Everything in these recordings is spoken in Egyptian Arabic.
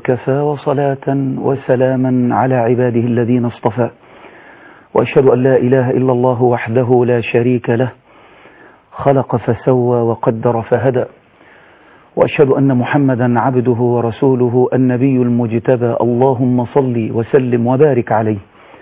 وكفى وصلاة وسلاما على عباده الذين اصطفى وأشهد أن لا إله إلا الله وحده لا شريك له خلق فسوى وقدر فهدى وأشهد أن محمدا عبده ورسوله النبي المجتبى اللهم صل وسلم وبارك عليه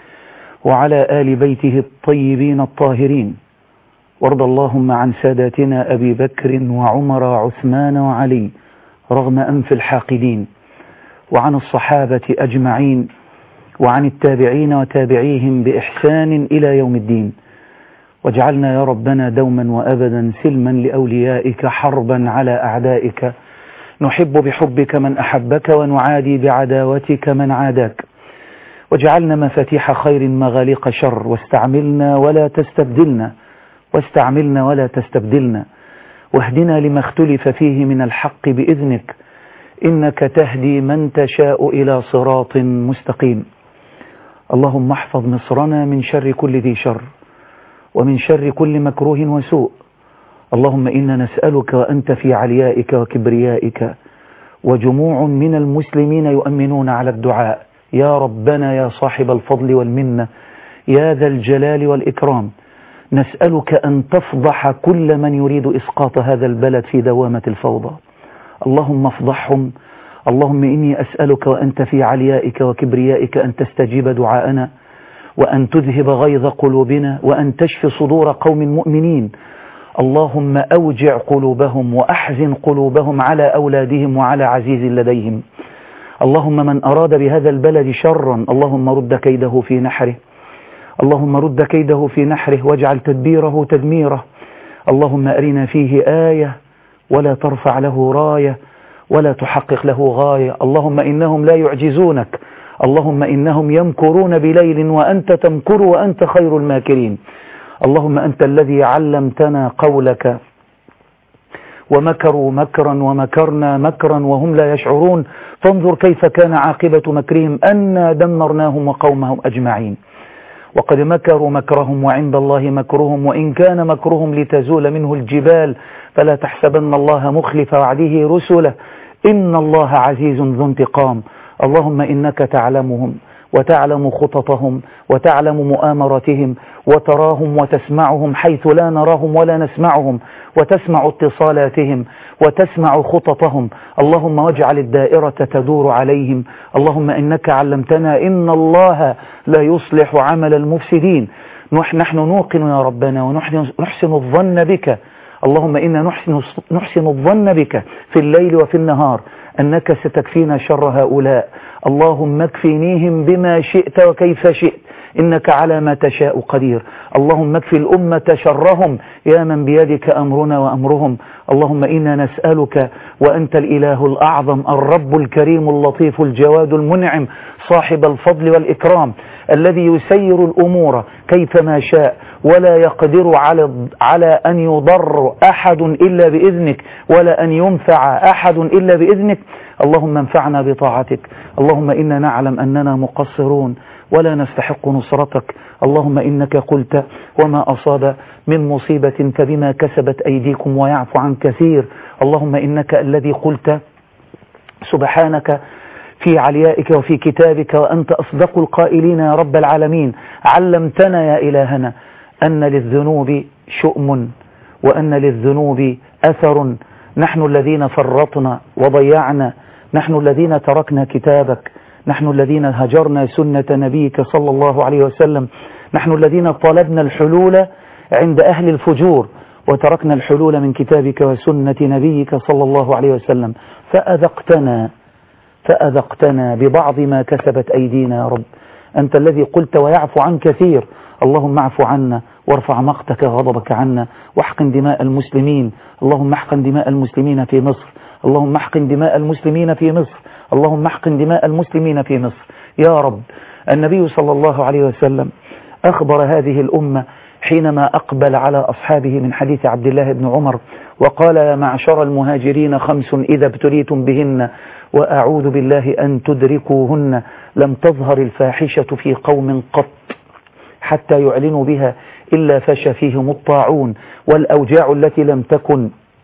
وعلى آل بيته الطيبين الطاهرين وارض اللهم عن ساداتنا أبي بكر وعمر وعثمان وعلي رغم أنف الحاقدين وعن الصحابة أجمعين وعن التابعين وتابعيهم بإحسان إلى يوم الدين واجعلنا يا ربنا دوما وأبدا سلما لأوليائك حربا على أعدائك نحب بحبك من أحبك ونعادي بعداوتك من عاداك واجعلنا مفاتيح خير مغاليق شر واستعملنا ولا تستبدلنا واستعملنا ولا تستبدلنا واهدنا لما اختلف فيه من الحق بإذنك إنك تهدي من تشاء إلى صراط مستقيم اللهم احفظ مصرنا من شر كل ذي شر ومن شر كل مكروه وسوء اللهم إنا نسألك وأنت في عليائك وكبريائك وجموع من المسلمين يؤمنون على الدعاء يا ربنا يا صاحب الفضل والمنة يا ذا الجلال والإكرام نسألك أن تفضح كل من يريد إسقاط هذا البلد في دوامة الفوضى اللهم افضحهم اللهم إني أسألك وأنت في عليائك وكبريائك أن تستجيب دعاءنا وأن تذهب غيظ قلوبنا وأن تشفي صدور قوم مؤمنين اللهم أوجع قلوبهم وأحزن قلوبهم على أولادهم وعلى عزيز لديهم اللهم من أراد بهذا البلد شرا اللهم رد كيده في نحره اللهم رد كيده في نحره واجعل تدبيره تدميره اللهم أرنا فيه آية ولا ترفع له راية ولا تحقق له غاية اللهم إنهم لا يعجزونك اللهم إنهم يمكرون بليل وأنت تمكر وأنت خير الماكرين اللهم أنت الذي علمتنا قولك ومكروا مكرا ومكرنا مكرا وهم لا يشعرون فانظر كيف كان عاقبة مكرهم أنا دمرناهم وقومهم أجمعين وقد مكروا مكرهم وعند الله مكرهم وإن كان مكرهم لتزول منه الجبال فلا تحسبن الله مخلف وعده رسله إن الله عزيز ذو انتقام اللهم إنك تعلمهم وتعلم خططهم وتعلم مؤامرتهم وتراهم وتسمعهم حيث لا نراهم ولا نسمعهم وتسمع اتصالاتهم وتسمع خططهم اللهم واجعل الدائرة تدور عليهم اللهم إنك علمتنا إن الله لا يصلح عمل المفسدين نحن نوقن يا ربنا ونحسن الظن بك اللهم إنا نحسن, نحسن الظن بك في الليل وفي النهار أنك ستكفينا شر هؤلاء اللهم اكفنيهم بما شئت وكيف شئت إنك على ما تشاء قدير اللهم اكفي الأمة شرهم يا من بيدك أمرنا وأمرهم اللهم إنا نسألك وأنت الإله الأعظم الرب الكريم اللطيف الجواد المنعم صاحب الفضل والإكرام الذي يسير الأمور كيفما شاء ولا يقدر على على أن يضر أحد إلا بإذنك ولا أن ينفع أحد إلا بإذنك اللهم انفعنا بطاعتك اللهم إنا نعلم أننا مقصرون ولا نستحق نصرتك اللهم إنك قلت وما أصاب من مصيبة فبما كسبت أيديكم ويعفو عن كثير اللهم إنك الذي قلت سبحانك في عليائك وفي كتابك وأنت أصدق القائلين يا رب العالمين علمتنا يا إلهنا أن للذنوب شؤم وأن للذنوب أثر نحن الذين فرطنا وضيعنا نحن الذين تركنا كتابك نحن الذين هجرنا سنة نبيك صلى الله عليه وسلم نحن الذين طلبنا الحلول عند أهل الفجور وتركنا الحلول من كتابك وسنة نبيك صلى الله عليه وسلم فأذقتنا فأذقتنا ببعض ما كسبت أيدينا يا رب أنت الذي قلت ويعفو عن كثير اللهم اعف عنا وارفع مقتك غضبك عنا واحقن دماء المسلمين اللهم احقن دماء المسلمين في مصر اللهم احقن دماء المسلمين في مصر اللهم احقن دماء المسلمين في مصر يا رب النبي صلى الله عليه وسلم أخبر هذه الأمة حينما أقبل على أصحابه من حديث عبد الله بن عمر وقال يا معشر المهاجرين خمس إذا ابتليتم بهن وأعوذ بالله أن تدركوهن لم تظهر الفاحشة في قوم قط حتى يعلنوا بها إلا فش فيهم الطاعون والأوجاع التي لم تكن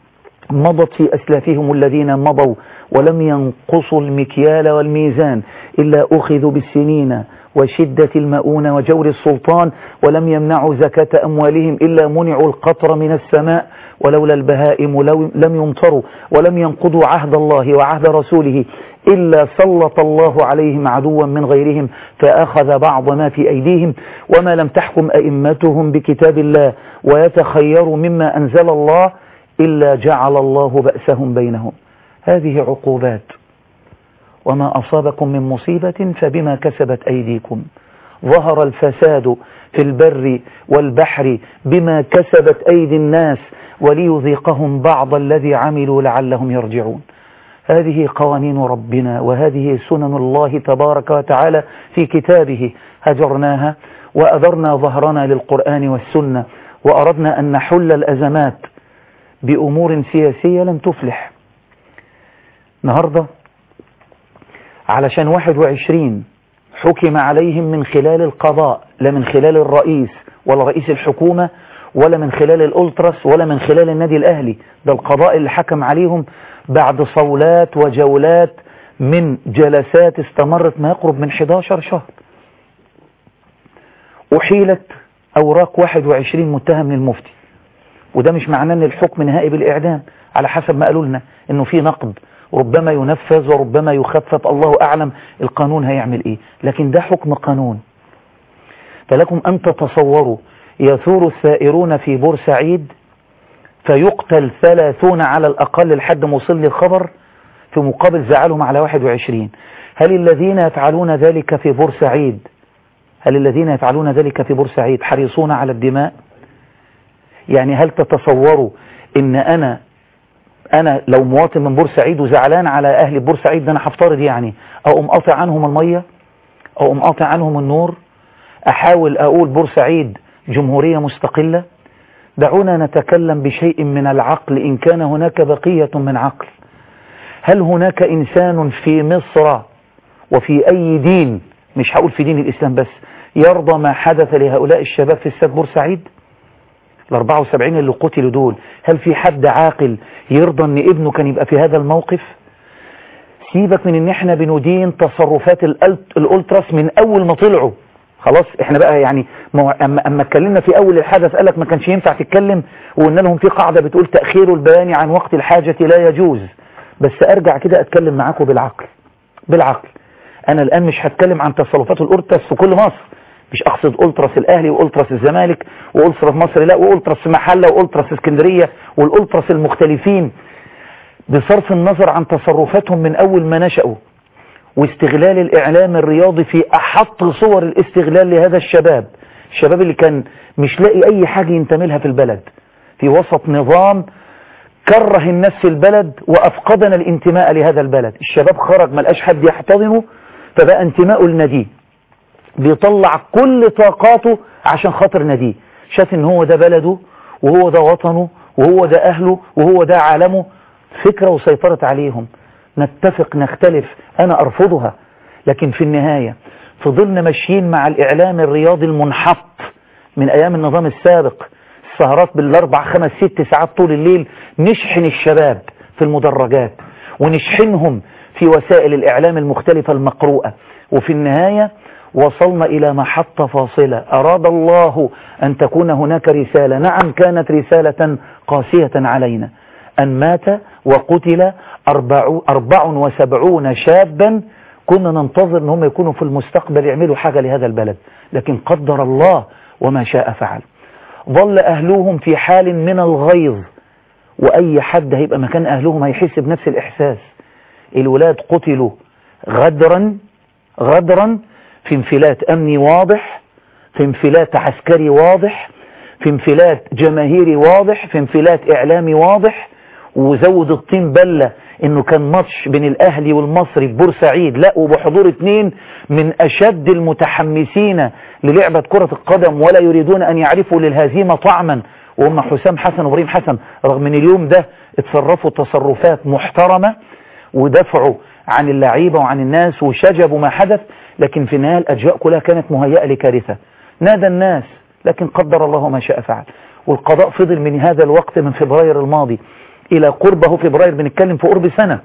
مضت في أسلافهم الذين مضوا ولم ينقصوا المكيال والميزان إلا أخذوا بالسنين وشدة المؤونة وجور السلطان ولم يمنعوا زكاة أموالهم إلا منعوا القطر من السماء ولولا البهائم لم يمطروا ولم ينقضوا عهد الله وعهد رسوله إلا سلط الله عليهم عدوا من غيرهم فأخذ بعض ما في أيديهم وما لم تحكم أئمتهم بكتاب الله ويتخيروا مما أنزل الله إلا جعل الله بأسهم بينهم هذه عقوبات وما أصابكم من مصيبة فبما كسبت أيديكم ظهر الفساد في البر والبحر بما كسبت أيدي الناس وليذيقهم بعض الذي عملوا لعلهم يرجعون هذه قوانين ربنا وهذه سنن الله تبارك وتعالى في كتابه هجرناها وأذرنا ظهرنا للقرآن والسنة وأردنا أن نحل الأزمات بأمور سياسية لم تفلح النهاردة علشان 21 حكم عليهم من خلال القضاء لا من خلال الرئيس ولا رئيس الحكومة ولا من خلال الألترس ولا من خلال النادي الأهلي ده القضاء اللي حكم عليهم بعد صولات وجولات من جلسات استمرت ما يقرب من 11 شهر أحيلت أوراق 21 متهم للمفتي وده مش معناه ان الحكم نهائي بالإعدام على حسب ما قالوا لنا انه في نقد ربما ينفذ وربما يخفف الله أعلم القانون هيعمل إيه لكن ده حكم قانون فلكم أن تتصوروا يثور الثائرون في بورسعيد فيقتل ثلاثون على الأقل لحد ما وصل لي الخبر في مقابل زعلهم على 21 هل الذين يفعلون ذلك في بورسعيد هل الذين يفعلون ذلك في بورسعيد حريصون على الدماء يعني هل تتصوروا ان انا انا لو مواطن من بورسعيد وزعلان على اهل بورسعيد ده انا هفترض يعني او ام قاطع عنهم المية او ام قاطع عنهم النور احاول اقول بورسعيد جمهورية مستقلة دعونا نتكلم بشيء من العقل ان كان هناك بقية من عقل هل هناك انسان في مصر وفي اي دين مش هقول في دين الاسلام بس يرضى ما حدث لهؤلاء الشباب في استاد بورسعيد ال 74 اللي قتلوا دول هل في حد عاقل يرضى ان ابنه كان يبقى في هذا الموقف سيبك من ان احنا بندين تصرفات الالتراس من اول ما طلعوا خلاص احنا بقى يعني اما اما اتكلمنا في اول الحدث قالك ما كانش ينفع تتكلم وقلنا لهم في قاعده بتقول تاخير البيان عن وقت الحاجه لا يجوز بس ارجع كده اتكلم معاكم بالعقل بالعقل انا الان مش هتكلم عن تصرفات الالتراس في كل مصر مش اقصد التراس الاهلي والتراس الزمالك والتراس مصر لا والتراس محله والتراس اسكندريه والالتراس المختلفين بصرف النظر عن تصرفاتهم من اول ما نشأوا واستغلال الاعلام الرياضي في احط صور الاستغلال لهذا الشباب الشباب اللي كان مش لاقي اي حاجة ينتمي لها في البلد في وسط نظام كره الناس في البلد وافقدنا الانتماء لهذا البلد الشباب خرج ما لقاش حد يحتضنه فبقى انتماءه لناديه بيطلع كل طاقاته عشان خاطر ناديه شاف ان هو ده بلده وهو ده وطنه وهو ده اهله وهو ده عالمه فكرة وسيطرت عليهم نتفق نختلف انا ارفضها لكن في النهاية فضلنا ماشيين مع الاعلام الرياضي المنحط من ايام النظام السابق السهرات بالاربع خمس ست ساعات طول الليل نشحن الشباب في المدرجات ونشحنهم في وسائل الاعلام المختلفة المقروءة وفي النهاية وصلنا إلى محطة فاصلة أراد الله أن تكون هناك رسالة نعم كانت رسالة قاسية علينا أن مات وقتل أربع, أربع وسبعون شابا كنا ننتظر أنهم يكونوا في المستقبل يعملوا حاجة لهذا البلد لكن قدر الله وما شاء فعل ظل أهلهم في حال من الغيظ وأي حد هيبقى مكان أهلهم هيحس بنفس الإحساس الولاد قتلوا غدرا غدرا في انفلات أمني واضح في انفلات عسكري واضح في انفلات جماهيري واضح في انفلات إعلامي واضح وزود الطين بلة انه كان ماتش بين الاهلي والمصري ببورسعيد لا وبحضور اتنين من اشد المتحمسين للعبة كرة القدم ولا يريدون ان يعرفوا للهزيمة طعما وهم حسام حسن وابراهيم حسن رغم ان اليوم ده اتصرفوا تصرفات محترمة ودفعوا عن اللعيبة وعن الناس وشجبوا ما حدث لكن في النهاية الأجواء كلها كانت مهيئة لكارثة نادى الناس لكن قدر الله ما شاء فعل والقضاء فضل من هذا الوقت من فبراير الماضي إلى قربه فبراير بنتكلم في قرب سنة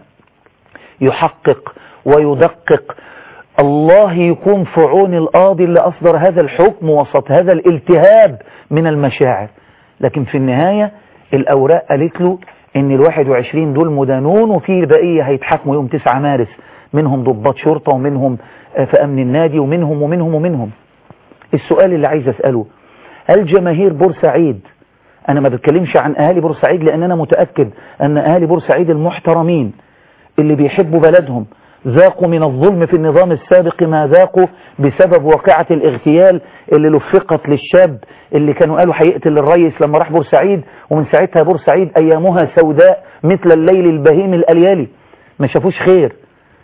يحقق ويدقق الله يكون في عون القاضي اللي أصدر هذا الحكم وسط هذا الالتهاب من المشاعر لكن في النهاية الأوراق قالت له إن الواحد وعشرين دول مدانون وفي البقية هيتحاكموا يوم 9 مارس منهم ضباط شرطة ومنهم في أمن النادي ومنهم ومنهم ومنهم السؤال اللي عايز أسأله هل جماهير بورسعيد أنا ما بتكلمش عن أهالي بورسعيد لأن أنا متأكد أن أهالي بورسعيد المحترمين اللي بيحبوا بلدهم ذاقوا من الظلم في النظام السابق ما ذاقوا بسبب واقعة الاغتيال اللي لفقت للشاب اللي كانوا قالوا هيقتل الرئيس لما راح بورسعيد ومن ساعتها بورسعيد أيامها سوداء مثل الليل البهيم الأليالي ما شافوش خير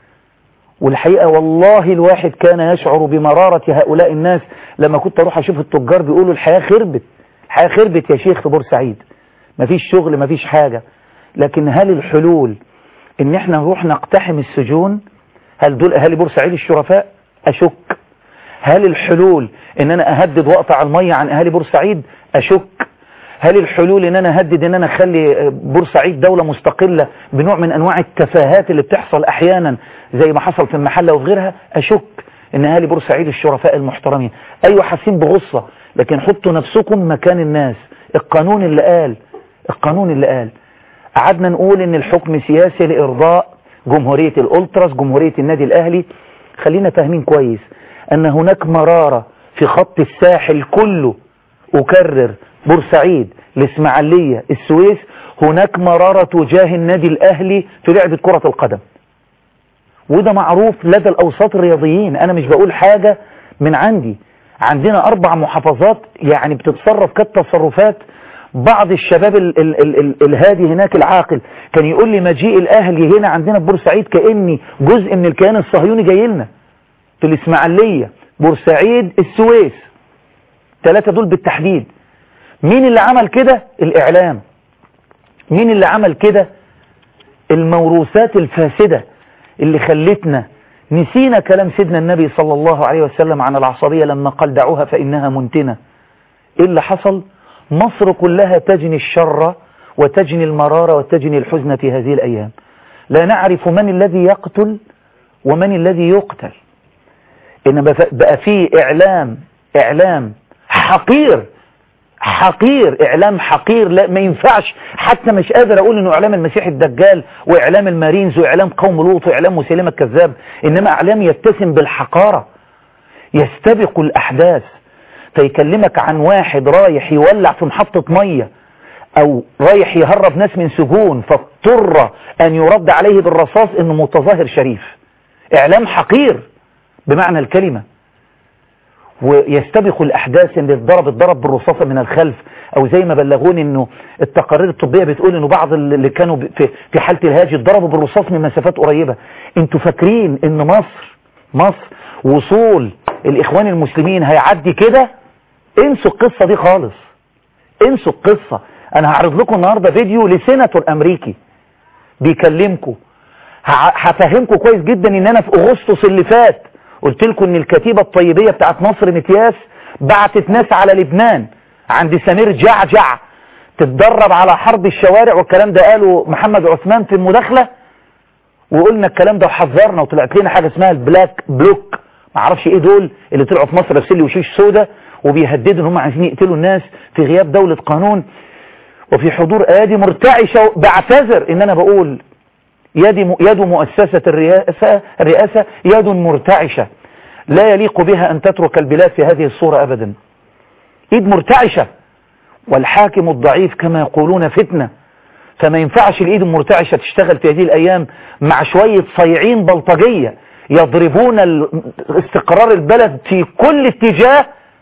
والحقيقة والله الواحد كان يشعر بمرارة هؤلاء الناس لما كنت أروح أشوف التجار بيقولوا الحياة خربت الحياة خربت يا شيخ في بورسعيد مفيش شغل مفيش حاجة لكن هل الحلول ان احنا نروح نقتحم السجون هل دول اهالي بورسعيد الشرفاء اشك هل الحلول ان انا اهدد واقطع المية عن اهالي بورسعيد اشك هل الحلول ان انا اهدد ان انا اخلي بورسعيد دولة مستقلة بنوع من انواع التفاهات اللي بتحصل احيانا زي ما حصل في المحلة وفي غيرها اشك ان اهالي بورسعيد الشرفاء المحترمين ايوه حاسين بغصة لكن حطوا نفسكم مكان الناس القانون اللي قال القانون اللي قال قعدنا نقول ان الحكم سياسي لارضاء جمهورية الالتراس جمهورية النادي الاهلي خلينا فاهمين كويس ان هناك مرارة في خط الساحل كله اكرر بورسعيد الاسماعيلية السويس هناك مرارة تجاه النادي الاهلي في لعبة كرة القدم وده معروف لدى الاوساط الرياضيين انا مش بقول حاجة من عندي عندنا اربع محافظات يعني بتتصرف كالتصرفات بعض الشباب ال ال ال ال الهادي هناك العاقل كان يقول لي مجيء الاهلي هنا عندنا في بورسعيد كاني جزء من الكيان الصهيوني جاي لنا في الاسماعيليه بورسعيد السويس ثلاثه دول بالتحديد مين اللي عمل كده الاعلام مين اللي عمل كده الموروثات الفاسده اللي خلتنا نسينا كلام سيدنا النبي صلى الله عليه وسلم عن العصبيه لما قال دعوها فانها منتنه ايه اللي حصل مصر كلها تجني الشر وتجني المرارة وتجني الحزن في هذه الأيام لا نعرف من الذي يقتل ومن الذي يقتل إنما بقى فيه إعلام إعلام حقير حقير إعلام حقير لا ما ينفعش حتى مش قادر أقول إنه إعلام المسيح الدجال وإعلام المارينز وإعلام قوم لوط وإعلام مسيلمة الكذاب إنما إعلام يتسم بالحقارة يستبق الأحداث فيكلمك عن واحد رايح يولع في محطة مية او رايح يهرب ناس من سجون فاضطر ان يرد عليه بالرصاص انه متظاهر شريف اعلام حقير بمعنى الكلمة ويستبق الاحداث اللي اتضرب اتضرب بالرصاصة من الخلف او زي ما بلغوني انه التقارير الطبية بتقول انه بعض اللي كانوا في في حالة الهاج اتضربوا بالرصاص من مسافات قريبة انتوا فاكرين ان مصر مصر وصول الاخوان المسلمين هيعدي كده انسوا القصة دي خالص انسوا القصة انا هعرض لكم النهاردة فيديو لسيناتور امريكي بيكلمكم هفهمكم كويس جدا ان انا في اغسطس اللي فات قلت لكم ان الكتيبة الطيبية بتاعت مصر متياس بعتت ناس على لبنان عند سمير جعجع تتدرب على حرب الشوارع والكلام ده قاله محمد عثمان في المداخلة وقلنا الكلام ده وحذرنا وطلعت لنا حاجة اسمها البلاك بلوك معرفش ايه دول اللي طلعوا في مصر لابسين لي وشيش سودا وبيهددوا ان هم عايزين يقتلوا الناس في غياب دولة قانون وفي حضور ايادي مرتعشة بعتذر ان انا بقول يد يد مؤسسة الرئاسة الرئاسة يد مرتعشة لا يليق بها ان تترك البلاد في هذه الصورة ابدا ايد مرتعشة والحاكم الضعيف كما يقولون فتنة فما ينفعش الايد المرتعشة تشتغل في هذه الايام مع شوية صيعين بلطجية يضربون استقرار البلد في كل اتجاه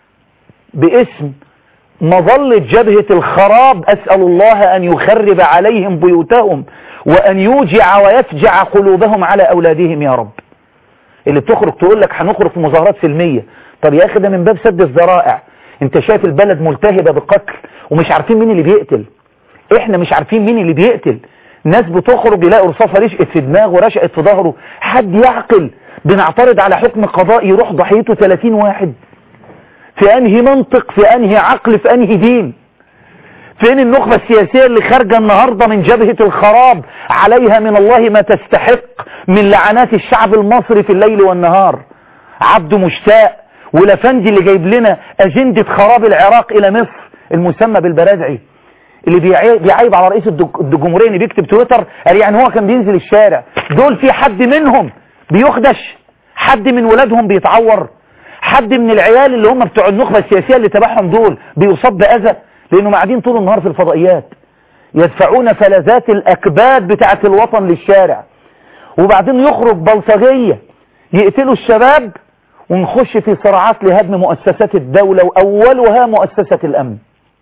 باسم مظلة جبهة الخراب أسأل الله أن يخرب عليهم بيوتهم وأن يوجع ويفجع قلوبهم على أولادهم يا رب اللي بتخرج تقول لك هنخرج في مظاهرات سلمية طب يا أخي ده من باب سد الذرائع انت شايف البلد ملتهبة بالقتل ومش عارفين مين اللي بيقتل احنا مش عارفين مين اللي بيقتل ناس بتخرج يلاقي رصاصة رشقت في دماغه رشقت في ظهره حد يعقل بنعترض على حكم قضائي يروح ضحيته 30 واحد في انهي منطق في انهي عقل في انهي دين فين النخبة السياسية اللي خارجة النهاردة من جبهة الخراب عليها من الله ما تستحق من لعنات الشعب المصري في الليل والنهار عبد مشتاق ولفندي اللي جايب لنا أجندة خراب العراق إلى مصر المسمى بالبرادعي اللي بيعيب على رئيس الجمهورية اللي بيكتب تويتر قال يعني هو كان بينزل الشارع دول في حد منهم بيخدش حد من ولادهم بيتعور حد من العيال اللي هم بتوع النخبة السياسية اللي تبعهم دول بيصاب بأذى لأنهم قاعدين طول النهار في الفضائيات يدفعون فلذات الأكباد بتاعة الوطن للشارع وبعدين يخرج بلطجية يقتلوا الشباب ونخش في صراعات لهدم مؤسسات الدولة وأولها مؤسسة الأمن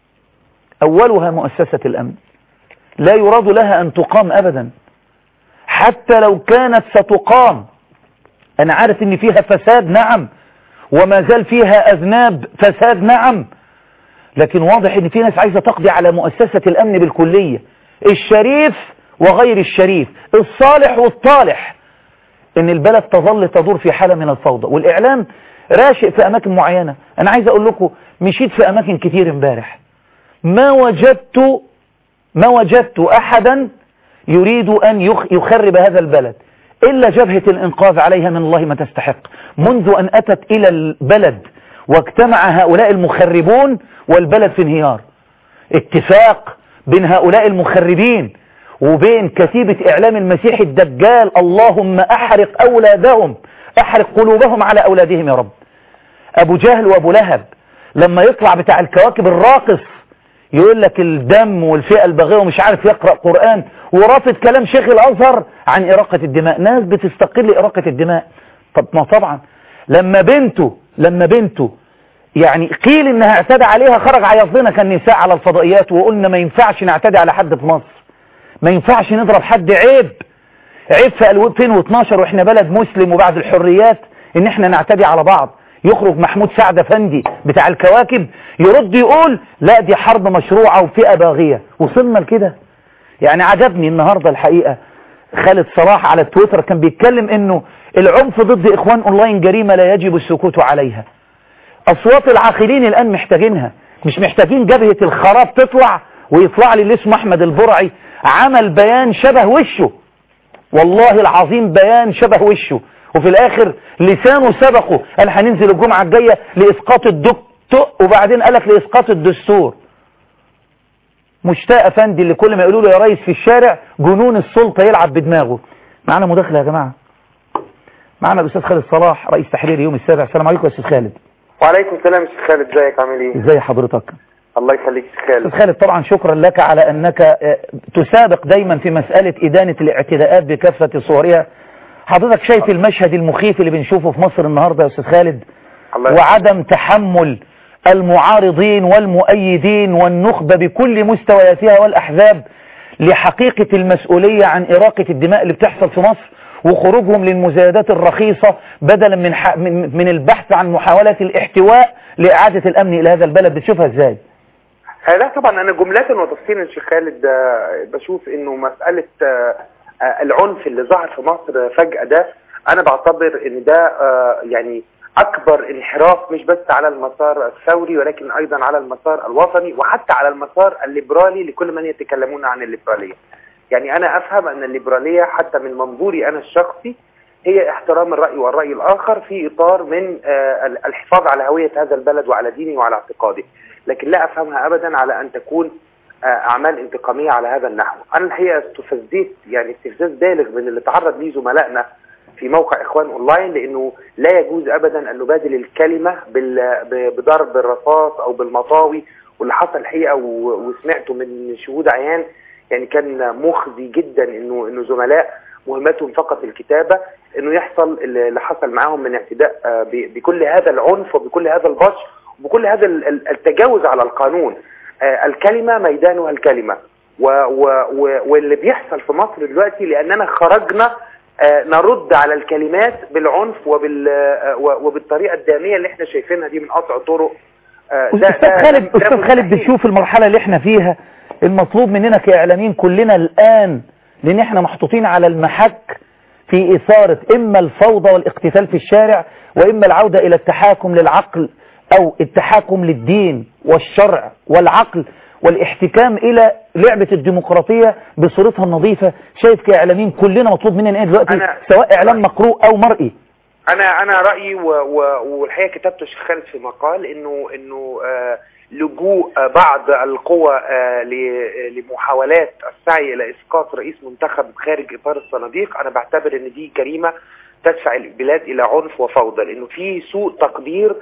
أولها مؤسسة الأمن لا يراد لها أن تقام أبدا حتى لو كانت ستقام أنا عارف أن فيها فساد نعم وما زال فيها أذناب فساد نعم لكن واضح أن في ناس عايزة تقضي على مؤسسة الأمن بالكلية الشريف وغير الشريف الصالح والطالح ان البلد تظل تدور في حالة من الفوضى والاعلام راشق في اماكن معينة انا عايز اقول لكم مشيت في اماكن كتير امبارح ما وجدت ما وجدت احدا يريد ان يخرب هذا البلد الا جبهة الانقاذ عليها من الله ما تستحق منذ ان اتت الى البلد واجتمع هؤلاء المخربون والبلد في انهيار اتفاق بين هؤلاء المخربين وبين كتيبة إعلام المسيح الدجال اللهم أحرق أولادهم أحرق قلوبهم على أولادهم يا رب أبو جهل وأبو لهب لما يطلع بتاع الكواكب الراقص يقول لك الدم والفئة البغية ومش عارف يقرأ قرآن ورافض كلام شيخ الأزهر عن إراقة الدماء ناس بتستقل إراقة الدماء طب ما طبعا لما بنته لما بنته يعني قيل انها اعتدى عليها خرج عيط لنا كالنساء على الفضائيات وقلنا ما ينفعش نعتدي على حد في مصر ما ينفعش نضرب حد عيب عيب في 2012 واحنا بلد مسلم وبعد الحريات ان احنا نعتدي على بعض يخرج محمود سعد افندي بتاع الكواكب يرد يقول لا دي حرب مشروعة وفئة باغية وصلنا لكده يعني عجبني النهاردة الحقيقة خالد صلاح على التويتر كان بيتكلم انه العنف ضد اخوان اونلاين جريمة لا يجب السكوت عليها اصوات العاقلين الان محتاجينها مش محتاجين جبهة الخراب تطلع ويطلع لي اللي اسمه احمد البرعي عمل بيان شبه وشه والله العظيم بيان شبه وشه وفي الاخر لسانه سبقه قال هننزل الجمعة الجاية لاسقاط الدكتور وبعدين قالك لاسقاط الدستور مشتاق افندي اللي كل ما يقولوا له يا ريس في الشارع جنون السلطة يلعب بدماغه معنا مداخلة يا جماعة معنا الاستاذ خالد صلاح رئيس تحرير يوم السابع السلام عليكم يا استاذ خالد وعليكم السلام يا شيخ خالد ازيك عامل ايه ازي حضرتك الله يخليك شيخ خالد استاذ خالد طبعا شكرا لك على انك تسابق دايما في مسألة ادانة الاعتداءات بكافة صورها حضرتك شايف المشهد المخيف اللي بنشوفه في مصر النهاردة يا استاذ خالد الله وعدم تحمل المعارضين والمؤيدين والنخبة بكل مستوياتها والأحزاب لحقيقة المسؤولية عن إراقة الدماء اللي بتحصل في مصر وخروجهم للمزايدات الرخيصة بدلا من, ح... من من البحث عن محاولة الاحتواء لإعادة الأمن إلى هذا البلد بتشوفها إزاي؟ آه، لا طبعا انا جملة وتفصيلا شيخ خالد آه، بشوف انه مسألة آه، آه، العنف اللي ظهر في مصر فجأة ده انا بعتبر ان ده آه، يعني اكبر انحراف مش بس على المسار الثوري ولكن ايضا على المسار الوطني وحتى على المسار الليبرالي لكل من يتكلمون عن الليبرالية يعني انا افهم ان الليبرالية حتى من منظوري انا الشخصي هي احترام الرأي والرأي الآخر في إطار من آه، الحفاظ على هوية هذا البلد وعلى دينه وعلى اعتقاده لكن لا أفهمها أبدا على أن تكون آه، أعمال انتقامية على هذا النحو أنا الحقيقة استفزيت يعني استفزاز بالغ من اللي تعرض ليه زملائنا في موقع إخوان أونلاين لأنه لا يجوز أبدا أن نبادل الكلمة بال- ب- بضرب الرصاص أو بالمطاوي واللي حصل الحقيقة و- وسمعته من شهود عيان يعني كان مخزي جدا إنه إنه زملاء مهمتهم فقط الكتابة انه يحصل اللي حصل معاهم من اعتداء آه، ب- بكل هذا العنف وبكل هذا البطش وبكل هذا ال- ال- التجاوز على القانون آه، الكلمة ميدانها الكلمة و و و واللي بيحصل في مصر دلوقتي لأننا خرجنا آه، نرد على الكلمات بالعنف وبال آه، و- وبالطريقة الدامية اللي احنا شايفينها دي من قطع طرق آه، ده- أستاذ ده- خالد ده أستاذ خالد مستحيل. بتشوف المرحلة اللي احنا فيها المطلوب مننا كإعلاميين كلنا الآن لأن احنا محطوطين على المحك في إثارة إما الفوضى والاقتتال في الشارع وإما العودة إلى التحاكم للعقل أو التحاكم للدين والشرع والعقل والاحتكام إلى لعبة الديمقراطية بصورتها النظيفة شايف كإعلاميين كلنا مطلوب مننا إيه دلوقتي أنا- سواء إعلام مقروء أو مرئي انا انا رايي و- و- والحقيقه كتبته شيخ خالد في مقال انه انه آه، لجوء آه، بعض القوى آه، ل- لمحاولات السعي الى اسقاط رئيس منتخب خارج اطار الصناديق انا بعتبر ان دي جريمه تدفع البلاد الى عنف وفوضى لانه في سوء تقدير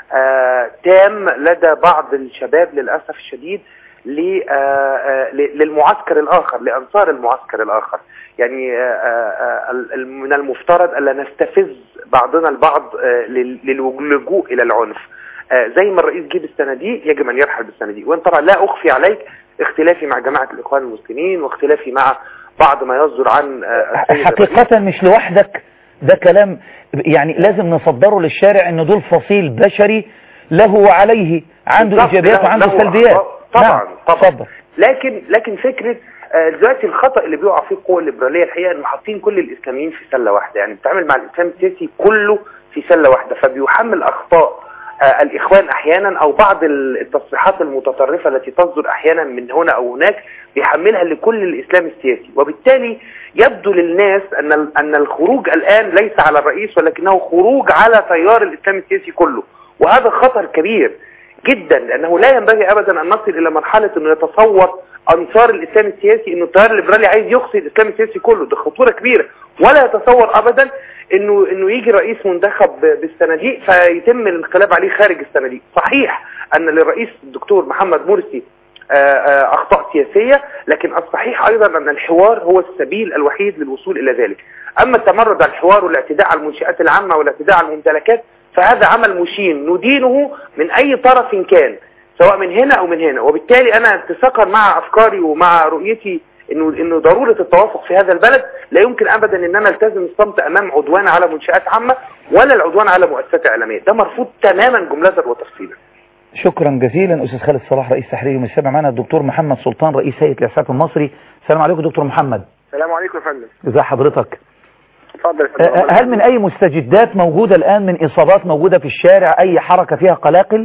آه، تام لدى بعض الشباب للاسف الشديد ل- آه، آه، ل- للمعسكر الاخر لانصار المعسكر الاخر يعني آه، آه، ال- ال- من المفترض الا نستفز بعضنا البعض آه، لل- للجوء الى العنف آه، زي ما الرئيس جه بالصناديق يجب ان يرحل بالصناديق وانا طبعا لا اخفي عليك اختلافي مع جماعه الاخوان المسلمين واختلافي مع بعض ما يصدر عن آه، السيد الرئيس. حقيقة مش لوحدك ده كلام يعني لازم نصدره للشارع ان دول فصيل بشري له وعليه عنده بالظبط، ايجابيات له- وعنده له سلبيات أخطاء. طبعا نعم، طبعا اتفضل. لكن لكن فكره آه، دلوقتي الخطا اللي بيقع فيه القوى الليبراليه الحقيقه انه حاطين كل الاسلاميين في سله واحده يعني بتتعامل مع الاسلام السياسي كله في سله واحده فبيحمل اخطاء آه، الاخوان احيانا او بعض ال- التصريحات المتطرفه التي تصدر احيانا من هنا او هناك بيحملها لكل الاسلام السياسي وبالتالي يبدو للناس ان ال- ان الخروج الان ليس على الرئيس ولكنه خروج على تيار الاسلام السياسي كله وهذا خطر كبير جدا لانه لا ينبغي ابدا ان نصل الى مرحله انه يتصور انصار الاسلام السياسي انه التيار الليبرالي عايز يقصي الاسلام السياسي كله ده خطوره كبيره ولا يتصور ابدا انه انه يجي رئيس منتخب ب- بالصناديق فيتم الانقلاب عليه خارج الصناديق صحيح ان للرئيس الدكتور محمد مرسي آه، آه، اخطاء سياسيه لكن الصحيح ايضا ان الحوار هو السبيل الوحيد للوصول الى ذلك اما التمرد على الحوار والاعتداء على المنشات العامه والاعتداء على الممتلكات فهذا عمل مشين ندينه من اي طرف كان سواء من هنا او من هنا وبالتالي انا اتساقا مع افكاري ومع رؤيتي انه انه ضروره التوافق في هذا البلد لا يمكن ابدا ان انا التزم الصمت امام عدوان على منشات عامه ولا العدوان على مؤسسات اعلاميه ده مرفوض تماما جمله وتفصيلا شكرا جزيلا استاذ خالد صلاح رئيس تحرير المستمع معنا الدكتور محمد سلطان رئيس هيئه الاسعاف المصري السلام عليكم دكتور محمد السلام عليكم يا فندم ازي حضرتك اتفضل آه، هل من اي مستجدات موجوده الان من اصابات موجوده في الشارع اي حركه فيها قلاقل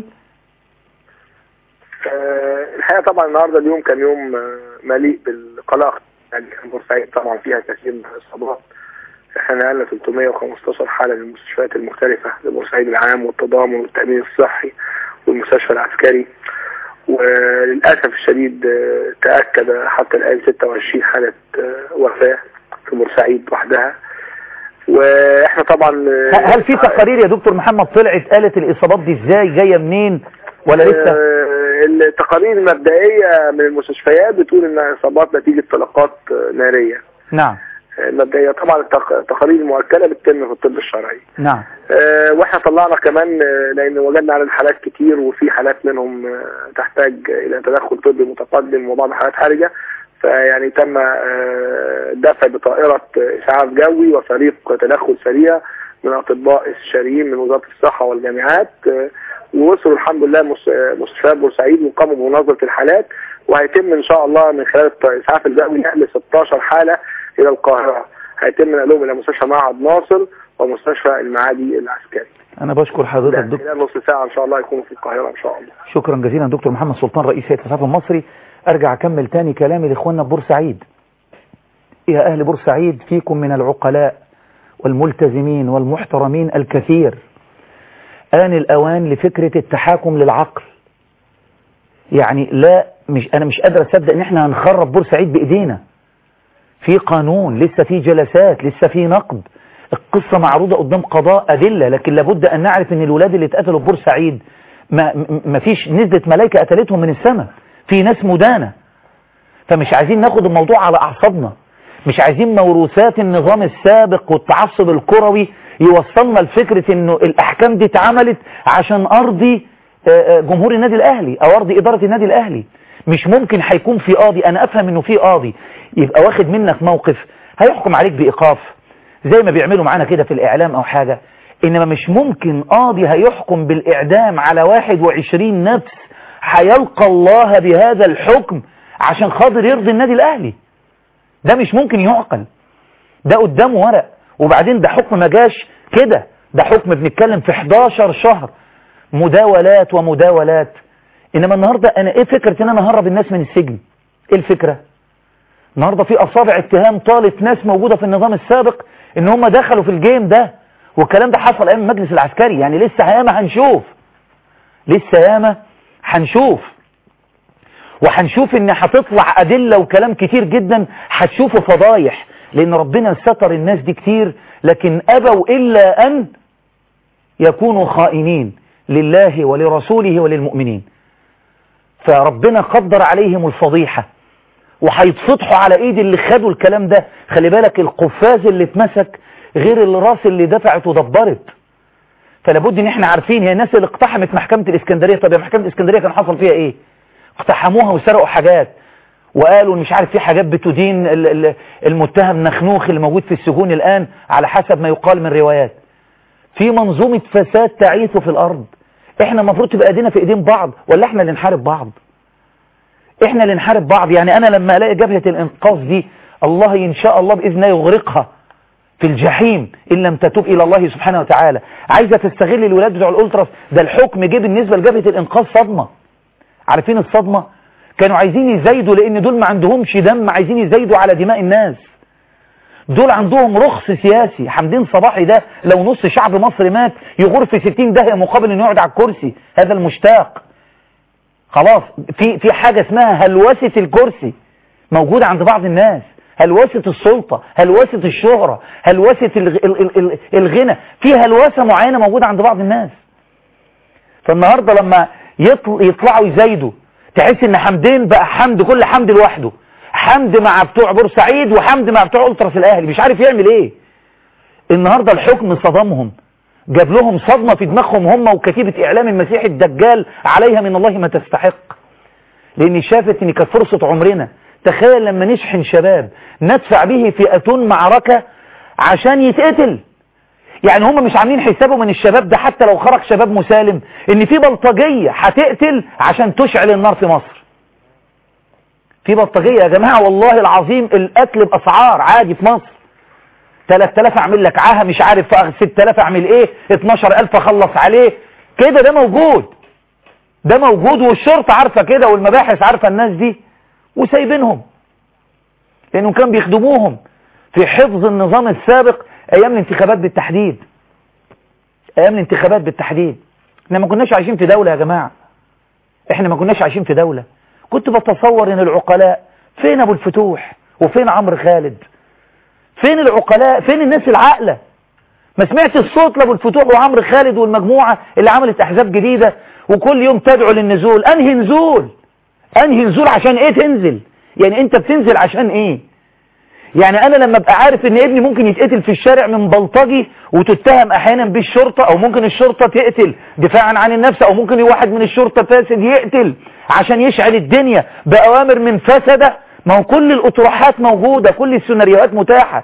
آه، الحقيقة طبعا النهاردة اليوم كان يوم آه، مليء بالقلق يعني كان بورسعيد طبعا فيها كثير من الإصابات احنا نقلنا 315 حالة للمستشفيات المختلفة لبورسعيد العام والتضامن والتأمين الصحي والمستشفى العسكري وللأسف الشديد آه، تأكد حتى الآن 26 حالة آه، وفاة في بورسعيد وحدها واحنا طبعا آه، هل في تقارير يا دكتور محمد طلعت قالت الاصابات دي ازاي جايه منين ولا لسه آه، التقارير المبدئية من المستشفيات بتقول انها اصابات نتيجة طلقات آه، نارية نعم آه، مبدئية طبعا التق- التقارير المؤكدة بتتم في الطب الشرعي نعم آه، واحنا طلعنا كمان آه، لان وجدنا على الحالات كتير وفي حالات منهم آه، تحتاج الى تدخل طبي متقدم وبعض حالات حرجة فيعني تم آه، دفع بطائرة آه، اسعاف جوي وفريق تدخل سريع من اطباء استشاريين من وزارة الصحة والجامعات آه، ووصلوا الحمد لله مس- آه، مستشفيات بورسعيد وقاموا بمناظرة الحالات وهيتم ان شاء الله من خلال الاسعاف الجوي نقل 16 حالة الى القاهرة هيتم نقلهم الى مستشفى معهد ناصر ومستشفى المعادي العسكري انا بشكر حضرتك ده دكتور خلال نص ساعة ان شاء الله يكونوا في القاهرة ان شاء الله شكرا جزيلا دكتور محمد سلطان رئيس هيئه الاسعاف المصري ارجع اكمل تاني كلامي لاخواننا في بورسعيد يا اهل بورسعيد فيكم من العقلاء والملتزمين والمحترمين الكثير آن الأوان لفكرة التحاكم للعقل يعني لا مش أنا مش قادر أصدق إن إحنا هنخرب بورسعيد بإيدينا في قانون لسه في جلسات لسه في نقد القصة معروضة قدام قضاء أدلة لكن لابد أن نعرف أن الولاد اللي اتقتلوا في بورسعيد ما, ما فيش نزلة ملايكة قتلتهم من السماء في ناس مدانة فمش عايزين ناخد الموضوع على أعصابنا مش عايزين موروثات النظام السابق والتعصب الكروي يوصلنا لفكرة انه الاحكام دي اتعملت عشان ارضي جمهور النادي الاهلي او ارضي ادارة النادي الاهلي مش ممكن هيكون في قاضي انا افهم انه في قاضي يبقى واخد منك موقف هيحكم عليك بايقاف زي ما بيعملوا معانا كده في الاعلام او حاجة انما مش ممكن قاضي هيحكم بالاعدام على 21 نفس هيلقى الله بهذا الحكم عشان خاطر يرضي النادي الاهلي ده مش ممكن يعقل ده قدامه ورق وبعدين ده حكم ما جاش كده ده حكم بنتكلم في 11 شهر مداولات ومداولات انما النهاردة انا ايه فكرة ان انا هرب الناس من السجن ايه الفكرة النهاردة في اصابع اتهام طالت ناس موجودة في النظام السابق ان هم دخلوا في الجيم ده والكلام ده حصل ايام المجلس العسكري يعني لسه ياما هنشوف لسه ياما هنشوف وهنشوف ان هتطلع ادلة وكلام كتير جدا هتشوفوا فضايح لان ربنا ستر الناس دي كتير لكن ابوا الا ان يكونوا خائنين لله ولرسوله وللمؤمنين فربنا قدر عليهم الفضيحة وهيتفضحوا على ايد اللي خدوا الكلام ده خلي بالك القفاز اللي اتمسك غير الراس اللي دفعت ودبرت فلابد ان احنا عارفين هي الناس اللي اقتحمت محكمة الاسكندرية طب يا محكمة الاسكندرية كان حصل فيها ايه اقتحموها وسرقوا حاجات وقالوا مش عارف في حاجات بتدين المتهم نخنوخ اللي موجود في السجون الان على حسب ما يقال من روايات في منظومة فساد تعيث في الارض احنا المفروض تبقى ايدينا في ايدين بعض ولا احنا اللي نحارب بعض احنا اللي نحارب بعض يعني انا لما الاقي جبهة الانقاذ دي الله ان شاء الله باذن الله يغرقها في الجحيم ان لم تتوب الى الله سبحانه وتعالى عايزة تستغل الولاد بتوع الالتراس ده الحكم جه بالنسبة لجبهة الانقاذ صدمة عارفين الصدمة كانوا عايزين يزايدوا لان دول ما عندهمش دم عايزين يزايدوا على دماء الناس دول عندهم رخص سياسي حمدين صباحي ده لو نص شعب مصر مات يغور في 60 داهية مقابل انه يقعد على الكرسي هذا المشتاق خلاص في في حاجة اسمها هلوسة الكرسي موجودة عند بعض الناس هلوسة السلطة هلوسة الشهرة هلوسة الغنى في هلوسة معينة موجودة عند بعض الناس فالنهاردة لما يطلعوا يزايدوا تحس ان حمدين بقى حمد كل حمد لوحده حمد مع بتوع بورسعيد وحمد مع بتوع التراس الاهلي مش عارف يعمل ايه النهاردة الحكم صدمهم جاب لهم صدمة في دماغهم هم وكتيبة اعلام المسيح الدجال عليها من الله ما تستحق لان شافت ان كانت فرصة عمرنا تخيل لما نشحن شباب ندفع به في اتون معركة عشان يتقتل يعني هم مش عاملين حسابهم من الشباب ده حتى لو خرج شباب مسالم ان في بلطجية هتقتل عشان تشعل النار في مصر في بلطجية يا جماعة والله العظيم القتل بأسعار عادي في مصر 3000 اعمل لك عاهة مش عارف 6000 اعمل ايه 12000 اخلص عليه كده ده موجود ده موجود والشرطة عارفة كده والمباحث عارفة الناس دي وسايبينهم لانهم كانوا بيخدموهم في حفظ النظام السابق ايام الانتخابات بالتحديد ايام الانتخابات بالتحديد احنا ما كناش عايشين في دولة يا جماعة احنا ما كناش عايشين في دولة كنت بتصور ان العقلاء فين ابو الفتوح وفين عمرو خالد فين العقلاء فين الناس العاقلة ما سمعت الصوت لابو الفتوح وعمرو خالد والمجموعة اللي عملت احزاب جديدة وكل يوم تدعو للنزول انهي نزول انهي نزول عشان ايه تنزل يعني انت بتنزل عشان ايه يعني انا لما ابقى عارف ان ابني ممكن يتقتل في الشارع من بلطجي وتتهم احيانا بالشرطة او ممكن الشرطة تقتل دفاعا عن النفس او ممكن واحد من الشرطة فاسد يقتل عشان يشعل الدنيا باوامر من فسدة ما هو كل الاطروحات موجودة كل السيناريوهات متاحة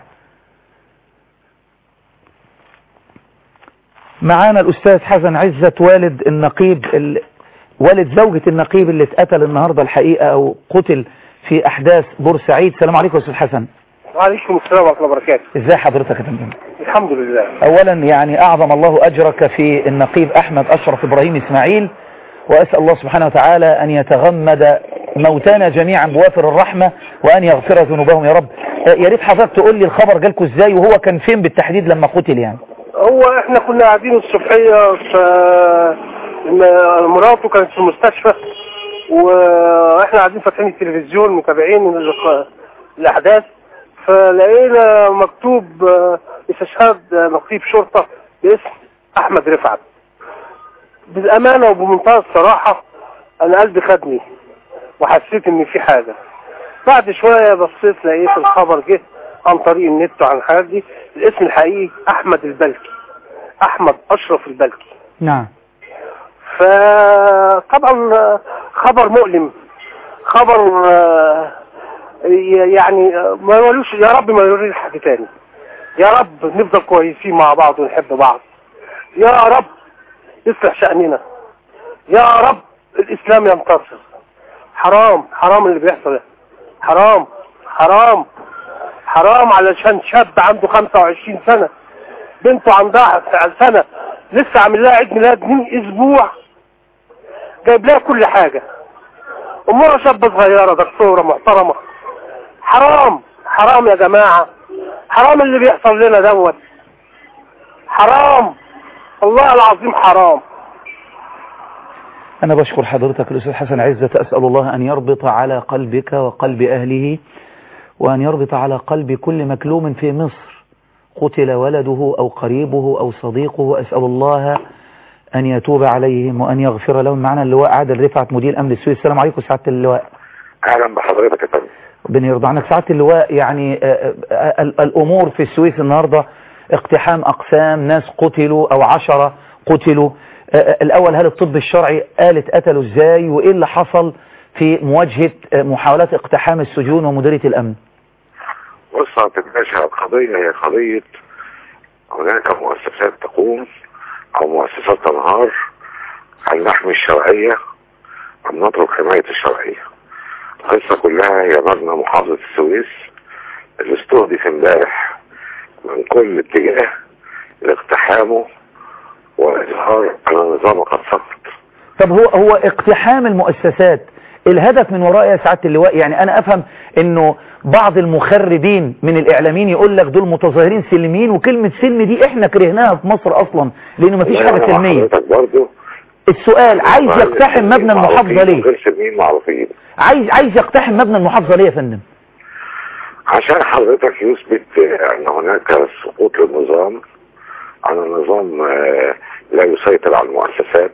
معانا الاستاذ حسن عزت والد النقيب ال... والد زوجة النقيب اللي اتقتل النهاردة الحقيقة او قتل في احداث بورسعيد السلام عليكم استاذ حسن وعليكم السلام ورحمة الله وبركاته ازاي حضرتك يا فندم الحمد لله اولا يعني اعظم الله اجرك في النقيب احمد اشرف ابراهيم اسماعيل واسأل الله سبحانه وتعالى ان يتغمد موتانا جميعا بوافر الرحمة وان يغفر ذنوبهم يا رب يا ريت حضرتك تقول لي الخبر جالكوا ازاي وهو كان فين بالتحديد لما قتل يعني هو احنا كنا قاعدين الصبحية ف مراته كانت في المستشفى واحنا قاعدين فاتحين التلفزيون متابعين الاحداث فلقينا مكتوب استشهاد نقيب شرطة باسم احمد رفعت بالامانة وبمنتهى الصراحة انا قلبي خدني وحسيت ان في حاجة بعد شوية بصيت لقيت الخبر جه عن طريق النت وعن الحاجات دي الاسم الحقيقي احمد البلكي احمد اشرف البلكي نعم فطبعا خبر مؤلم خبر يعني ما يقولوش يا رب ما يورينا حد تاني يا رب نفضل كويسين مع بعض ونحب بعض يا رب يصلح شأننا يا رب الإسلام ينتصر حرام حرام اللي بيحصل ده حرام حرام حرام علشان شاب عنده 25 سنة بنته عندها سنة لسه عامل لها عيد ميلاد من اسبوع جايب لها كل حاجة امورها شابة صغيرة دكتورة محترمة حرام حرام يا جماعة حرام اللي بيحصل لنا دوت حرام الله العظيم حرام أنا بشكر حضرتك الأستاذ حسن عزة أسأل الله أن يربط على قلبك وقلب أهله وأن يربط على قلب كل مكلوم في مصر قتل ولده أو قريبه أو صديقه أسأل الله أن يتوب عليهم وأن يغفر لهم معنا اللواء عادل رفعت مدير أمن السويس السلام عليكم سعادة اللواء اهلا بحضرتك يا فندم ربنا يرضى عنك سعادة اللواء يعني آه، آه، ال- الأمور في السويس النهاردة اقتحام أقسام ناس قتلوا أو عشرة قتلوا آه، آه، الأول هل الطب الشرعي قالت قتلوا إزاي وإيه اللي حصل في مواجهة آه، محاولات اقتحام السجون ومديرية الأمن بص يا عبد الباشا القضية هي قضية هناك مؤسسات تقوم أو مؤسسات تنهار هل نحمي الشرعية أم نترك حماية الشرعية القصة كلها هي مبنى محافظة السويس اللي استهدف امبارح من كل اتجاه لاقتحامه وإظهار أن النظام قد سقط طب هو هو اقتحام المؤسسات الهدف من وراء يا سعادة اللواء يعني أنا أفهم إنه بعض المخربين من الإعلاميين يقول لك دول متظاهرين سلميين وكلمة سلم دي إحنا كرهناها في مصر أصلا لأنه مفيش وأنا حاجة مع سلمية حضرتك برضه السؤال عايز يقتحم مبنى المحافظة ليه غير سلميين معروفين عايز عايز يقتحم مبنى المحافظة ليه يا فندم عشان حضرتك يثبت ان هناك سقوط للنظام ان النظام آه، لا يسيطر على المؤسسات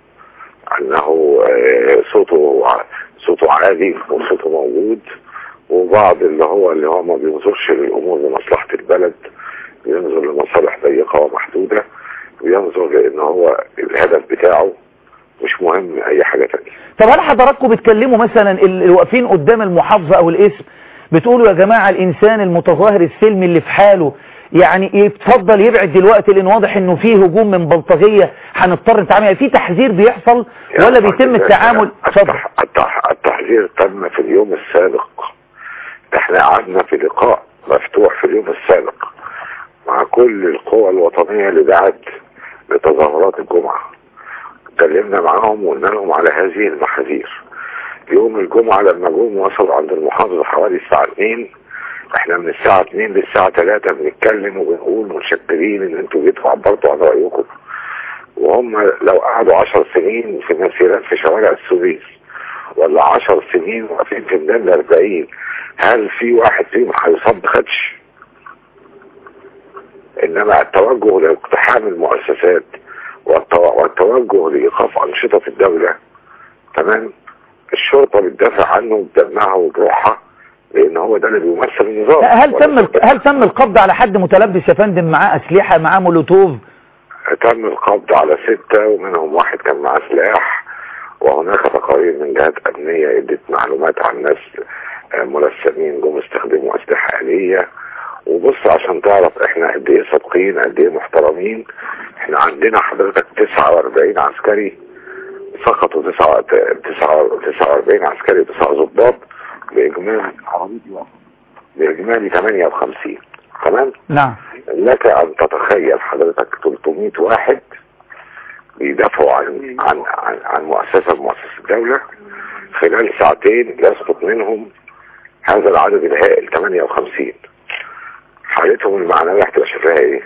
انه آه، صوته ع- صوته عالي وصوته موجود وبعض اللي هو اللي هو ما بينظرش للامور لمصلحة البلد بينظر لمصالح ضيقة ومحدودة بينظر لان هو الهدف بتاعه مش مهم اي حاجة تانية طب هل حضراتكم بتكلموا مثلا اللي واقفين قدام المحافظة او الاسم بتقولوا يا جماعة الانسان المتظاهر السلمي اللي في حاله يعني يتفضل يبعد دلوقتي لان واضح انه فيه هجوم من بلطجية هنضطر نتعامل في تحذير بيحصل ولا بيتم التعامل اتفضل التح... التح... التحذير تم في اليوم السابق احنا قعدنا في لقاء مفتوح في اليوم السابق مع كل القوى الوطنية اللي دعت لتظاهرات الجمعة اتكلمنا معاهم وقلنا لهم على هذه المحاذير يوم الجمعة لما جم وصلوا عند المحافظة حوالي الساعة 2 احنا من الساعة 2 للساعة 3 بنتكلم وبنقول متشكرين ان انتوا جيتوا عبرتوا عن رأيكم وهم لو قعدوا 10 سنين في مسيرات في شوارع السويس ولا 10 سنين واقفين في ميدان 40 هل في واحد فيهم هيصاب بخدش؟ انما التوجه لاقتحام المؤسسات والتو- والتوجه لايقاف انشطه الدوله تمام الشرطه بتدافع عنه بدمها وبروحها لان هو ده اللي بيمثل النظام هل تم الق- هل تم القبض على حد متلبس يا فندم معاه اسلحة معاه مولوتوف تم القبض على ستة ومنهم واحد كان معاه سلاح وهناك تقارير من جهات أمنية ادت معلومات عن ناس آه، ملثمين جم استخدموا أسلحة آلية وبص عشان تعرف احنا قد ايه صادقين قد ايه محترمين احنا عندنا حضرتك 49 عسكري سقطوا 9 49 عسكري وتسع ضباط بإجمالي بإجمالي 58 تمام نعم لك ان تتخيل حضرتك 300 واحد بيدافعوا عن عن عن, عن مؤسسه من مؤسسات الدوله خلال ساعتين يسقط منهم هذا العدد الهائل 58 حالتهم المعنويه هتبقى شكلها ايه؟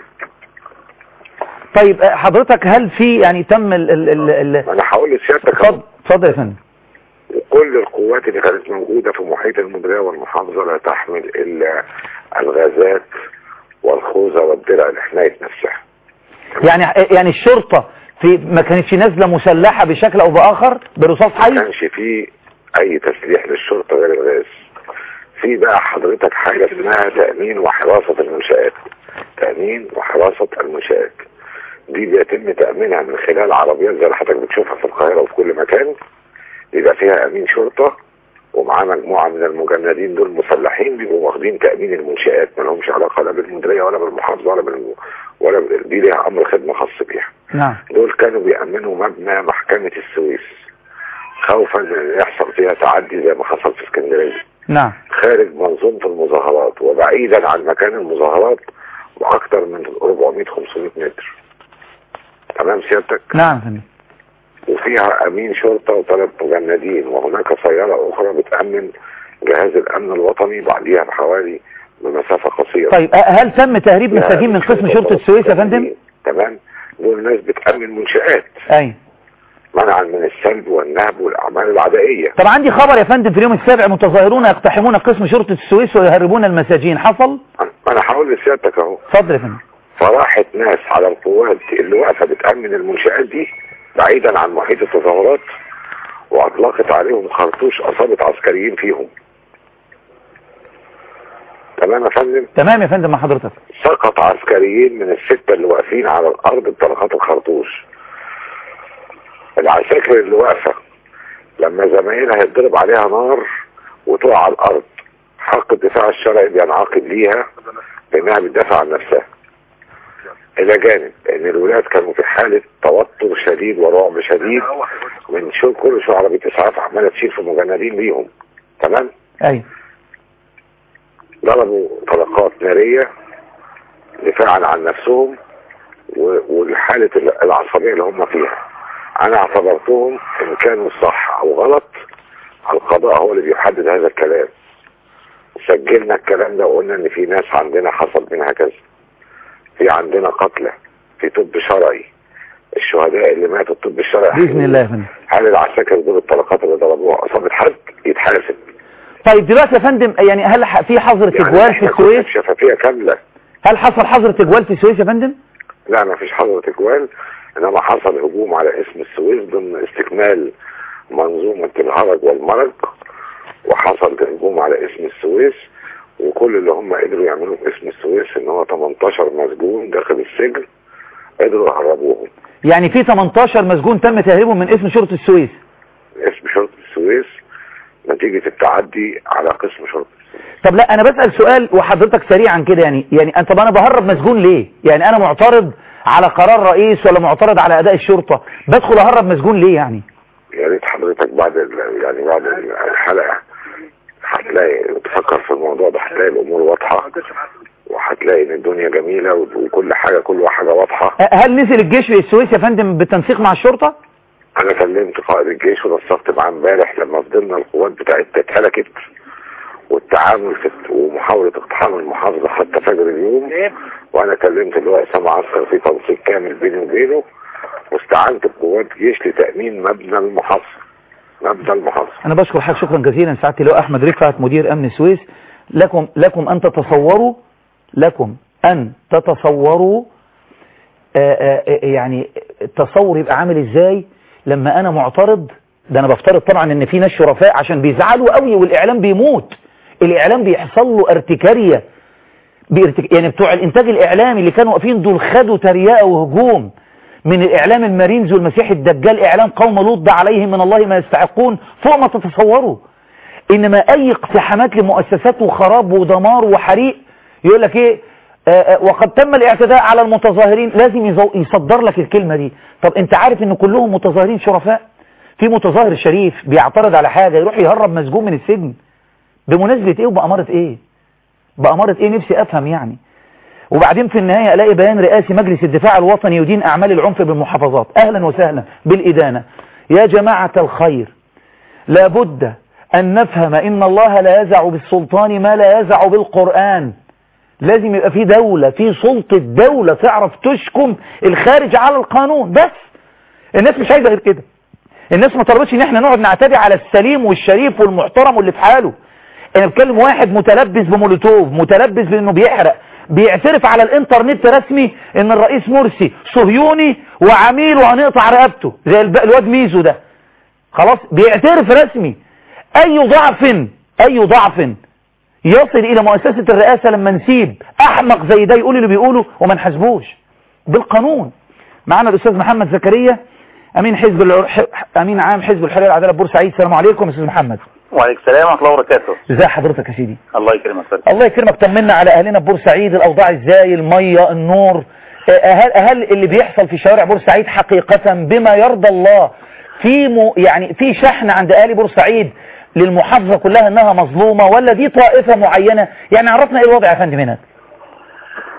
طيب آه، حضرتك هل في يعني تم ال ال ال ال ما انا هقول لسيادتك اتفضل أهو، اتفضل يا فندم وكل القوات اللي كانت موجوده في محيط المديريه والمحافظه لا تحمل الا الغازات والخوذه والدرع لحمايه نفسها يعني يعني الشرطة في ما كانتش نازلة مسلحة بشكل او باخر برصاص ما حي كانش فيه اي تسليح للشرطة غير الغاز في بقى حضرتك حاجة اسمها تأمين وحراسة المنشآت تأمين وحراسة المنشآت دي بيتم تأمينها من خلال عربيات زي اللي حضرتك بتشوفها في القاهرة وفي كل مكان يبقى فيها أمين شرطة ومعاه مجموعة من المجندين دول مسلحين بيبقوا واخدين تأمين المنشآت ما لهمش علاقة لا بالمديرية ولا بالمحافظة ولا بال ولا بال- دي ليها أمر خدمة خاص بيها نعم دول كانوا بيأمنوا مبنى محكمة السويس خوفا من ان يحصل فيها تعدي زي ما حصل في اسكندرية نعم خارج منظومة المظاهرات وبعيدا عن مكان المظاهرات بأكثر من 400 500 متر تمام سيادتك نعم يا فندم فيها امين شرطة وثلاث مجندين وهناك سيارة اخرى بتأمن جهاز الامن الوطني بعديها بحوالي بمسافة قصيرة طيب أ- هل تم تهريب لا، مساجين من قسم شرطة السويس يا فندم تمام دول ناس بتأمن منشآت اي منعا من السلب والنهب والاعمال العدائية طب عندي خبر يا فندم في اليوم السابع متظاهرون يقتحمون قسم شرطة السويس ويهربون المساجين حصل انا هقول لسيادتك اهو اتفضل يا فندم فراحت ناس على القوات اللي واقفه بتامن المنشات دي بعيدا عن محيط التظاهرات واطلقت عليهم خرطوش اصابت عسكريين فيهم تمام يا فندم تمام يا فندم مع حضرتك سقط عسكريين من الستة اللي واقفين على الارض بطلقات الخرطوش العساكر اللي واقفة لما زمايلها يتضرب عليها نار وتقع على الارض حق الدفاع الشرعي بينعقد ليها بانها بتدافع عن نفسها الى جانب ان الولاد كانوا في حالة توتر شديد ورعب شديد من شو كل شو عربية اسعاف عمالة تشيل في مجندين ليهم تمام اي ضربوا طلقات نارية دفاعا عن نفسهم و- والحالة ال- العصبية اللي هم فيها انا اعتبرتهم ان كانوا صح او غلط القضاء هو اللي بيحدد هذا الكلام سجلنا الكلام ده وقلنا ان في ناس عندنا حصل منها كذا في عندنا قتلى في طب شرعي الشهداء اللي ماتوا الطب الشرعي باذن الله يا فندم هل العساكر دول الطلقات اللي ضربوها اصابت حد يتحاسب طيب دلوقتي يا فندم يعني هل ح- في حظر تجوال في إحنا كنا السويس شفافية كاملة هل حصل حظر تجوال في السويس يا فندم لا ما فيش حظر تجوال انما حصل هجوم على اسم السويس ضمن استكمال منظومة الهرج والمرج وحصل هجوم على اسم السويس وكل اللي هم قدروا يعملوا في اسم السويس ان هو 18 مسجون داخل السجن قدروا يهربوهم يعني في 18 مسجون تم تهريبهم من اسم شرطة السويس اسم شرطة السويس نتيجة التعدي على قسم شرطة السويس طب لا انا بسأل سؤال وحضرتك سريعا كده يعني يعني انت طب انا بهرب مسجون ليه يعني انا معترض على قرار رئيس ولا معترض على اداء الشرطة بدخل اهرب مسجون ليه يعني يا ريت حضرتك بعد ال- يعني بعد الحلقة هتلاقي تفكر في الموضوع ده هتلاقي الامور واضحة وهتلاقي ان الدنيا جميلة وكل حاجة كل حاجة واضحة أه، هل نزل الجيش في السويس يا فندم بالتنسيق مع الشرطة انا كلمت قائد الجيش ونسقت معاه امبارح لما فضلنا القوات بتاعتنا اتهلكت والتعامل في ومحاولة اقتحام المحافظة حتى فجر اليوم وانا كلمت اللواء اسامة عسكر في تنسيق كامل بيني وبينه واستعنت بقوات جيش لتأمين مبنى المحافظة مبنى المحافظة انا بشكر حضرتك شكرا جزيلا سعادة اللواء احمد رفعت مدير امن السويس لكم لكم ان تتصوروا لكم ان تتصوروا آآ آآ يعني التصور يبقى عامل ازاي لما انا معترض ده انا بفترض طبعا ان في ناس شرفاء عشان بيزعلوا قوي والاعلام بيموت الاعلام بيحصل له ارتكارية بيرتك... يعني بتوع الانتاج الاعلامي اللي كانوا واقفين دول خدوا تريقة وهجوم من الاعلام المارينز والمسيح الدجال اعلام قوم لوط ده عليهم من الله ما يستحقون فوق ما تتصوروا انما اي اقتحامات لمؤسسات وخراب ودمار وحريق يقول لك ايه آه آه وقد تم الاعتداء على المتظاهرين لازم يزو- يصدر لك الكلمة دي طب انت عارف ان كلهم متظاهرين شرفاء في متظاهر شريف بيعترض على حاجة يروح يهرب مسجون من السجن بمناسبة ايه وبأمارة ايه بأمارة ايه نفسي افهم يعني وبعدين في النهاية الاقي بيان رئاسي مجلس الدفاع الوطني يدين اعمال العنف بالمحافظات اهلا وسهلا بالادانة يا جماعة الخير لابد ان نفهم ان الله لا يزع بالسلطان ما لا يزع بالقرآن لازم يبقى في دولة في سلطة دولة تعرف تشكم الخارج على القانون بس الناس مش عايزة غير كده الناس ما طلبتش ان احنا نقعد نعتدي على السليم والشريف والمحترم واللي في حاله انا بتكلم واحد متلبس بمولوتوف متلبس بانه بيحرق بيعترف على الانترنت رسمي ان الرئيس مرسي صهيوني وعميل وهنقطع رقبته زي الب- الواد ميزو ده خلاص بيعترف رسمي اي ضعف اي ضعف يصل الى مؤسسة الرئاسة لما نسيب احمق زي ده يقول اللي بيقوله وما نحاسبوش بالقانون معانا الاستاذ محمد زكريا امين حزب الع- ح- امين عام حزب الحرية والعدالة بورسعيد السلام عليكم استاذ محمد وعليكم السلام ورحمة الله وبركاته ازي حضرتك يا سيدي الله يكرمك سيدي. الله يكرمك طمنا على اهلنا بورسعيد الاوضاع ازاي المية النور آه، هل, هل اللي بيحصل في شوارع بورسعيد حقيقة بما يرضى الله في م... يعني في شحن عند اهالي بورسعيد للمحافظة كلها انها مظلومة ولا دي طائفة معينة يعني عرفنا ايه الوضع يا فندم هنا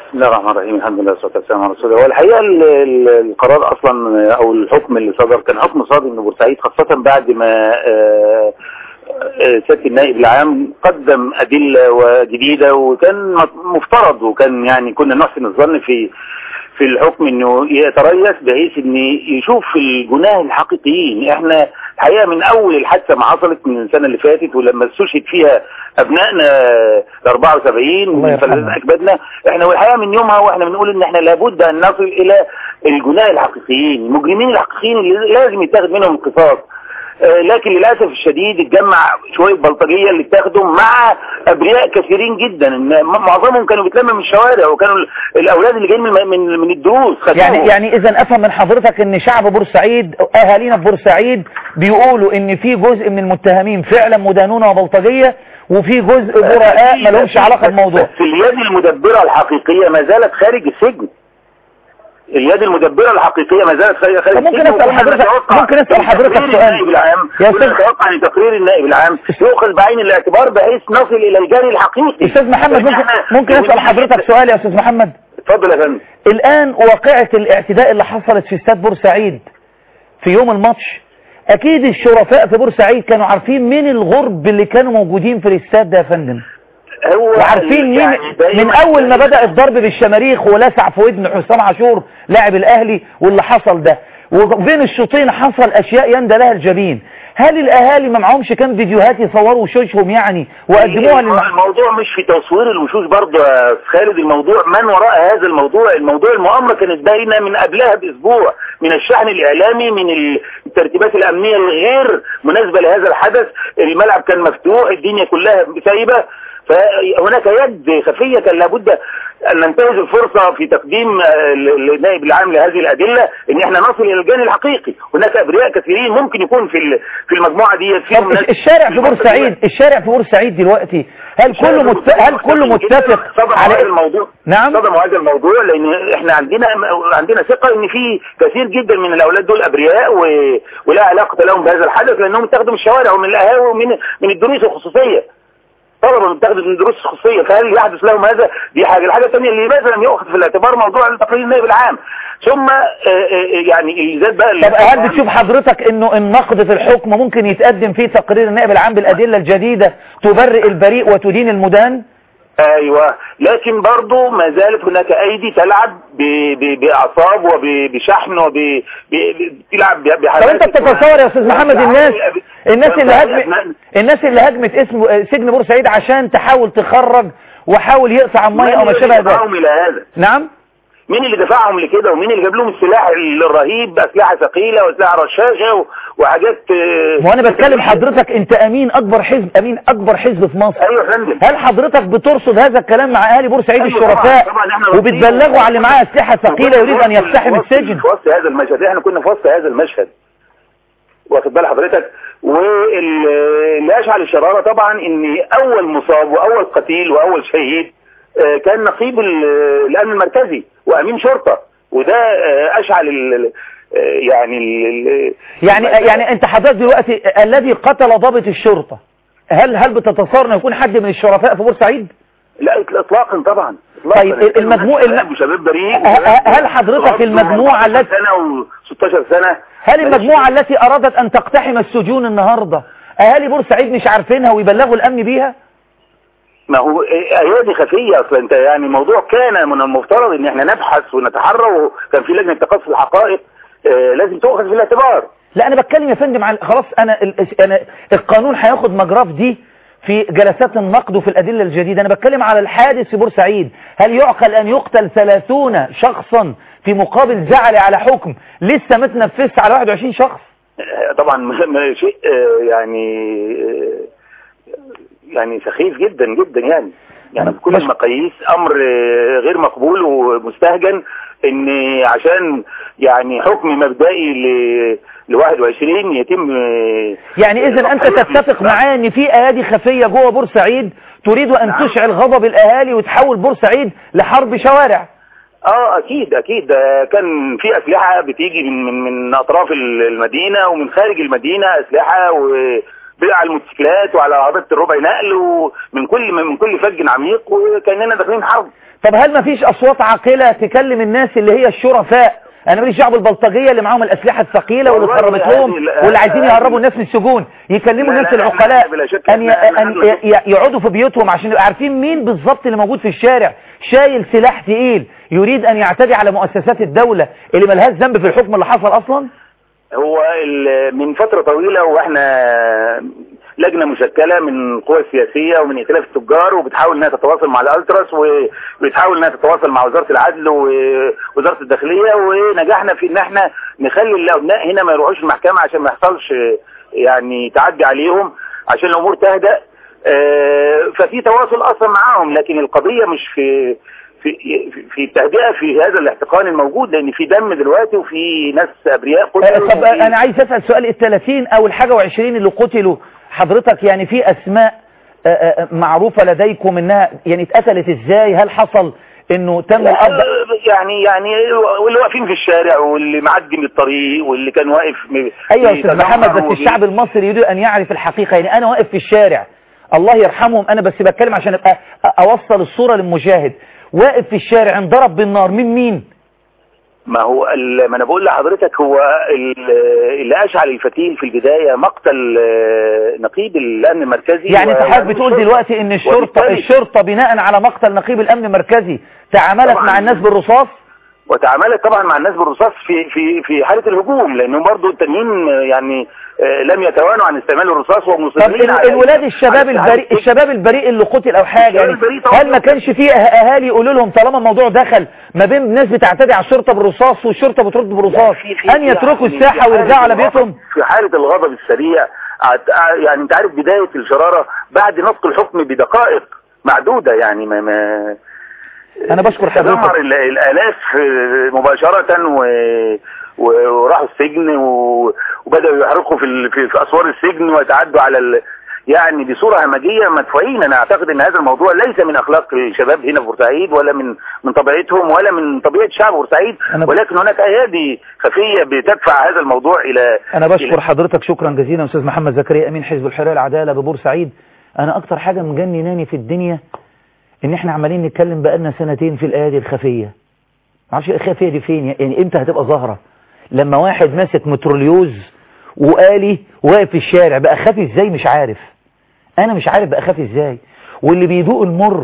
بسم الله الرحمن الرحيم الحمد لله والصلاه والسلام على رسول الله والحقيقه ال- ال- القرار اصلا او الحكم اللي صدر كان حكم صادر من بورسعيد خاصه بعد ما آه، آه، سياده النائب العام قدم ادله وجديده وكان مفترض وكان يعني كنا نحسن الظن في في الحكم انه يتريث بحيث ان يشوف الجناه الحقيقيين احنا الحقيقه من اول الحادثه ما حصلت من السنه اللي فاتت ولما استشهد فيها ابنائنا ال 74 الله من يرحمهم. فلذات اجدادنا احنا والحقيقه من يومها واحنا بنقول ان احنا لابد ان نصل الى الجناه الحقيقيين المجرمين الحقيقيين اللي لازم يتاخد منهم القصاص آه، لكن للاسف الشديد اتجمع شويه بلطجيه اللي اتاخدوا مع ابرياء كثيرين جدا إن م- معظمهم كانوا بيتلموا من الشوارع وكانوا ال- الاولاد اللي جايين من من, من الدروس خدوهم. يعني يعني اذا افهم من حضرتك ان شعب بورسعيد اهالينا في بورسعيد بيقولوا ان في جزء من المتهمين فعلا مدانون وبلطجيه وفي جزء براء ما لهمش علاقه بالموضوع بس اليد المدبرة الحقيقية ما زالت خارج السجن اليد المدبرة الحقيقية ما زالت خارج خارج طب ممكن السجن أسأل وكنا حضرتك- نتوقع ممكن أسأل إن حضرتك تقرير سؤال؟ النائب العام يا كنا أستاذ- نتوقع ان تقرير النائب العام يؤخذ بعين الاعتبار بحيث نصل الى الجاني الحقيقي استاذ محمد لأن ممكن إحنا- ممكن اسال حضرتك سؤال يا استاذ محمد اتفضل يا فندم الآن واقعة الاعتداء اللي حصلت في استاد بورسعيد في يوم الماتش أكيد الشرفاء في بورسعيد كانوا عارفين مين الغرب اللي كانوا موجودين في الاستاد ده يا فندم هو وعارفين مين يعني دايماً- من أول ما بدأ الضرب بالشماريخ ولسع في ودن حسام عاشور لاعب الأهلي واللي حصل ده وبين الشوطين حصل أشياء يندى لها الجبين هل الأهالي ما معهمش كان فيديوهات يصوروا وشوشهم يعني وقدموها للمحكمة الموضوع مش في تصوير الوشوش برضه يا خالد الموضوع من وراء هذا الموضوع الموضوع المؤامرة كانت باينة من قبلها باسبوع من الشحن الاعلامي من الترتيبات الامنية الغير مناسبة لهذا الحدث الملعب كان مفتوح الدنيا كلها سايبة فهناك يد خفية كان لابد ان ننتهز الفرصة في تقديم آه، النائب العام لهذه الادلة ان احنا نصل الى الجاني الحقيقي هناك ابرياء كثيرين ممكن يكون في ال- في المجموعة دي فيهم طب ناس الشارع في بورسعيد الشارع في بورسعيد دلوقتي هل كله مت... هل كله متفق صدموا على هذا الموضوع نعم صدموا هذا الموضوع لان احنا عندنا عندنا ثقه ان في كثير جدا من الاولاد دول ابرياء و... ولا علاقه لهم بهذا الحدث لانهم اتخذوا من الشوارع ومن القهاوي ومن من الدروس الخصوصيه طلبة متخذة من دروس خصوصية فهل يحدث لهم هذا دي حاجة الحاجة الثانية اللي لماذا لم يؤخذ في الاعتبار موضوع تقرير النائب العام ثم آه، آه، يعني اللي زاد بقى طب هل بتشوف حضرتك انه النقد في الحكم ممكن يتقدم فيه تقرير النائب العام بالادله الجديده تبرئ البريء وتدين المدان ايوه لكن برضه ما زالت هناك ايدي تلعب ب- ب- باعصاب وبشحن وبتلعب طب انت بتتصور يا استاذ محمد الناس الناس اللي هجمت الناس اللي هجمت اسم سجن بورسعيد عشان تحاول تخرج وحاول يقطع الميه او ما شابه ذلك دفعهم الى هذا نعم مين اللي دفعهم لكده ومين اللي جاب لهم السلاح الرهيب اسلحه ثقيله واسلحه رشاشه و- وحاجات آه، ما انا بتكلم حضرتك انت امين اكبر حزب امين اكبر حزب في مصر ايوه يا فندم هل حضرتك بترصد هذا الكلام مع اهالي بورسعيد أيوة الشرفاء طبعاً، طبعاً إحنا وبتبلغوا على اللي معاه اسلحه ثقيله يريد ان في وسط- يقتحم في وسط- السجن في وسط هذا المشهد احنا كنا في وسط هذا المشهد واخد بال حضرتك واللي اشعل الشراره طبعا ان اول مصاب واول قتيل واول شهيد آه، كان نقيب ال- الامن المركزي وامين شرطه وده آه، اشعل ال- آه، يعني ال- يعني يعني انت حضرتك دلوقتي الذي قتل ضابط الشرطه هل هل بتتصور انه يكون حد من الشرفاء في بورسعيد لا اطلاقا طبعا إطلاقاً. طيب، المجموع- الم- وشباب بريء ه- ه- هل حضرتك المجموعة التي- سنه و16 سنه هل المجموعه التي ارادت ان تقتحم السجون النهارده اهالي بورسعيد مش عارفينها ويبلغوا الامن بيها ما هو ايادي خفيه اصلا انت يعني الموضوع كان من المفترض ان احنا نبحث ونتحرى وكان في لجنه تقصي الحقائق آه، لازم تؤخذ في الاعتبار لا انا بتكلم يا فندم عن خلاص انا ال- انا القانون هياخد مجراه في دي في جلسات النقد وفي الادله الجديده انا بتكلم على الحادث في بورسعيد هل يعقل ان يقتل 30 شخصا في مقابل زعل على حكم لسه ما تنفذش على 21 شخص آه، طبعا م- م- شيء آه، يعني آه، يعني سخيف جدا جدا يعني يعني بكل مش- المقاييس امر آه، غير مقبول ومستهجن ان عشان يعني حكم مبدئي ل ل 21 يتم آه، يعني اذا انت تتفق معايا ان في ايادي خفيه جوه بورسعيد تريد ان نعم. تشعل غضب الاهالي وتحول بورسعيد لحرب شوارع اه اكيد اكيد ده كان في اسلحه بتيجي من من من اطراف ال- المدينه ومن خارج المدينه اسلحه وعلى الموتوسيكلات وعلى عربيات الربع نقل ومن كل من كل فج عميق وكاننا داخلين حرب طب هل ما فيش اصوات عاقله تكلم الناس اللي هي الشرفاء انا ماليش دعوه بالبلطجيه اللي معاهم الاسلحه الثقيله واللي والله اتهربت لهم هذه- واللي عايزين هذه- يهربوا الناس من السجون يكلموا لا، الناس لا، العقلاء إحنا بلا شك ان ي- إحنا- إحنا ان عندنا- ي- ي- يقعدوا في بيوتهم عشان يبقوا عارفين مين بالظبط اللي موجود في الشارع شايل سلاح تقيل يريد ان يعتدي على مؤسسات الدوله اللي ملهاش ذنب في الحكم اللي حصل اصلا هو ال- من فترة طويلة واحنا لجنة مشكلة من القوى السياسية ومن ائتلاف التجار وبتحاول انها تتواصل مع الالتراس وبتحاول انها تتواصل مع وزارة العدل ووزارة الداخلية ونجحنا في ان احنا نخلي الابناء هنا ما يروحوش المحكمة عشان ما يحصلش يعني تعدي عليهم عشان الامور تهدأ آه، ففي تواصل اصلا معاهم لكن القضية مش في في في التهدئه في هذا الاحتقان الموجود لان في دم دلوقتي وفي ناس ابرياء آه، قتلوا طب وفي- انا عايز اسال سؤال ال 30 او الحاجه و20 اللي قتلوا حضرتك يعني في اسماء آه، آه، معروفه لديكم انها يعني اتقتلت ازاي هل حصل انه تم القبض يعني يعني واللي واقفين في الشارع واللي معدي من الطريق واللي كان واقف م- ايوه يا استاذ بيتجمع محمد بس وبي- الشعب المصري يريد ان يعرف الحقيقه يعني انا واقف في الشارع الله يرحمهم انا بس بتكلم عشان ابقى اوصل الصوره للمشاهد واقف في الشارع انضرب بالنار من مين ما هو ال- ما انا بقول لحضرتك هو ال- اللي اشعل الفتيل في البدايه مقتل آه، نقيب الامن المركزي يعني انت و- حضرتك بتقول والشرطة. دلوقتي ان الشرطه وبالتالي- الشرطه بناء على مقتل نقيب الامن المركزي تعاملت طبعاً. مع الناس بالرصاص وتعاملت طبعا مع الناس بالرصاص في في في حاله الهجوم لانه برضه التانيين آه، يعني آه، لم يتوانوا عن استعمال الرصاص طب ومصرين ال- على- الولاد الشباب على البريء استعادة- الشباب البريء اللي قتل او حاجه الشباب يعني البريء طبعاً. هل ما كانش فيه اهالي يقولوا لهم طالما الموضوع دخل ما بين ناس بتعتدي على الشرطه بالرصاص والشرطه بترد بالرصاص في- في- ان يتركوا يعني الساحه في ويرجعوا على حالة بيتهم الغضب- في حالة الغضب السريع عت- يعني انت عارف بداية الشرارة بعد نطق الحكم بدقائق معدودة يعني ما ما أنا بشكر حضرتك. تدمر ال- الآلاف آه، مباشرة و و- وراحوا السجن و- وبدأوا يحرقوا في ال- في في أسوار السجن ويتعدوا على ال... يعني بصورة همجية مدفوعين أنا أعتقد أن هذا الموضوع ليس من أخلاق الشباب هنا في بورسعيد ولا من من طبيعتهم ولا من طبيعة شعب بورسعيد أنا- ولكن هناك أيادي خفية بتدفع هذا الموضوع إلى انا بشكر إلى- حضرتك شكرا جزيلا استاذ محمد زكريا امين حزب الحريه العداله ببورسعيد انا اكتر حاجه مجنناني في الدنيا ان احنا عمالين نتكلم بقالنا سنتين في الايادي الخفيه معرفش الخفيه دي فين يعني امتى هتبقى ظاهره لما واحد ماسك متروليوز وآلي واقف في الشارع بقى خافي ازاي مش عارف انا مش عارف بقى خافي ازاي واللي بيدوق المر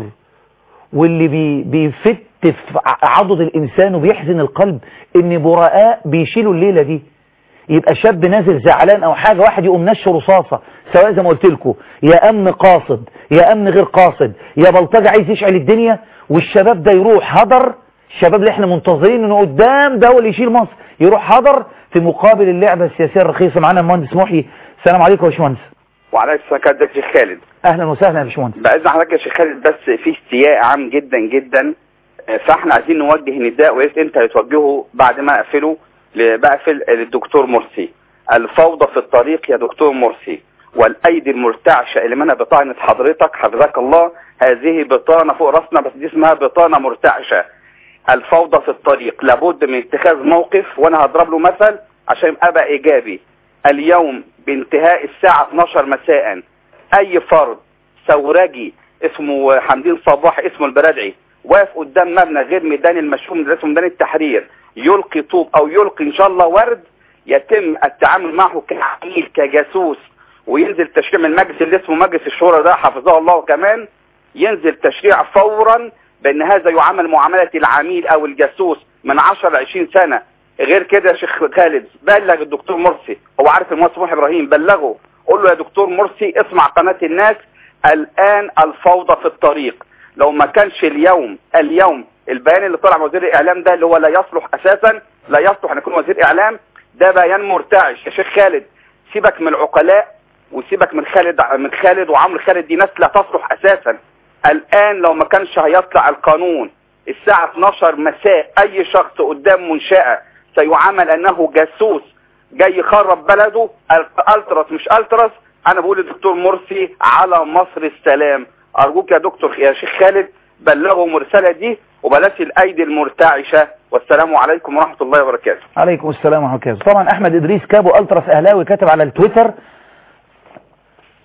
واللي بي بيفت في ع- عضد الانسان وبيحزن القلب ان براء بيشيلوا الليله دي يبقى شاب نازل زعلان او حاجه واحد يقوم نش رصاصه سواء زي ما قلت لكم يا امن قاصد يا امن غير قاصد يا بلطجي عايز يشعل الدنيا والشباب ده يروح هدر الشباب اللي احنا منتظرين انه قدام ده هو اللي يشيل مصر يروح هدر في مقابل اللعبه السياسيه الرخيصه معانا المهندس محيي السلام عليكم يا باشمهندس وعليكم السلام كده شيخ خالد اهلا وسهلا يا باشمهندس باذن حضرتك يا شيخ خالد بس في استياء عام جدا جدا آه، فاحنا عايزين نوجه نداء ويس انت هتوجهه بعد ما اقفله ل- بقفل للدكتور مرسي الفوضى في الطريق يا دكتور مرسي والايدي المرتعشه اللي منها بطانه حضرتك حفظك الله هذه بطانه فوق راسنا بس دي اسمها بطانه مرتعشه الفوضى في الطريق لابد من اتخاذ موقف وانا هضرب له مثل عشان يبقى بقى ايجابي اليوم بانتهاء الساعه 12 مساء اي فرد ثورجي اسمه حمدين صباح اسمه البرادعي واقف قدام مبنى غير ميدان المشؤوم اللي اسمه ميدان التحرير يلقي طوب او يلقي ان شاء الله ورد يتم التعامل معه كعميل كجاسوس وينزل تشريع من المجلس اللي اسمه مجلس الشورى ده حفظه الله كمان ينزل تشريع فورا بان هذا يعامل معاملة العميل او الجاسوس من 10 ل 20 سنة غير كده يا شيخ خالد بلغ الدكتور مرسي هو عارف المهندس محي ابراهيم بلغه قول له يا دكتور مرسي اسمع قناة الناس الان الفوضى في الطريق لو ما كانش اليوم اليوم البيان اللي طلع من وزير الاعلام ده اللي هو لا يصلح اساسا لا يصلح ان يكون وزير اعلام ده بيان مرتعش يا شيخ خالد سيبك من العقلاء وسيبك من خالد من خالد وعمرو خالد دي ناس لا تصلح اساسا الان لو ما كانش هيطلع القانون الساعة 12 مساء اي شخص قدام منشأة سيعامل انه جاسوس جاي يخرب بلده التراس مش التراس انا بقول للدكتور مرسي على مصر السلام ارجوك يا دكتور يا شيخ خالد بلغوا الرسالة دي وبلاش الايدي المرتعشة والسلام عليكم ورحمة الله وبركاته عليكم السلام ورحمه الله وبركاته طبعا احمد ادريس كابو التراس اهلاوي كاتب على التويتر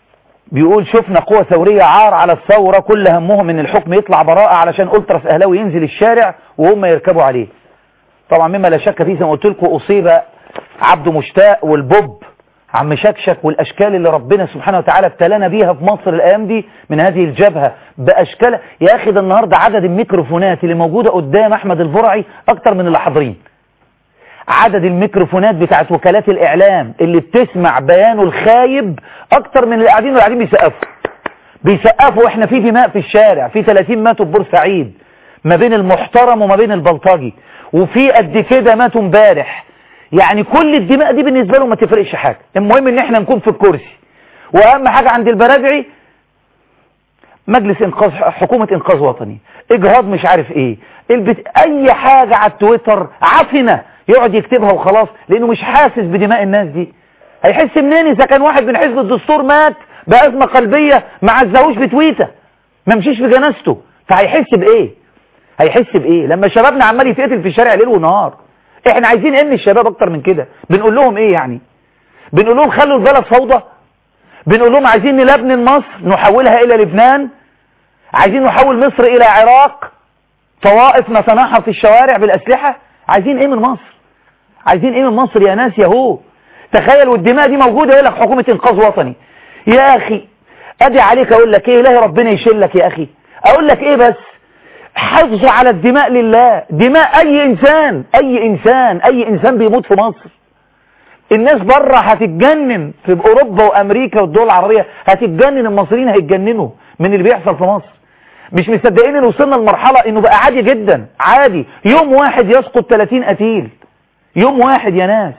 بيقول شفنا قوة ثورية عار على الثورة كل همهم ان الحكم يطلع براءة علشان ألتراس أهلاوي ينزل الشارع وهم يركبوا عليه طبعا مما لا شك فيه زي ما قلت لكم أصيب عبد مشتاق والبوب عم شكشك والأشكال اللي ربنا سبحانه وتعالى ابتلانا بيها في مصر الأيام دي من هذه الجبهة بأشكال يا أخي ده النهاردة عدد الميكروفونات اللي موجودة قدام أحمد البرعي أكتر من اللي حاضرين عدد الميكروفونات بتاعت وكالات الإعلام اللي بتسمع بيانه الخايب أكتر من اللي قاعدين واللي قاعدين بيسقفوا بيسقفوا إحنا في دماء في الشارع في 30 ماتوا في بورسعيد ما بين المحترم وما بين البلطجي وفي قد كده ماتوا امبارح يعني كل الدماء دي بالنسبة له ما تفرقش حاجة المهم ان احنا نكون في الكرسي واهم حاجة عند البرادعي مجلس انقاذ حكومة انقاذ وطني اجهاض مش عارف ايه البت... اي حاجة على التويتر عفنة يقعد يكتبها وخلاص لانه مش حاسس بدماء الناس دي هيحس منين اذا كان واحد من حزب الدستور مات بأزمة قلبية ما عزهوش بتويته ما مشيش في جنازته فهيحس بايه هيحس بايه لما شبابنا عمال يتقتل في الشارع ليل ونهار احنا عايزين ايه من الشباب اكتر من كده بنقول لهم ايه يعني بنقول لهم خلوا البلد فوضى بنقول لهم عايزين نلبنن مصر نحولها الى لبنان عايزين نحول مصر الى عراق طوائف نتناحر في الشوارع بالاسلحة عايزين ايه من مصر عايزين ايه من مصر يا ناس يهو تخيل والدماء دي موجودة يقول لك حكومة انقاذ وطني يا اخي ادي عليك اقول لك ايه الهي ربنا يشيلك يا اخي اقول لك ايه بس حفظ على الدماء لله دماء اي انسان اي انسان اي انسان بيموت في مصر الناس بره هتتجنن في اوروبا وامريكا والدول العربية هتتجنن المصريين هيتجننوا من اللي بيحصل في مصر مش مصدقين ان وصلنا لمرحلة انه بقى عادي جدا عادي يوم واحد يسقط 30 قتيل يوم واحد يا ناس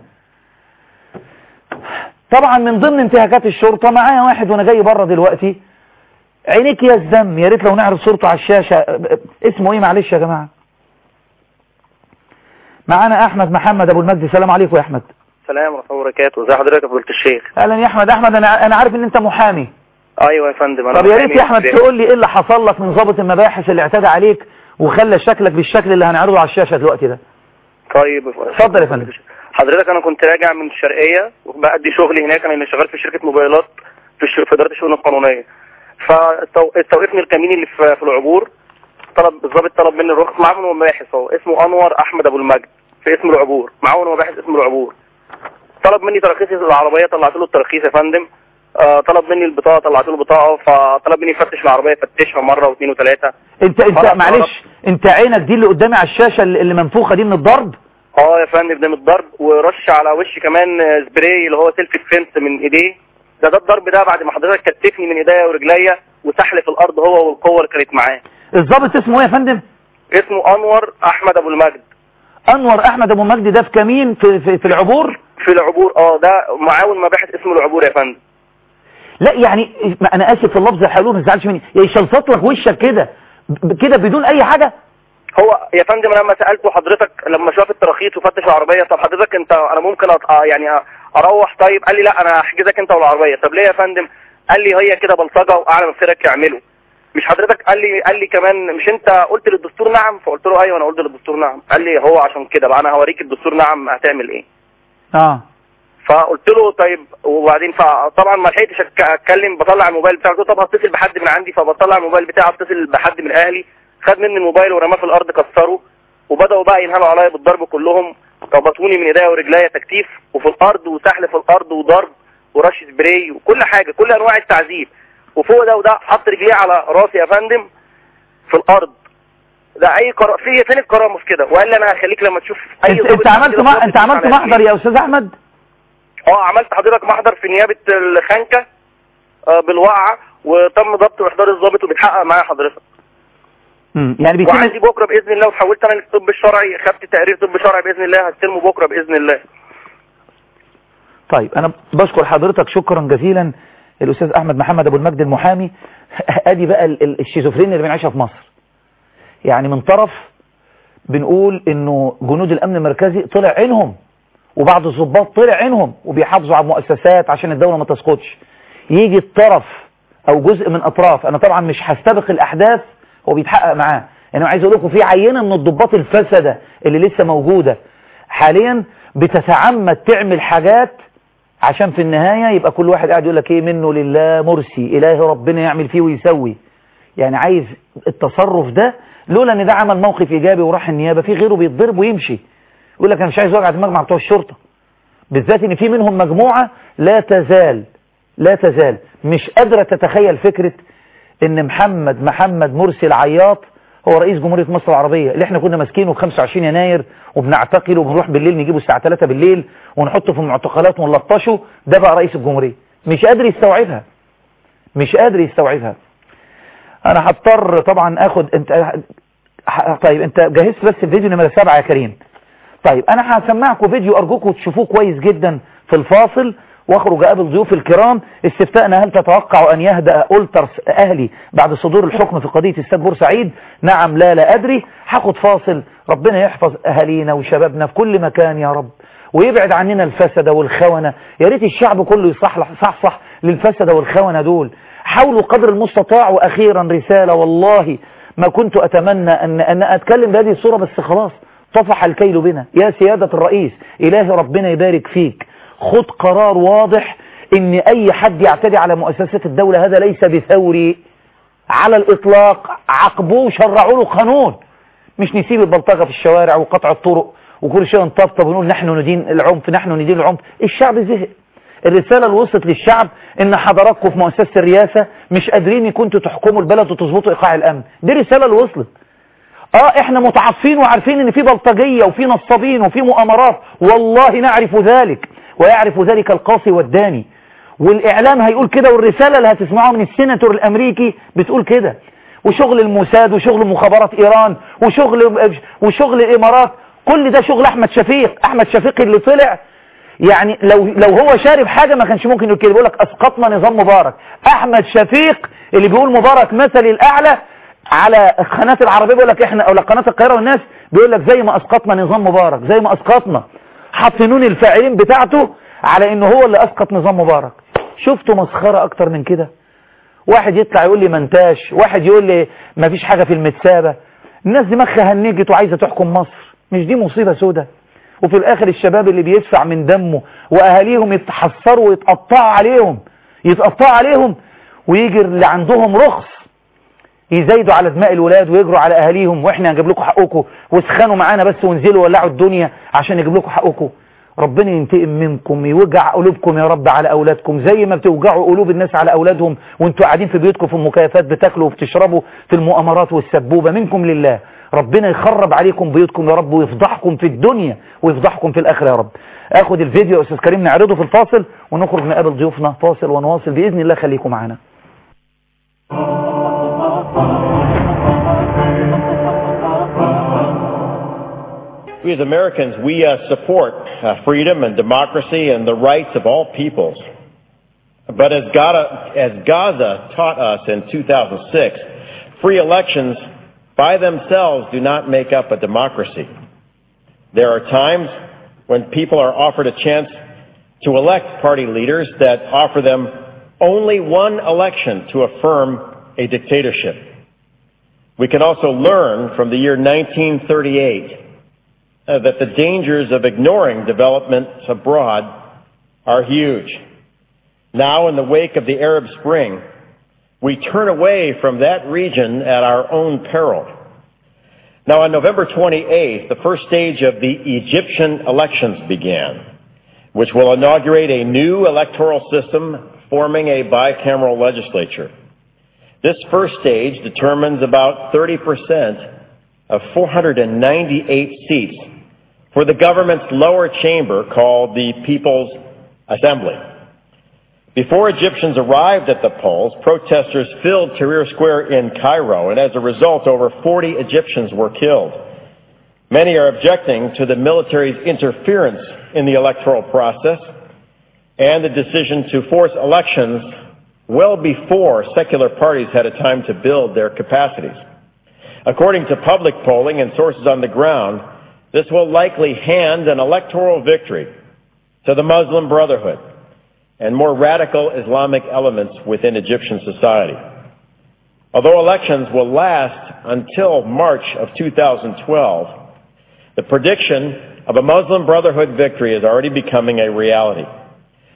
طبعا من ضمن انتهاكات الشرطة معايا واحد وانا جاي بره دلوقتي عينيك يا الزم يا ريت لو نعرض صورته على الشاشة اسمه ايه معلش يا جماعة معانا احمد محمد ابو المجد السلام عليكم يا احمد السلام ورحمة الله وبركاته ازي حضرتك يا فضيلة الشيخ اهلا يا احمد احمد انا انا عارف ان انت محامي ايوه يا فندم انا طب يا ريت محامي يا احمد في- تقول لي ايه اللي حصل لك من ضابط المباحث اللي اعتدى عليك وخلى شكلك بالشكل اللي هنعرضه على الشاشة دلوقتي ده طيب اتفضل يا فندم حضرتك انا كنت راجع من الشرقية وبأدي شغلي هناك انا اللي شغال في شركة موبايلات في, الش... في ادارة الشؤون القانونية فاستوقفني الكمين اللي في, في العبور طلب الضابط طلب مني الرخص معاون مباحث اهو اسمه انور احمد ابو المجد في اسم العبور معاون مباحث اسم العبور طلب مني تراخيص العربية طلعت له التراخيص يا فندم آه طلب مني البطاقة طلعت له البطاقة فطلب مني يفتش العربية يفتشها مرة واثنين وثلاثة انت انت خلاص، معلش انت عينك دي اللي قدامي على الشاشة اللي اللي منفوخة دي من الضرب اه يا فندم ده من الضرب ورش على وشي كمان آه، سبراي اللي هو سيلف ديفنس من ايديه ده ده الضرب ده بعد ما حضرتك كتفني من ايديا ورجليا وسحل في الارض هو والقوه اللي كانت معاه الضابط اسمه ايه يا فندم اسمه انور احمد ابو المجد انور احمد ابو مجدي ده في كمين في, في, في العبور في العبور اه ده معاون مباحث اسمه العبور يا فندم لا يعني ما انا اسف في اللفظ يا حلو ما تزعلش مني يشلصط لك وشك كده ب- كده بدون اي حاجة هو يا فندم انا لما سالته حضرتك لما شاف التراخيص وفتش العربيه طب حضرتك انت انا ممكن أط... آه يعني أ- اروح طيب قال لي لا انا هحجزك انت والعربيه طب ليه يا فندم قال لي هي كده بلطجه واعلى مفسرك يعمله مش حضرتك قال لي قال لي كمان مش انت قلت للدستور نعم فقلت له ايوه انا قلت للدستور نعم قال لي هو عشان كده بقى انا هوريك الدستور نعم هتعمل ايه اه فقلت له طيب وبعدين فطبعا ما لحقتش أتك- اتكلم بطلع الموبايل بتاعي قلت له طب هتصل بحد من عندي فبطلع الموبايل بتاعي اتصل بحد من اهلي خد مني الموبايل ورماه في الارض كسره وبداوا بقى ينهالوا عليا بالضرب كلهم ربطوني من ايديا ورجليا تكتيف وفي الارض وسحل في الارض وضرب ورش سبراي وكل حاجه كل انواع التعذيب وفوق ده وده حط رجليه على راسي يا فندم في الارض ده اي قرار في فين الكرامه في كده وقال لي انا هخليك لما تشوف اي انت, ضابط انت عملت كده مح... ضابط انت عملت على محضر رجليه. يا استاذ احمد اه عملت حضرتك محضر في نيابة الخنكة آه، بالوقعة وتم ضبط واحضار الضابط وبيتحقق معايا حضرتك مم. يعني وعندي بيتم بكرة بإذن الله وحولت انا للطب الشرعي خدت تقرير طب شرعي بإذن الله هستلمه بكرة بإذن الله طيب انا بشكر حضرتك شكرا جزيلا الاستاذ احمد محمد ابو المجد المحامي ادي بقى ال- ال- الشيزوفرينيا اللي بنعيشها في مصر يعني من طرف بنقول انه جنود الامن المركزي طلع عينهم وبعض الضباط طلع عينهم وبيحافظوا على المؤسسات عشان الدولة ما تسقطش يجي الطرف او جزء من اطراف انا طبعا مش هستبق الاحداث هو بيتحقق معاه انا عايز اقول لكم في عينة من الضباط الفسدة اللي لسه موجودة حاليا بتتعمد تعمل حاجات عشان في النهاية يبقى كل واحد قاعد يقول لك ايه منه لله مرسي إله ربنا يعمل فيه ويسوي يعني عايز التصرف ده لولا ان ده عمل موقف ايجابي وراح النيابة في غيره بيتضرب ويمشي يقول لك انا مش عايز وجع دماغ مع بتوع الشرطة بالذات ان في منهم مجموعة لا تزال لا تزال مش قادرة تتخيل فكرة ان محمد محمد مرسي العياط هو رئيس جمهورية مصر العربية اللي احنا كنا ماسكينه في 25 يناير وبنعتقله وبنروح بالليل نجيبه الساعة 3 بالليل ونحطه في المعتقلات ونلطشه ده بقى رئيس الجمهورية مش قادر يستوعبها مش قادر يستوعبها انا هضطر طبعا اخد انت طيب انت جهزت بس الفيديو نمرة سبعة يا كريم طيب انا هسمعكم فيديو ارجوكم تشوفوه كويس جدا في الفاصل واخرج اقابل ضيوف الكرام استفتاءنا هل تتوقع ان يهدأ أولترس اهلي بعد صدور الحكم في قضية استاد بورسعيد نعم لا لا ادري هاخد فاصل ربنا يحفظ اهالينا وشبابنا في كل مكان يا رب ويبعد عننا الفسد والخونة يا ريت الشعب كله يصحصح صح للفسد والخونة دول حاولوا قدر المستطاع واخيرا رسالة والله ما كنت اتمنى ان ان اتكلم بهذه الصورة بس خلاص طفح الكيل بنا يا سيادة الرئيس إلهي ربنا يبارك فيك خد قرار واضح ان اي حد يعتدي على مؤسسات الدولة هذا ليس بثوري على الاطلاق عاقبوه وشرعوا له قانون مش نسيب البلطجة في الشوارع وقطع الطرق وكل شيء نطبطب ونقول نحن ندين العنف نحن ندين العنف الشعب زهق الرسالة اللي وصلت للشعب ان حضراتكم في مؤسسة الرئاسة مش قادرين كنتوا تحكموا البلد وتظبطوا ايقاع الامن دي الرسالة اللي وصلت اه احنا متعاطفين وعارفين ان في بلطجية وفي نصابين وفي مؤامرات والله نعرف ذلك ويعرف ذلك القاصي والداني والاعلام هيقول كده والرسالة اللي هتسمعوها من السيناتور الامريكي بتقول كده وشغل الموساد وشغل مخابرات ايران وشغل وشغل الامارات كل ده شغل احمد شفيق احمد شفيق اللي طلع يعني لو لو هو شارب حاجة ما كانش ممكن يقول كده بيقول لك اسقطنا نظام مبارك احمد شفيق اللي بيقول مبارك مثلي الاعلى على القناة العربية بيقول لك احنا او قناة القاهرة والناس بيقول لك زي ما اسقطنا نظام مبارك زي ما اسقطنا حطنون الفاعلين بتاعته على انه هو اللي اسقط نظام مبارك شفتوا مسخرة اكتر من كده واحد يطلع يقول لي منتاش واحد يقول لي ما فيش حاجة في المتسابة الناس دماغها هنجت وعايزة تحكم مصر مش دي مصيبة سودة وفي الاخر الشباب اللي بيدفع من دمه واهاليهم يتحسروا ويتقطعوا عليهم يتقطعوا عليهم ويجي اللي عندهم رخص يزايدوا على دماء الولاد ويجروا على اهاليهم واحنا هنجيب لكم حقكم واسخنوا معانا بس وانزلوا ولعوا الدنيا عشان يجيب لكم حقكم ربنا ينتقم منكم يوجع قلوبكم يا رب على اولادكم زي ما بتوجعوا قلوب الناس على اولادهم وانتوا قاعدين في بيوتكم في المكيفات بتاكلوا وبتشربوا في المؤامرات والسبوبه منكم لله ربنا يخرب عليكم بيوتكم يا رب ويفضحكم في الدنيا ويفضحكم في الاخره يا رب اخد الفيديو يا استاذ كريم نعرضه في الفاصل ونخرج نقابل ضيوفنا فاصل ونواصل باذن الله خليكم معانا We as Americans, we uh, support uh, freedom and democracy and the rights of all peoples. But as Gaza, as Gaza taught us in 2006, free elections by themselves do not make up a democracy. There are times when people are offered a chance to elect party leaders that offer them only one election to affirm a dictatorship. We can also learn from the year 1938 uh, that the dangers of ignoring developments abroad are huge. Now, in the wake of the Arab Spring, we turn away from that region at our own peril. Now, on November 28th, the first stage of the Egyptian elections began, which will inaugurate a new electoral system forming a bicameral legislature. This first stage determines about 30% of 498 seats for the government's lower chamber called the People's Assembly. Before Egyptians arrived at the polls, protesters filled Tahrir Square in Cairo, and as a result, over 40 Egyptians were killed. Many are objecting to the military's interference in the electoral process and the decision to force elections well before secular parties had a time to build their capacities. According to public polling and sources on the ground, this will likely hand an electoral victory to the Muslim Brotherhood and more radical Islamic elements within Egyptian society. Although elections will last until March of 2012, the prediction of a Muslim Brotherhood victory is already becoming a reality.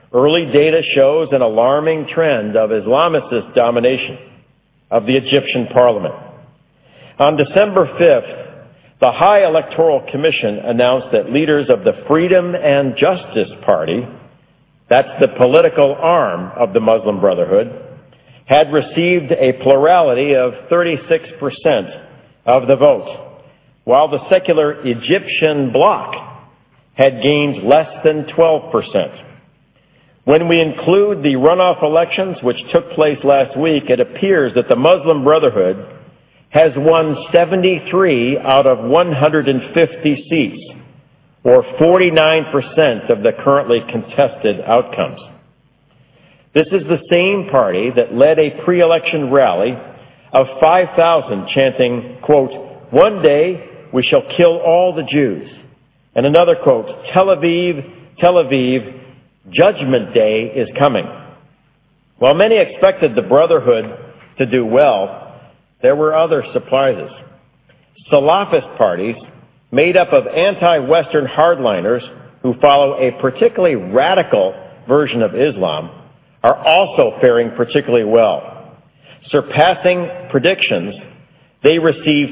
early data shows an alarming trend of Islamicist domination of the Egyptian parliament. On December 5th, the High Electoral Commission announced that leaders of the Freedom and Justice Party, that's the political arm of the Muslim Brotherhood, had received a plurality of 36% of the vote, while the secular Egyptian bloc had gained less than 12%. When we include the runoff elections which took place last week, it appears that the Muslim Brotherhood has won 73 out of 150 seats, or 49% of the currently contested outcomes. This is the same party that led a pre-election rally of 5,000 chanting, quote, one day we shall kill all the Jews. And another quote, Tel Aviv, Tel Aviv, Judgment Day is coming. While many expected the Brotherhood to do well, there were other surprises. Salafist parties, made up of anti-Western hardliners who follow a particularly radical version of Islam, are also faring particularly well. Surpassing predictions, they received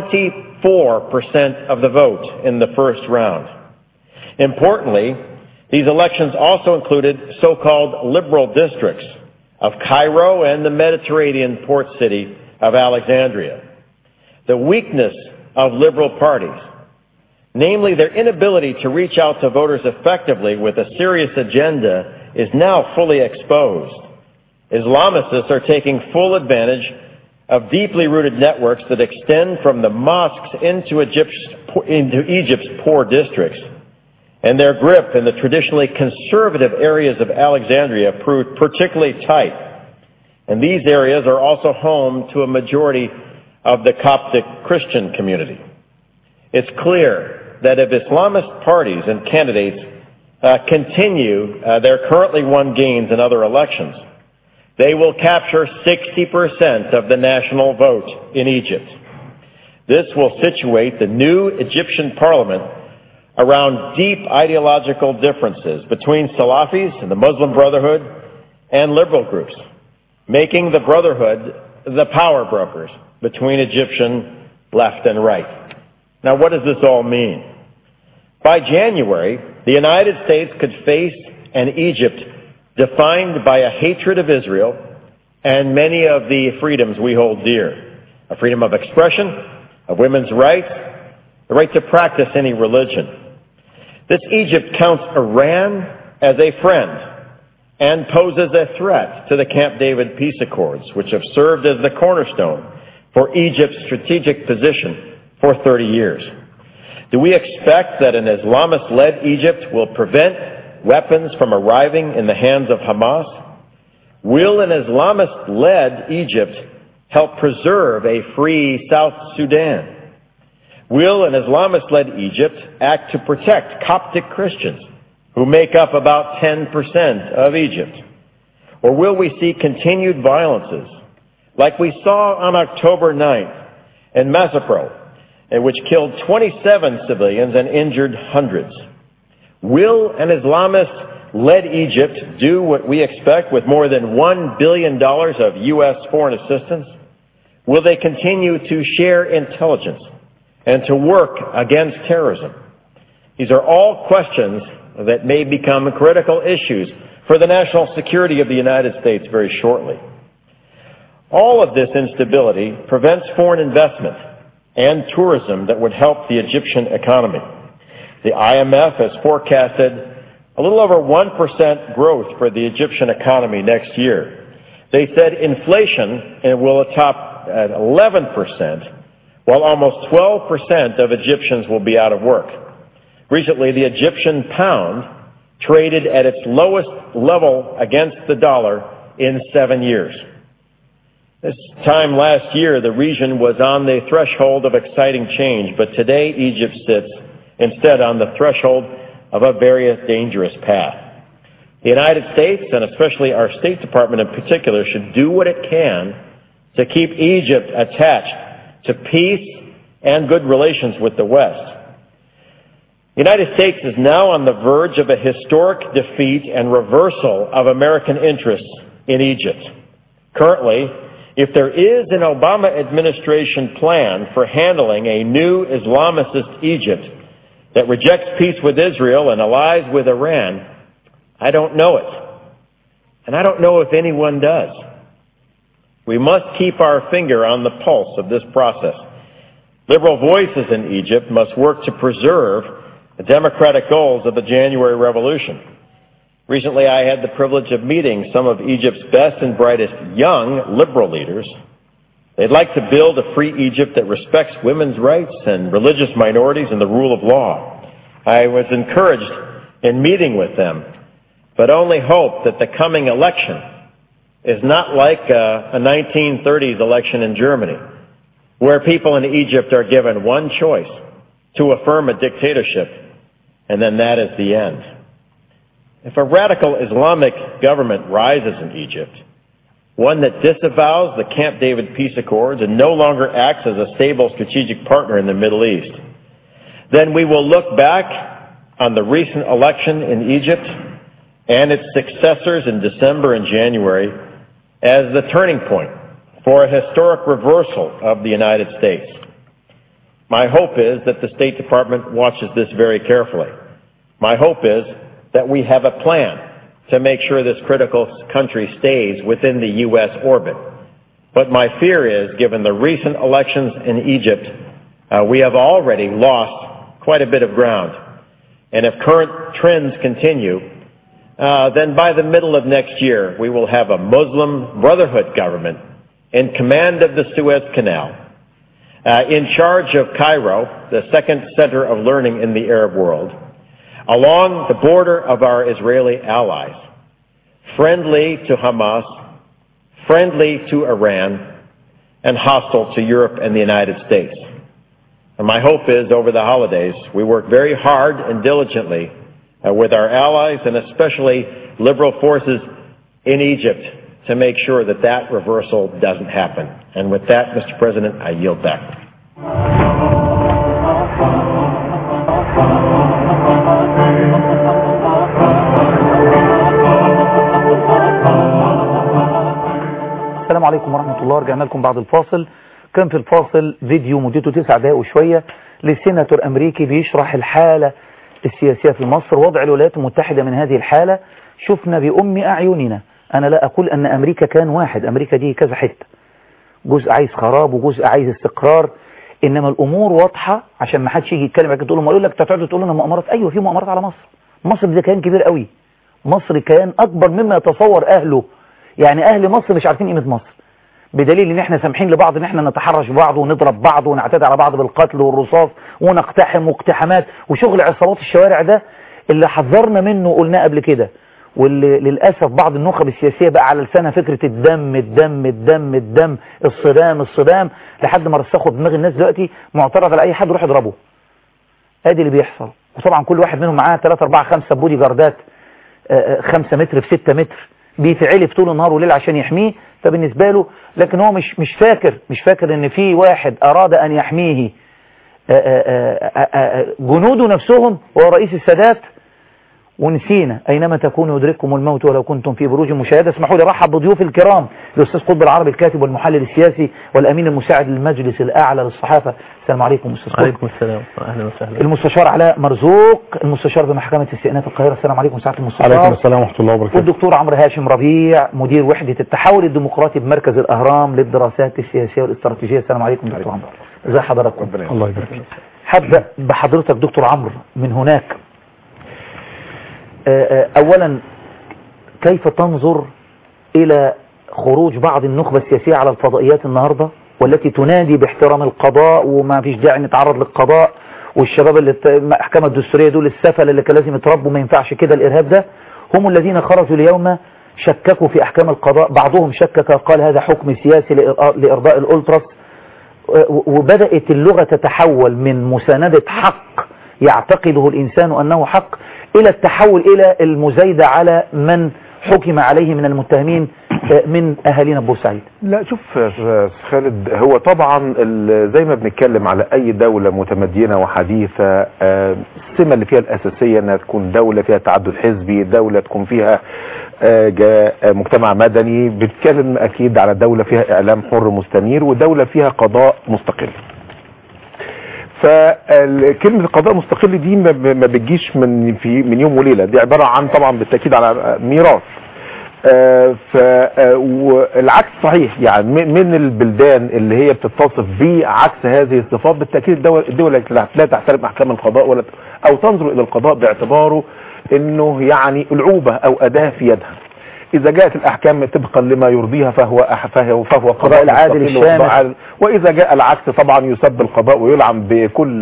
24% of the vote in the first round. Importantly, these elections also included so-called liberal districts of Cairo and the Mediterranean port city of Alexandria. The weakness of liberal parties, namely their inability to reach out to voters effectively with a serious agenda, is now fully exposed. Islamicists are taking full advantage of deeply rooted networks that extend from the mosques into Egypt's, into Egypt's poor districts. And their grip in the traditionally conservative areas of Alexandria proved particularly tight. And these areas are also home to a majority of the Coptic Christian community. It's clear that if Islamist parties and candidates uh, continue uh, their currently won gains in other elections, they will capture 60% of the national vote in Egypt. This will situate the new Egyptian parliament around deep ideological differences between Salafis and the Muslim Brotherhood and liberal groups, making the Brotherhood the power brokers between Egyptian left and right. Now, what does this all mean? By January, the United States could face an Egypt defined by a hatred of Israel and many of the freedoms we hold dear. A freedom of expression, of women's rights, the right to practice any religion. This Egypt counts Iran as a friend and poses a threat to the Camp David peace accords, which have served as the cornerstone for Egypt's strategic position for 30 years. Do we expect that an Islamist-led Egypt will prevent weapons from arriving in the hands of Hamas? Will an Islamist-led Egypt help preserve a free South Sudan? Will an Islamist-led Egypt act to protect Coptic Christians who make up about 10% of Egypt? Or will we see continued violences like we saw on October 9th in Masapro, which killed 27 civilians and injured hundreds? Will an Islamist-led Egypt do what we expect with more than $1 billion of U.S. foreign assistance? Will they continue to share intelligence and to work against terrorism? These are all questions that may become critical issues for the national security of the United States very shortly. All of this instability prevents foreign investment and tourism that would help the Egyptian economy. The IMF has forecasted a little over 1% growth for the Egyptian economy next year. They said inflation will top at 11%, while almost 12% of Egyptians will be out of work. Recently, the Egyptian pound traded at its lowest level against the dollar in seven years. This time last year, the region was on the threshold of exciting change, but today Egypt sits instead on the threshold of a very dangerous path. The United States, and especially our State Department in particular, should do what it can to keep Egypt attached to peace and good relations with the West. The United States is now on the verge of a historic defeat and reversal of American interests in Egypt. Currently, if there is an Obama administration plan for handling a new Islamicist Egypt that rejects peace with Israel and allies with Iran, I don't know it. And I don't know if anyone does. We must keep our finger on the pulse of this process. Liberal voices in Egypt must work to preserve the democratic goals of the January Revolution. Recently, I had the privilege of meeting some of Egypt's best and brightest young liberal leaders. They'd like to build a free Egypt that respects women's rights and religious minorities and the rule of law. I was encouraged in meeting with them, but only hope that the coming election is not like a, a 1930s election in Germany, where people in Egypt are given one choice to affirm a dictatorship, and then that is the end. If a radical Islamic government rises in Egypt, one that disavows the Camp David peace accords and no longer acts as a stable strategic partner in the Middle East, then we will look back on the recent election in Egypt and its successors in December and January as the turning point for a historic reversal of the United States. My hope is that the State Department watches this very carefully. My hope is that we have a plan to make sure this critical country stays within the U.S. orbit. But my fear is, given the recent elections in Egypt, uh, we have already lost quite a bit of ground. And if current trends continue, uh, then by the middle of next year, we will have a Muslim Brotherhood government in command of the Suez Canal, uh, in charge of Cairo, the second center of learning in the Arab world, along the border of our Israeli allies, friendly to Hamas, friendly to Iran, and hostile to Europe and the United States. And my hope is over the holidays, we work very hard and diligently uh, with our allies and especially liberal forces in Egypt to make sure that that reversal doesn't happen. And with that, Mr. President, I yield back. السلام عليكم ورحمة الله رجعنا لكم بعد الفاصل كان في الفاصل فيديو مدته تسع دقائق وشوية لسيناتور أمريكي بيشرح الحالة السياسية في مصر وضع الولايات المتحدة من هذه الحالة شفنا بأم أعيننا أنا لا أقول أن أمريكا كان واحد أمريكا دي كذا حتة جزء عايز خراب وجزء عايز استقرار إنما الأمور واضحة عشان ما حدش يجي يتكلم عليك تقول له ما يقول لك تقعدوا تقول لنا مؤامرات أيوه في مؤامرات على مصر مصر ده كيان كبير قوي مصر كيان أكبر مما يتصور أهله يعني أهل مصر مش عارفين قيمة مصر بدليل ان احنا سامحين لبعض ان احنا نتحرش بعض ونضرب بعض ونعتدي على بعض بالقتل والرصاص ونقتحم واقتحامات وشغل عصابات الشوارع ده اللي حذرنا منه قلناه قبل كده واللي للأسف بعض النخب السياسية بقى على لسانها فكرة الدم الدم الدم الدم الصدام الصدام لحد ما رسخوا دماغ الناس دلوقتي معترض على أي حد يروح يضربه ادي اللي بيحصل وطبعا كل واحد منهم معاه 3 4 5 بودي جاردات 5 متر في 6 متر بيتعلف طول النهار وليل عشان يحميه فبالنسبة له لكن هو مش مش فاكر مش فاكر ان في واحد اراد ان يحميه جنوده نفسهم وهو رئيس السادات ونسينا اينما تكونوا يدرككم الموت ولو كنتم في بروج مشاهدة اسمحوا لي ارحب بضيوف الكرام الاستاذ قطب العربي الكاتب والمحلل السياسي والامين المساعد للمجلس الاعلى للصحافة السلام عليكم استاذ قطب عليكم السلام اهلا وسهلا المستشار علاء مرزوق المستشار بمحكمة استئناف القاهرة السلام عليكم سعاده المستشار عليكم السلام ورحمه الله وبركاته والدكتور عمرو هاشم ربيع مدير وحدة التحول الديمقراطي بمركز الأهرام للدراسات السياسية والاستراتيجية السلام عليكم دكتور عمرو ازي حضراتكم الله يبارك فيك هبدأ بحضرتك دكتور عمرو من هناك أولا كيف تنظر إلى خروج بعض النخبة السياسية على الفضائيات النهاردة والتي تنادي باحترام القضاء وما فيش داعي نتعرض للقضاء والشباب اللي المحكمة الدستورية دول السفل اللي كان لازم يتربوا ما ينفعش كده الإرهاب ده هم الذين خرجوا اليوم شككوا في أحكام القضاء بعضهم شكك قال هذا حكم سياسي لإرضاء الألتراس وبدأت اللغة تتحول من مساندة حق يعتقده الإنسان أنه حق إلى التحول إلى المزايدة على من حكم عليه من المتهمين من أهالينا بورسعيد لا شوف خالد هو طبعا زي ما بنتكلم على أي دولة متمدنة وحديثة السمة اللي فيها الأساسية أنها تكون دولة فيها تعدد حزبي دولة تكون فيها آه، جا- آه، مجتمع مدني بتتكلم أكيد على دولة فيها إعلام حر مستنير ودولة فيها قضاء مستقل فكلمة القضاء المستقل دي ما ب- ما بتجيش من في من يوم وليلة دي عبارة عن طبعا بالتأكيد على ميراث آه، ف آه، والعكس صحيح يعني م- من البلدان اللي هي بتتصف بعكس هذه الصفات بالتاكيد الدول الدول التي لا- لا تحترم احكام القضاء ولا ت- او تنظر الى القضاء باعتباره انه يعني العوبه او اداه في يدها اذا جاءت الاحكام طبقا لما يرضيها فهو أح- فهو فهو قضاء العادل مستقل الشامل. وقضاء عادل. واذا جاء العكس طبعا يسب القضاء ويلعن بكل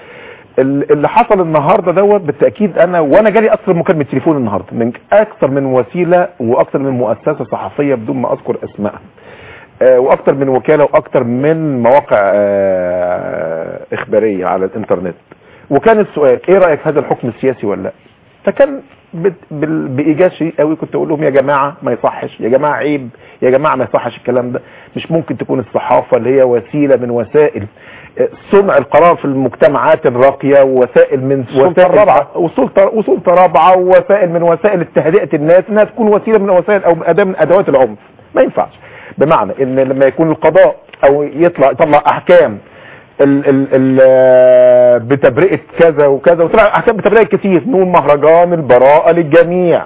ال- اللي حصل النهارده دوت بالتاكيد انا وانا جالي اكثر مكالمه تليفون النهارده من اكثر من وسيله واكثر من مؤسسه صحفيه بدون ما اذكر اسمائها آه، واكثر من وكاله واكثر من مواقع آه، اخباريه على الانترنت وكان السؤال ايه رايك في هذا الحكم السياسي ولا لا فكان بت- بال- بايجاز شيء قوي كنت اقول لهم يا جماعه ما يصحش يا جماعه عيب يا جماعه ما يصحش الكلام ده مش ممكن تكون الصحافه اللي هي وسيله من وسائل آه، صنع القرار في المجتمعات الراقيه ووسائل من السلطة الرابعة. وسلطه وسلطه رابعه ووسائل من وسائل تهدئه الناس انها تكون وسيله من وسائل او اداه من ادوات العنف ما ينفعش بمعنى ان لما يكون القضاء او يطلع يطلع احكام ال ال ال آه، بتبرئه كذا وكذا وطلع احكام بتبرئه كتير نقول مهرجان البراءه للجميع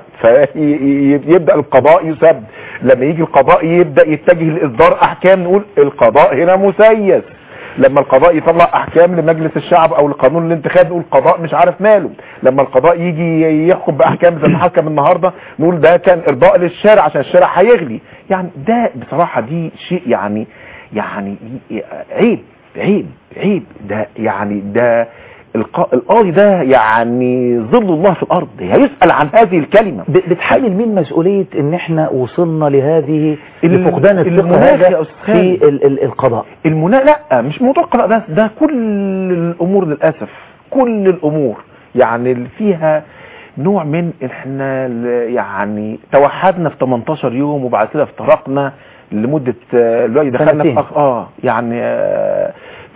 فيبدا القضاء يسب لما يجي القضاء يبدا يتجه لاصدار احكام نقول القضاء هنا مسيس لما القضاء يطلع احكام لمجلس الشعب او لقانون الانتخاب نقول القضاء مش عارف ماله لما القضاء يجي يحكم باحكام زي ما حكم النهارده نقول ده كان ارضاء للشارع عشان الشارع هيغلي يعني ده بصراحه دي شيء يعني يعني عيب عيب عيب ده يعني ده الق- القاضي ده يعني ظل الله في الارض هيسال عن هذه الكلمه ب- بتحمل مين مسؤولية ان احنا وصلنا لهذه ال- لفقدان الثقة المناخ يا هذا أستاذ في خالد. ال ال القضاء المنا لا مش موضوع القضاء بس ده كل الامور للاسف كل الامور يعني اللي فيها نوع من احنا ل- يعني توحدنا في 18 يوم وبعد كده افترقنا لمده آه، دلوقتي دخلنا سنتين. في أخ... اه يعني آه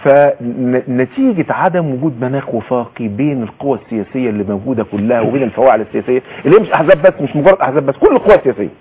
فنتيجة عدم وجود مناخ وفاقي بين القوى السياسية اللي موجودة كلها وبين الفواعل السياسية اللي هي مش أحزاب بس مش مجرد أحزاب بس كل القوى السياسية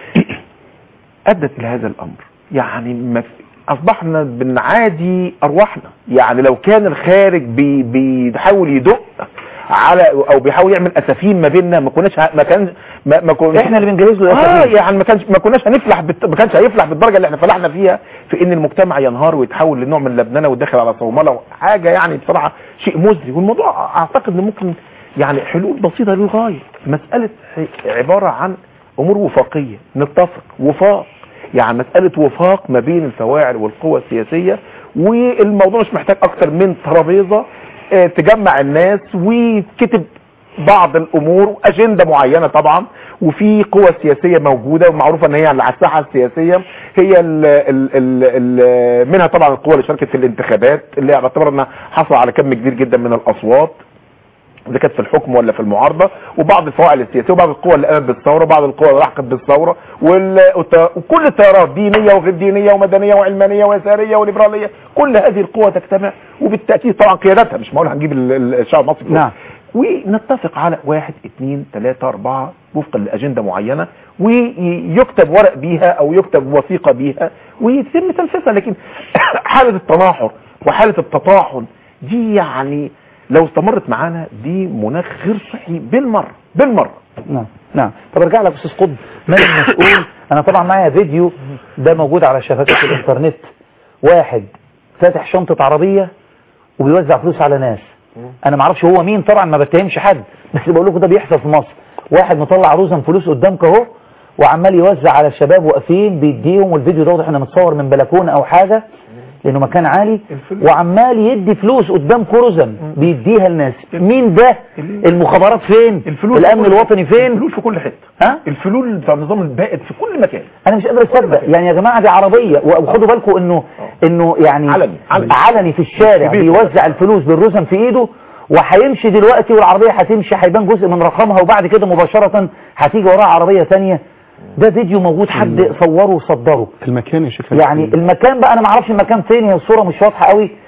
ادت الى هذا الامر يعني ما في اصبحنا بنعادي ارواحنا يعني لو كان الخارج بي بيحاول يدق على او بيحاول يعمل اسفين ما بيننا ما كناش ه- ما كان ما, ما كنا احنا اللي بنجهز له اه الأسفين. يعني ما كانش ما كناش هنفلح بالت... ما كانش هيفلح بالدرجه اللي احنا فلحنا فيها في ان المجتمع ينهار ويتحول لنوع من اللبنانه وداخل على صومله حاجه يعني بصراحه شيء مزري والموضوع اعتقد ان ممكن يعني حلول بسيطه للغايه مساله عباره عن امور وفاقيه نتفق وفاق يعني مساله وفاق ما بين الفواعل والقوى السياسيه والموضوع مش محتاج اكتر من ترابيزه آه، تجمع الناس وكتب بعض الامور اجنده معينه طبعا وفي قوى سياسيه موجوده ومعروفه ان هي على الساحه السياسيه هي ال ال ال ال منها طبعا القوى اللي شاركت في الانتخابات اللي بعتبر انها حصل على كم كبير جدا من الاصوات اذا كانت في الحكم ولا في المعارضه وبعض الفواعل السياسيه وبعض القوى اللي قامت بالثوره وبعض القوى اللي لحقت بالثوره وال- والت- وكل التيارات دينيه وغير دينيه ومدنيه وعلمانيه ويساريه وليبراليه كل هذه القوى تجتمع وبالتاكيد طبعا قيادتها مش معقول هنجيب ال- ال- الشعب المصري كله. نعم. ونتفق على واحد اثنين ثلاثة أربعة وفقا لأجندة معينة ويكتب ورق بيها أو يكتب وثيقة بيها ويتم تنفيذها لكن حالة التناحر وحالة التطاحن دي يعني لو استمرت معانا دي مناخ غير صحي بالمرة بالمرة نعم نعم طب ارجع لك استاذ قطب من المسؤول انا طبعا معايا فيديو ده موجود على شبكة الانترنت واحد فاتح شنطة عربية وبيوزع فلوس على ناس انا ما اعرفش هو مين طبعا ما بتهمش حد بس بقول لكم ده بيحصل في مصر واحد مطلع رزم فلوس قدامك اهو وعمال يوزع على الشباب واقفين بيديهم والفيديو ده واضح انه متصور من بلكونه او حاجه لانه مكان عالي وعمال يدي فلوس قدامكم رزم بيديها لناس مين ده المخابرات فين الفلوس الامن الوطني فين الفلوس في كل حتة ها الفلول بتاع النظام البائد في كل مكان انا مش قادر اصدق يعني يا جماعه دي عربيه وخدوا بالكم انه انه يعني علني، علني. علني في الشارع في بيته. بيوزع الفلوس بالرزم في ايده وهيمشي دلوقتي والعربيه هتمشي هيبان جزء من رقمها وبعد كده مباشره هتيجي وراها عربيه ثانيه ده فيديو موجود حد صوره وصدره المكان يا شيخ يعني المكان بقى انا ما اعرفش المكان فين هي الصوره مش واضحه قوي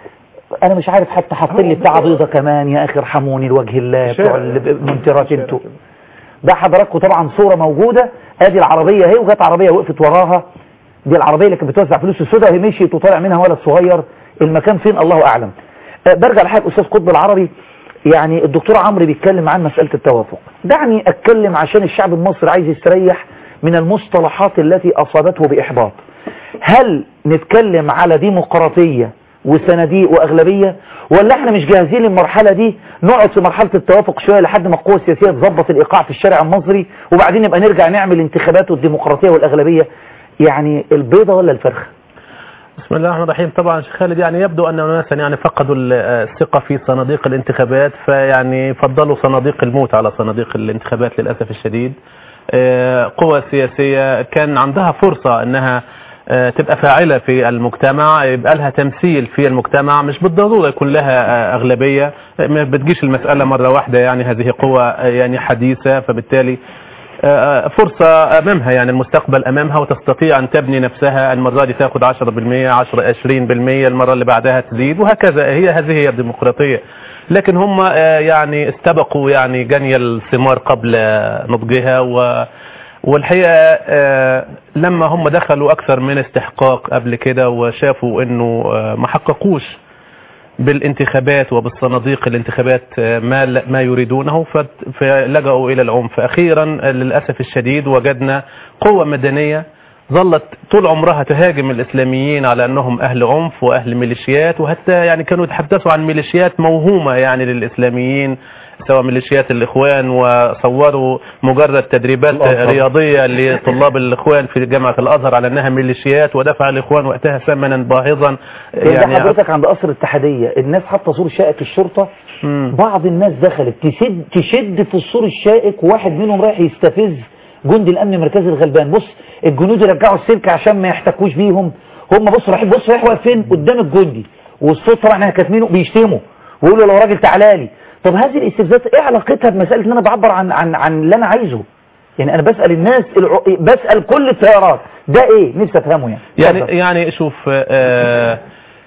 انا مش عارف حتى حاطين لي بتاع بيضه كمان يا اخي ارحموني لوجه الله بتوع المنترات انتوا ده حضراتكم طبعا صوره موجوده ادي العربيه اهي وجت عربيه وقفت وراها دي العربيه اللي كانت بتوزع فلوس السوداء وهي مشيت وطالع منها ولد صغير المكان فين الله اعلم آه، برجع لحضرتك استاذ قطب العربي يعني الدكتور عمرو بيتكلم عن مساله التوافق دعني اتكلم عشان الشعب المصري عايز يستريح من المصطلحات التي اصابته باحباط هل نتكلم على ديمقراطيه وصناديق واغلبيه ولا احنا مش جاهزين للمرحله دي نقعد في مرحله التوافق شويه لحد ما القوى السياسيه تظبط الايقاع في الشارع المصري وبعدين نبقى نرجع نعمل انتخابات والديمقراطيه والاغلبيه يعني البيضه ولا الفرخه بسم الله الرحمن الرحيم طبعا شيخ خالد يعني يبدو ان اناسا يعني فقدوا ال- الثقه في صناديق الانتخابات فيعني فضلوا صناديق الموت على صناديق الانتخابات للاسف الشديد آه، قوى سياسيه كان عندها فرصه انها آه، تبقى فاعله في المجتمع يبقى لها تمثيل في المجتمع مش بالضروره يكون لها آه، اغلبيه ما بتجيش المساله مره واحده يعني هذه قوى آه، يعني حديثه فبالتالي آه، فرصة أمامها يعني المستقبل أمامها وتستطيع أن تبني نفسها المرة دي تاخد 10% 10 20% المرة اللي بعدها تزيد وهكذا هي هذه هي الديمقراطية لكن هم آه، يعني استبقوا يعني جني الثمار قبل آه، نضجها و والحقيقة آه، لما هم دخلوا أكثر من استحقاق قبل كده وشافوا أنه آه، ما حققوش بالانتخابات وبالصناديق الانتخابات آه، ما ما يريدونه فت- فلجأوا إلى العنف أخيرا آه، للأسف الشديد وجدنا قوة مدنية ظلت طول عمرها تهاجم الإسلاميين على أنهم أهل عنف وأهل ميليشيات وحتى يعني كانوا يتحدثوا عن ميليشيات موهومة يعني للإسلاميين سواء ميليشيات الإخوان وصوروا مجرد تدريبات الأزهر. رياضية لطلاب الإخوان في جامعة الأزهر على أنها ميليشيات ودفع الإخوان وقتها ثمنا باهظا يعني حضرتك عند قصر الاتحادية الناس حاطه صور شائك الشرطة بعض الناس دخلت تشد تشد في السور الشائك وواحد منهم رايح يستفز جندي الامن المركزي الغلبان بص الجنود يرجعوا السلك عشان ما يحتكوش بيهم هم بص رايحين بص رايح واقفين قدام الجندي والصوت طبعا احنا كاتمينه بيشتموا ويقولوا لو راجل تعالى لي طب هذه الاستفزازات ايه علاقتها بمساله ان انا بعبر عن عن عن اللي انا عايزه يعني انا بسال الناس الع... بسال كل التيارات ده ايه نفسي افهمه يعني يعني اتفضل. يعني شوف آه،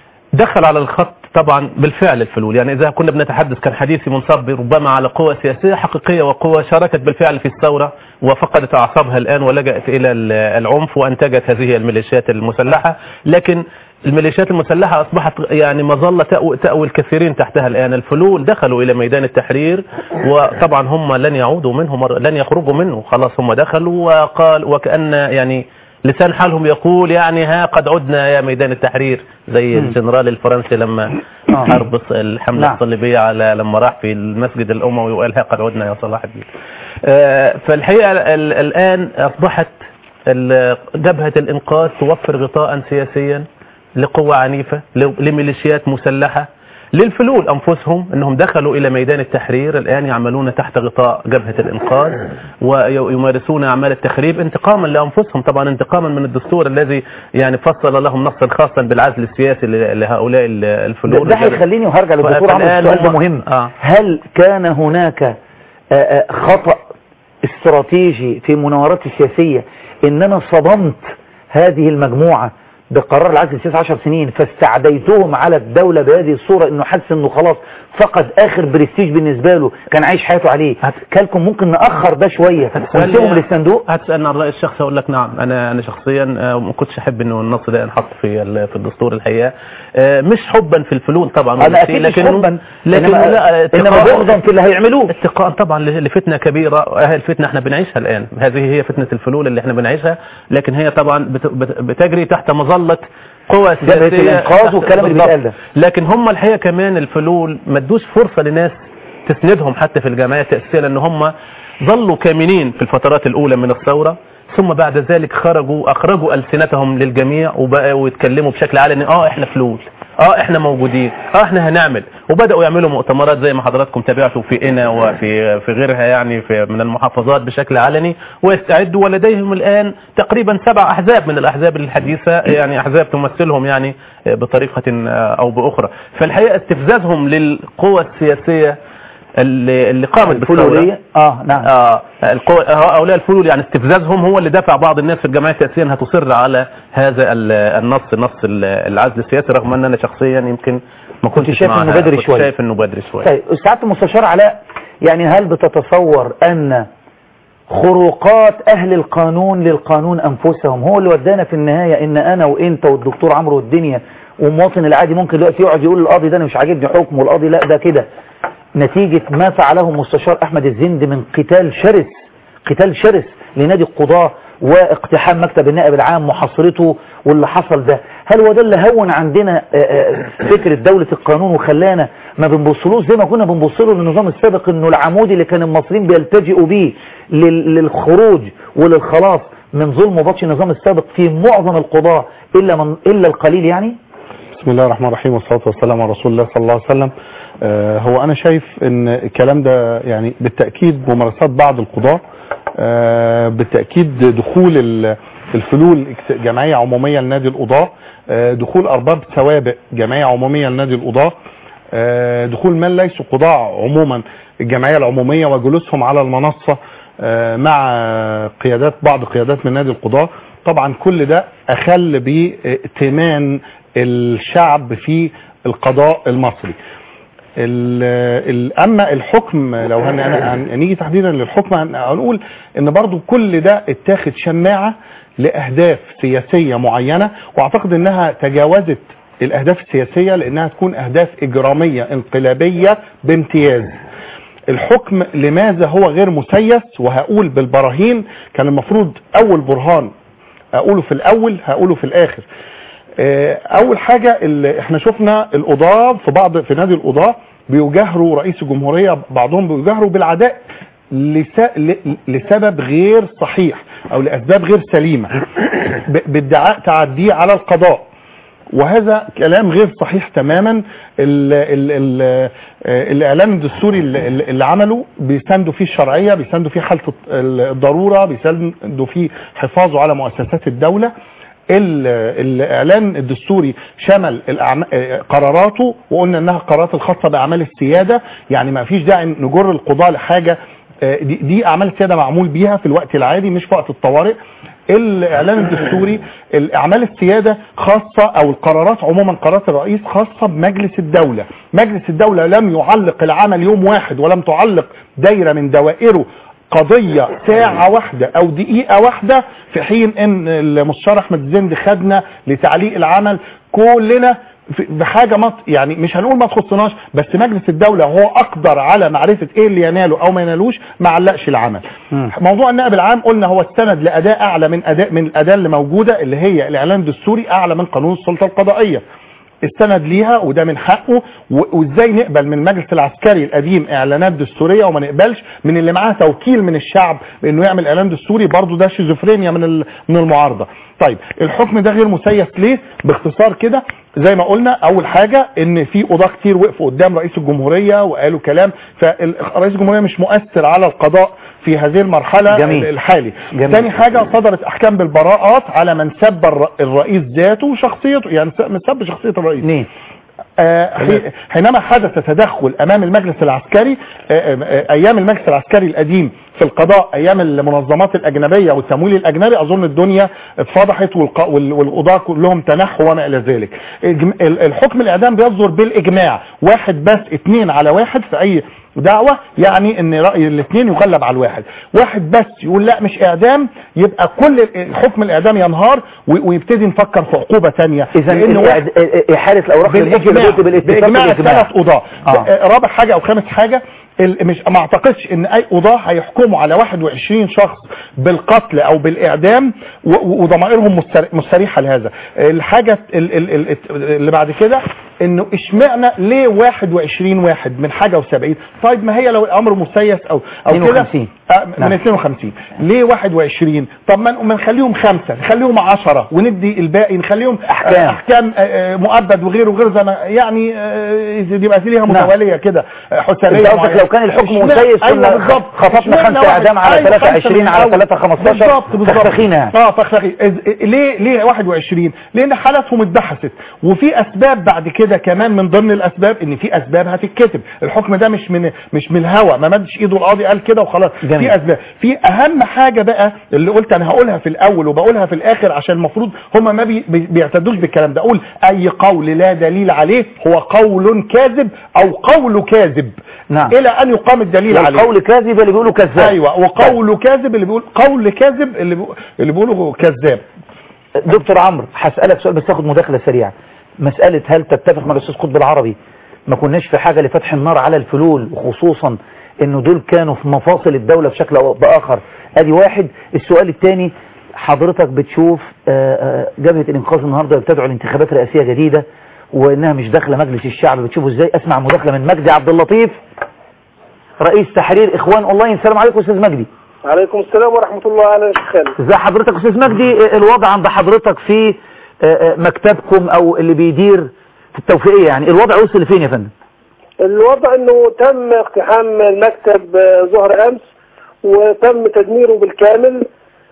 دخل على الخط طبعا بالفعل الفلول يعني إذا كنا بنتحدث كان حديثي منصب ربما على قوى سياسية حقيقية وقوى شاركت بالفعل في الثورة وفقدت أعصابها الآن ولجأت إلى ال- العنف وأنتجت هذه الميليشيات المسلحة لكن الميليشيات المسلحة أصبحت يعني مظلة تأوي, تأوي الكثيرين تحتها الآن الفلول دخلوا إلى ميدان التحرير وطبعا هم لن يعودوا منه مر- لن يخرجوا منه خلاص هم دخلوا وقال وكأن يعني لسان حالهم يقول يعني ها قد عدنا يا ميدان التحرير زي الجنرال الفرنسي لما آه. حرب الص- الحملة نعم. الصليبية على لما راح في المسجد الأموي وقال ها قد عدنا يا صلاح الدين آه، فالحقيقة ال- الآن أصبحت ال- جبهة الإنقاذ توفر غطاء سياسيا لقوة عنيفة ل- لميليشيات مسلحة للفلول أنفسهم أنهم دخلوا إلى ميدان التحرير الآن يعملون تحت غطاء جبهة الإنقاذ ويمارسون أعمال التخريب انتقاما لأنفسهم طبعا انتقاما من الدستور الذي يعني فصل لهم نصا خاصا بالعزل السياسي ل- لهؤلاء ال- ده, الفلول ده هيخليني وهرجع للدكتور عمرو فالآن السؤال ده هم- مهم آه. هل كان هناك آه، آه، خطأ استراتيجي في المناورات السياسية ان انا صدمت هذه المجموعة بقرار العزل السياسي 10 سنين فاستعديتهم على الدولة بهذه الصورة انه حس انه خلاص فقد اخر برستيج بالنسبة له كان عايش حياته عليه كالكم ممكن نأخر ده شوية ونسيبهم للصندوق هتسألني عن رأي الشخص أقول لك نعم أنا أنا شخصيا آه، ما كنتش أحب إنه النص ده ينحط في ال- في الدستور الحقيقة آه، مش حبا في الفلول طبعا ولا انا شيء، اكيد مش لكنه- حبا لكن انما, لا إنما اتقاء- بغضا في اللي هيعملوه اتقاء طبعا ل- لفتنة كبيرة وهي الفتنة احنا بنعيشها الآن هذه هي فتنة الفلول اللي احنا بنعيشها لكن هي طبعا بت- بت- بتجري تحت مظلة قوى جبهة سياسية الإنقاذ تحت- والكلام اللي بالضبط. بيتقال ده. لكن هم الحقيقة كمان الفلول ما ادوش فرصة لناس تسندهم حتى في الجمعية التأسيسية لأن هم ظلوا كامنين في الفترات الأولى من الثورة ثم بعد ذلك خرجوا أخرجوا ألسنتهم للجميع وبقوا يتكلموا بشكل علني اه احنا فلول اه احنا موجودين اه احنا هنعمل وبدأوا يعملوا مؤتمرات زي ما حضراتكم تابعتوا في إنا وفي في غيرها يعني في من المحافظات بشكل علني ويستعدوا ولديهم الآن تقريبا سبع أحزاب من الأحزاب الحديثة يعني أحزاب تمثلهم يعني بطريقة أو بأخرى فالحقيقة استفزازهم للقوى السياسية اللي اللي قامت بالثورة الفلولية اه نعم آه القوى هؤلاء الفلول يعني استفزازهم هو اللي دفع بعض الناس في الجمعيه السياسيه انها تصر على هذا ال- النص نص ال- العزل السياسي رغم ان انا شخصيا يمكن ما كنت شايف معاها. انه بدري كنت شويه شايف انه بدري شويه طيب سعاده المستشار علاء يعني هل بتتصور ان خروقات اهل القانون للقانون انفسهم هو اللي ودانا في النهايه ان انا وانت والدكتور عمرو والدنيا والمواطن العادي ممكن دلوقتي يقعد يقول القاضي ده انا مش عاجبني حكمه والقاضي لا ده كده نتيجة ما فعله مستشار أحمد الزند من قتال شرس قتال شرس لنادي القضاة واقتحام مكتب النائب العام محاصرته واللي حصل ده هل هو ده اللي هون عندنا آه، آه، فكرة دولة القانون وخلانا ما بنبصلوش زي ما كنا بنبصله للنظام السابق انه العمودي اللي كان المصريين بيلتجئوا بيه لل- للخروج وللخلاص من ظلم وبطش النظام السابق في معظم القضاة إلا, من إلا القليل يعني بسم الله الرحمن الرحيم والصلاة والسلام على رسول الله صلى الله عليه وسلم آه، هو أنا شايف أن الكلام ده يعني بالتأكيد ممارسات بعض القضاة آه، بالتأكيد دخول ال- الفلول جمعية عمومية لنادي القضاة آه، دخول أرباب سوابق جمعية عمومية لنادي القضاة آه، دخول من ليسوا قضاة عموما الجمعية العمومية وجلوسهم على المنصة آه، مع قيادات بعض قيادات من نادي القضاة طبعا كل ده أخل بائتمان الشعب في القضاء المصري ال- ال- اما الحكم لو هن هن- هنيجي تحديدا للحكم هن- هنقول ان برضو كل ده اتاخد شماعة لاهداف سياسية معينة واعتقد انها تجاوزت الاهداف السياسية لانها تكون اهداف اجرامية انقلابية بامتياز الحكم لماذا هو غير مسيس وهقول بالبراهين كان المفروض اول برهان اقوله في الاول هقوله في الاخر آه، اول حاجة اللي احنا شفنا القضاة في بعض في نادي القضاة بيجاهروا رئيس الجمهورية بعضهم بيجاهروا بالعداء لس- ل- لسبب غير صحيح او لاسباب غير سليمة ب- بادعاء تعديه على القضاء وهذا كلام غير صحيح تماما ال ال ال آه، الاعلان الدستوري اللي, اللي عمله بيساندوا فيه الشرعيه بيساندوا فيه حاله الضروره بيساندوا فيه حفاظه على مؤسسات الدوله ال- الاعلان الدستوري شمل الأعم- آه، قراراته وقلنا انها قرارات الخاصه باعمال السياده يعني ما فيش داعي نجر القضاء لحاجه آه، دي, دي اعمال السياده معمول بيها في الوقت العادي مش في وقت الطوارئ الاعلان الدستوري الاعمال السياده خاصه او القرارات عموما قرارات الرئيس خاصه بمجلس الدوله مجلس الدوله لم يعلق العمل يوم واحد ولم تعلق دايره من دوائره قضية ساعة واحدة او دقيقة واحدة في حين ان المستشار احمد الزند خدنا لتعليق العمل كلنا في- بحاجة ما يعني مش هنقول ما تخصناش بس مجلس الدولة هو اقدر على معرفة ايه اللي يناله او ما ينالوش ما علقش العمل موضوع النائب العام قلنا هو استند لاداء اعلى من اداء من الاداء اللي موجودة اللي هي الاعلان الدستوري اعلى من قانون السلطة القضائية استند ليها وده من حقه و- وازاي نقبل من المجلس العسكري القديم اعلانات دستوريه وما نقبلش من اللي معاه توكيل من الشعب بانه يعمل اعلان دستوري برضه ده شيزوفرينيا من ال- من المعارضه طيب الحكم ده غير مسيس ليه باختصار كده زي ما قلنا اول حاجه ان في قضاه كتير وقفوا قدام رئيس الجمهوريه وقالوا كلام فرئيس الجمهوريه مش مؤثر على القضاء في هذه المرحله جميل. الحالي جميل. تاني حاجه صدرت احكام بالبراءات على من سب الر- الرئيس ذاته وشخصيته يعني س- من سب شخصيه الرئيس نعم آه، حي- حينما حدث تدخل امام المجلس العسكري آه، آه، ايام المجلس العسكري القديم في القضاء ايام المنظمات الاجنبيه والتمويل الاجنبي اظن الدنيا اتفضحت والق- وال- والقضاة كلهم تنحوا وما الى ذلك الجم- ال- الحكم الاعدام بيصدر بالاجماع واحد بس اتنين على واحد في اي دعوة يعني ان رأي الاثنين يغلب على الواحد واحد بس يقول لا مش اعدام يبقى كل ال- حكم الاعدام ينهار و- ويبتدي نفكر في عقوبة تانية اذا لأن واحد- الإعد- احاله الاوراق بالاجماع لابد بالاتفاق باجماع بالاجماع الثلاث قضاة آه. آه. رابع حاجة او خامس حاجة ال- مش ما اعتقدش ان اي قضاة هيحكموا على 21 شخص بالقتل او بالاعدام و- و- وضمائرهم مستر- مستريحة لهذا الحاجة ال- ال- ال- اللي بعد كده انه اشمعنى ليه 21 واحد من حاجة و70 طيب ما هي لو الامر مسيس او او كده 52. آه، من نعم. 52 ليه 21 طب ما ما نخليهم خمسة نخليهم 10 وندي الباقي نخليهم أحكام. آه، احكام آه، آه، مؤبد وغيره وغير زي ما يعني آه، يبقى في ليها نعم. متواليه كده آه، حسابيه انت قصدك معينة. لو كان الحكم اشمعنى- مسيس ايوه كنا بالظبط خطفنا اشمعنى خمسة واحد- اعدام على أيوة، 23 خمسة من على الأول. 3 15 بالظبط بالظبط فخفخينا يعني. اه فخفخي إز- ليه ليه 21 لان حالاتهم اتبحثت وفي اسباب بعد كده وده كمان من ضمن الاسباب ان في اسباب هتتكتب الحكم ده مش من مش من الهوا ما مدش ايده القاضي قال كده وخلاص جميل. في اسباب في اهم حاجه بقى اللي قلت انا هقولها في الاول وبقولها في الاخر عشان المفروض هم ما بي بي- بيعتدوش بالكلام ده اقول اي قول لا دليل عليه هو قول كاذب او قول كاذب نعم. الى ان يقام الدليل عليه والقول كاذب اللي بيقولوا كذاب ايوه وقول كاذب اللي بيقول قول كاذب اللي بيقول اللي بيقوله كذاب دكتور عمرو هسألك سؤال بس تاخد مداخلة سريعة مسألة هل تتفق مع الأستاذ قطب العربي ما كناش في حاجة لفتح النار على الفلول وخصوصا انه دول كانوا في مفاصل الدولة بشكل او باخر ادي واحد السؤال الثاني حضرتك بتشوف آه، آه، جبهة الانقاذ النهاردة بتدعو لانتخابات رئاسية جديدة وانها مش داخلة مجلس الشعب بتشوفه ازاي اسمع مداخلة من مجدي عبد اللطيف رئيس تحرير اخوان اونلاين السلام عليكم استاذ مجدي عليكم السلام ورحمة الله أهلا يا خالد ازي حضرتك استاذ مجدي آه، الوضع عند حضرتك في آه، آه، مكتبكم او اللي بيدير في التوفيقية يعني الوضع وصل لفين يا فندم الوضع انه تم اقتحام المكتب آه، ظهر امس وتم تدميره بالكامل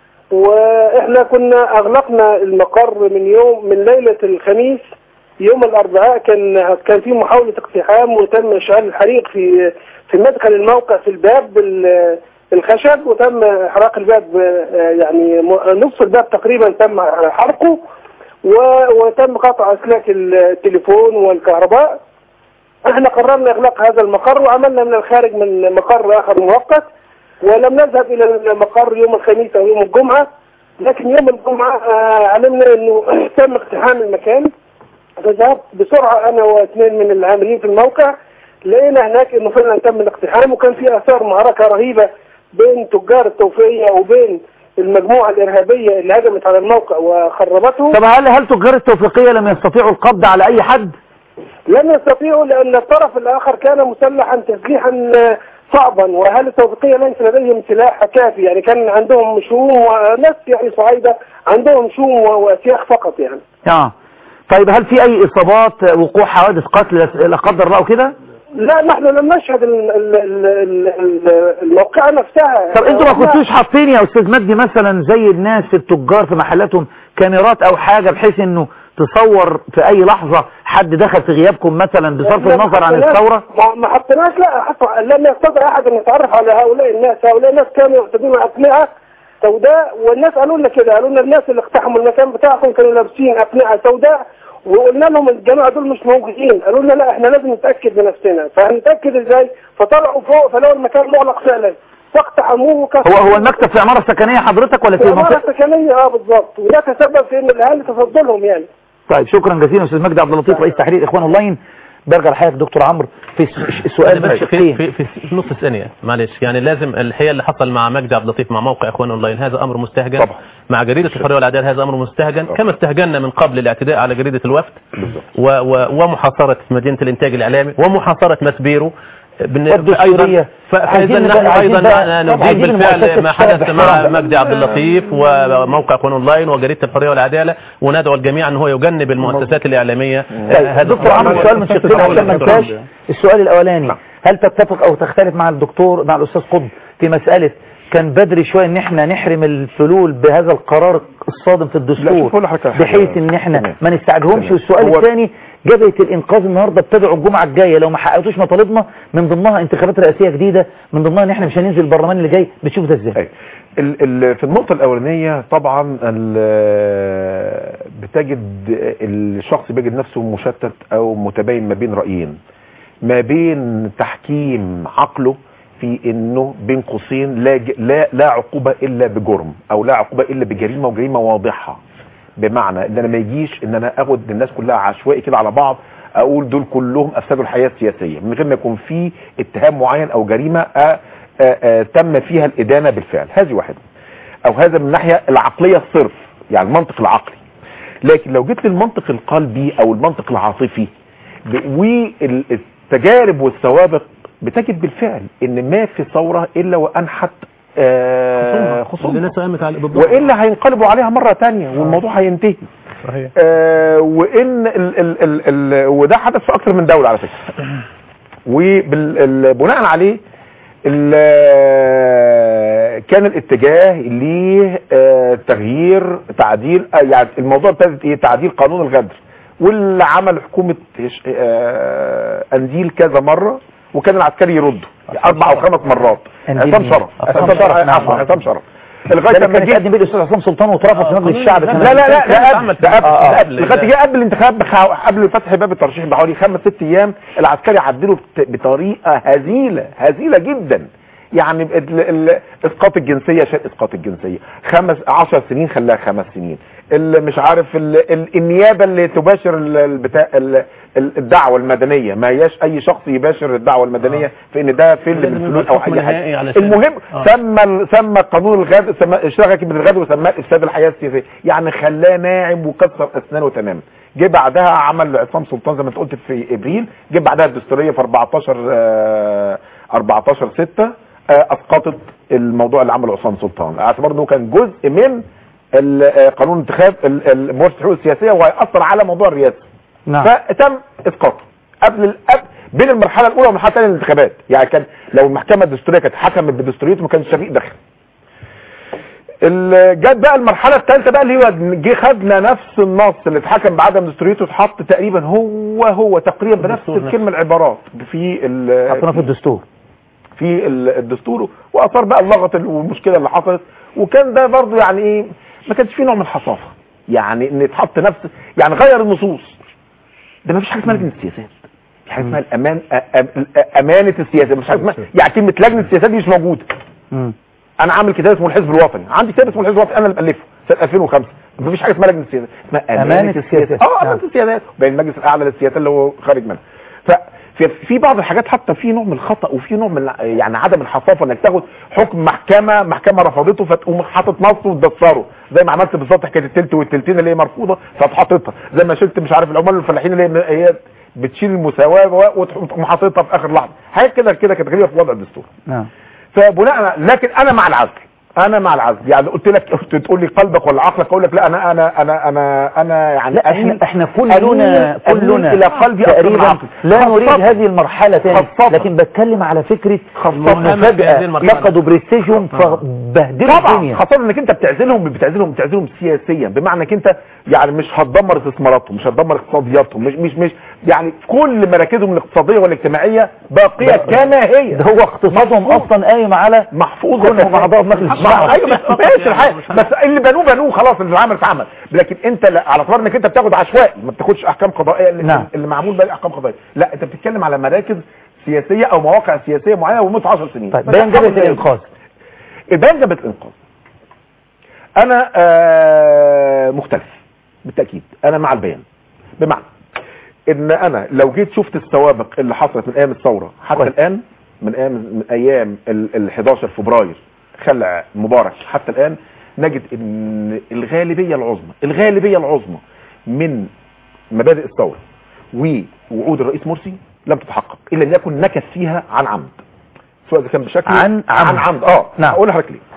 واحنا كنا اغلقنا المقر من يوم من ليلة الخميس يوم الاربعاء كان كان في محاولة اقتحام وتم اشعال الحريق في في مدخل الموقع في الباب بال- الخشب وتم احراق الباب آه، يعني م- نصف الباب تقريبا تم حرقه و- وتم قطع اسلاك التليفون والكهرباء احنا قررنا اغلاق هذا المقر وعملنا من الخارج من مقر اخر مؤقت ولم نذهب الى المقر يوم الخميس او يوم الجمعة لكن يوم الجمعة آه، علمنا انه تم اقتحام المكان فذهبت بسرعة انا واثنين من العاملين في الموقع لقينا هناك انه فعلا تم الاقتحام وكان في اثار معركة رهيبة بين تجار التوفيقية وبين المجموعة الارهابية اللي هجمت على الموقع وخربته طب هل هل تجار التوفيقية لم يستطيعوا القبض على اي حد لم يستطيعوا لأن الطرف الآخر كان مسلحا تسليحا آه، صعبا وأهل التوفيقية ليس لديهم سلاح كافي يعني كان عندهم شوم وناس يعني صعيدة عندهم شوم و- وأسياخ فقط يعني اه طيب هل في اي اصابات آه، وقوع حوادث قتل لا قدر الله كده لا نحن لم نشهد ال- ال- ال- ال- ال- الموقعة نفسها طب انتوا ما إحنا- كنتوش حاطين يا استاذ مجدي مثلا زي الناس في التجار في محلاتهم كاميرات او حاجة بحيث انه تصور في اي لحظة حد دخل في غيابكم مثلا بصرف لا، النظر عن ما حطيناش- الثورة ما- ما حطيناش لا حط- لم يستطع احد ان يتعرف على هؤلاء الناس هؤلاء الناس كانوا يعتدون اقنعه سوداء والناس قالوا لنا كده قالوا لنا الناس اللي اقتحموا المكان بتاعكم كانوا لابسين اقنعه سوداء وقلنا لهم الجماعه دول مش موجودين قالوا لنا لا احنا لازم نتاكد بنفسنا فهنتاكد ازاي فطلعوا فوق فلقوا المكان مغلق فعلا فاقتحموه وكسروا هو هو المكتب في عمارة سكنية حضرتك ولا في في عمارة منطقة سكنية اه بالظبط وده تسبب في ان الاهالي تفضلهم يعني طيب شكرا جزيلا استاذ مجدي عبد اللطيف رئيس تحرير اخوان اونلاين برجع لحضرتك دكتور عمرو في س- السؤال من في, شقين في, في, في نص ثانية معلش يعني لازم الحقيقة اللي حصل مع مجدي عبد اللطيف مع موقع اخوان اونلاين هذا امر مستهجن طبعا. مع جريدة الحرية والعدالة هذا امر مستهجن كما استهجنا من قبل الاعتداء على جريدة الوفد و و ومحاصرة مدينة الانتاج الاعلامي ومحاصرة مسبيرو بالن- والدستورية. أيضا ف- فإذا عايزين نحن بقى- عايزين أيضا بقى- طب نجيب عايزين بالفعل المؤسسة ما تشتغل حدث مع باحترام. مجدي عبد اللطيف وموقع اخوان اونلاين وجريدة الحرية والعدالة وندعو الجميع ان هو يجنب المؤسسات الإعلامية طيب هذا دكتور عمرو الأمر. سؤال من شقين عشان ما انساش السؤال الاولاني هل تتفق او تختلف مع الدكتور مع الاستاذ قطب في مسألة كان بدري شوية ان احنا نحرم الفلول بهذا القرار الصادم في لا، شوف الدستور أقول لحضرتك على حاجة. بحيث ان احنا تمام. ما نستعجلهمش تمام. والسؤال هو- الثاني جبهة الانقاذ النهاردة ابتدعوا الجمعة الجاية لو ما حققتوش مطالبنا من ضمنها انتخابات رئاسية جديدة من ضمنها ان احنا مش هننزل البرلمان اللي جاي بتشوف ده ازاي أي. ال ال في النقطة الأولانية طبعا ال- بتجد الشخص بيجد نفسه مشتت أو متباين ما بين رأيين ما بين تحكيم عقله في انه بين قوسين لا ج- لا لا عقوبه الا بجرم او لا عقوبه الا بجريمه وجريمه واضحه بمعنى ان انا ما يجيش ان انا اخد الناس كلها عشوائي كده على بعض اقول دول كلهم افسدوا الحياه السياسيه من غير ما يكون في اتهام معين او جريمه آ آ آ تم فيها الادانه بالفعل هذه واحده او هذا من الناحيه العقليه الصرف يعني المنطق العقلي لكن لو جيت للمنطق القلبي او المنطق العاطفي ب- والتجارب والسوابق بتجد بالفعل ان ما في ثوره الا وانحت آه خصومها اللي الناس قامت على بالضبط والا هينقلبوا عليها مره تانية والموضوع هينتهي صحيح آه وان ال ال ال ال وده حدث في اكثر من دوله على فكره وبناء عليه ال- كان الاتجاه لتغيير تعديل آه، يعني الموضوع ابتدت ايه تعديل قانون الغدر واللي عمل حكومه هش- آه، انديل كذا مره وكان العسكري يرد اربع او خمس مرات أنديل عصام مين؟ شرف عصام عصام شرف، شرف نعم. عفوا عصام شرف ده لغايه اللي لما كان جه يتقدم بيه الاستاذ عصام سلطان واترفض في مجلس الشعب لا كمان. لا لا كان ده اتعمل قبل ده قبل آه، ده آه، قبل لغايه جه قبل الانتخاب بخ- قبل فتح باب الترشيح بحوالي خمس ست ايام العسكري عدله بت- بطريقه هزيله هزيله جدا يعني ال- ال- اسقاط الجنسيه شال اسقاط الجنسيه خمس عشر سنين خلاها خمس سنين اللي مش عارف ال ال النيابه اللي تباشر ال- البتاع ال- ال- الدعوه المدنيه ما هياش اي شخص يباشر الدعوه المدنيه في ان ده فيلم لازم من يبقى الفلوس او حكم اي نهائي حاجه علشان- المهم آه. سمى ال- سمى قانون الغد سمى اشتغل كلمه الغد وسماه افساد الحياه السياسيه يعني خلاه ناعم وكسر اسنانه تماما جه بعدها عمل عصام سلطان زي ما انت قلت في ابريل جه بعدها الدستوريه في 14 آه 14 6 آه اسقطت الموضوع اللي عمله عصام سلطان اعتبر انه كان جزء من ال- آه، قانون انتخاب ال- ال- ممارسه الحقوق السياسيه وهيأثر على موضوع الرئاسه نعم فتم اسقاطه قبل ال- قبل بين المرحله الاولى والمرحله الثانيه للانتخابات يعني كان لو المحكمه الدستوريه كانت حكمت بدستوريته ما كانش شفيق دخل ال- جت بقى المرحله الثالثه بقى اللي هو جه خدنا نفس النص اللي اتحكم بعدم دستوريته اتحط تقريبا هو هو تقريبا بنفس الدستور الكلمه العبارات في ال- حطينا في الدستور في ال- الدستور واثار بقى اللغط ال- والمشكله اللي حصلت وكان ده برضو يعني ايه ما كانش فيه نوع من الحصافه يعني ان يتحط نفس يعني غير النصوص ده ما فيش حاجه اسمها لجنه السياسات في حاجه اسمها الامان أ- أ- امانه السياسه مش حاجه اسمها يعني كلمه لجنه السياسات دي مش موجوده مم. انا عامل كتاب اسمه الحزب الوطني عندي كتاب اسمه الحزب الوطني انا اللي مالفه سنه 2005 مفيش حاجه اسمها لجنه السياسات اسمها امانه, أمانة السياسات السياسات. اه نعم. امانه السياسات بين المجلس الاعلى للسياسات اللي هو خارج منها ففي في بعض الحاجات حتى في نوع من الخطا وفي نوع من يعني عدم الحصافه انك تاخد حكم محكمه محكمه رفضته فتقوم حاطط نص وتدسره زي ما عملت بالظبط حكايه التلت والتلتين اللي هي مرفوضه فتحططها زي ما شلت مش عارف العمال الفلاحين اللي هي- هي بتشيل المساواه وتقوم حاططها في اخر لحظه حاجات كده كده كانت غريبه في وضع الدستور نعم فبناء لكن انا مع العزل انا مع العزل يعني قلت لك قلت تقول لي قلبك ولا عقلك اقول لك لا انا انا انا انا انا يعني لا احنا أميل- احنا كلنا أميل- أميل كلنا الى قلبي أكثر من تقريبا عقلي. لا نريد خاصة- هذه المرحلة تاني خاصة. لكن بتكلم على فكرة خاصة انه في هذه فجأة المرحلة. فقدوا برستيجهم فبهدلوا طبعا الدنيا خاصة انك انت بتعزلهم بتعزلهم بتعزلهم سياسيا بمعنى انك انت يعني مش هتدمر استثماراتهم مش هتدمر اقتصادياتهم مش مش مش يعني كل مراكزهم الاقتصادية والاجتماعية باقية كما هي ده هو اقتصادهم اصلا قايم على محفوظ كونهم اعضاء في مجلس الشعب ايوه بس ماشي الحال بس اللي بنوه بنوه خلاص اللي اتعمل اتعمل لكن انت لا على اعتبار انك انت بتاخد عشوائي ما بتاخدش احكام قضائيه اللي, نعم. اللي معمول بقى احكام قضائيه لا انت بتتكلم على مراكز سياسيه او مواقع سياسيه معينه ومدة 10 سنين طيب فده بيان جبهة حصل الانقاذ البيان جبهة الانقاذ انا آه مختلف بالتاكيد انا مع البيان بمعنى ان انا لو جيت شفت السوابق اللي حصلت من ايام الثوره حتى كويس. الان من ايام من ايام ال ال 11 فبراير خلع مبارك حتى الان نجد ان الغالبيه العظمى الغالبيه العظمى من مبادئ الثوره ووعود الرئيس مرسي لم تتحقق الا ان يكن نكث فيها عن عمد سواء إذا كان بشكل عن عمد. عن عمد اه نعم. اقول لحضرتك ليه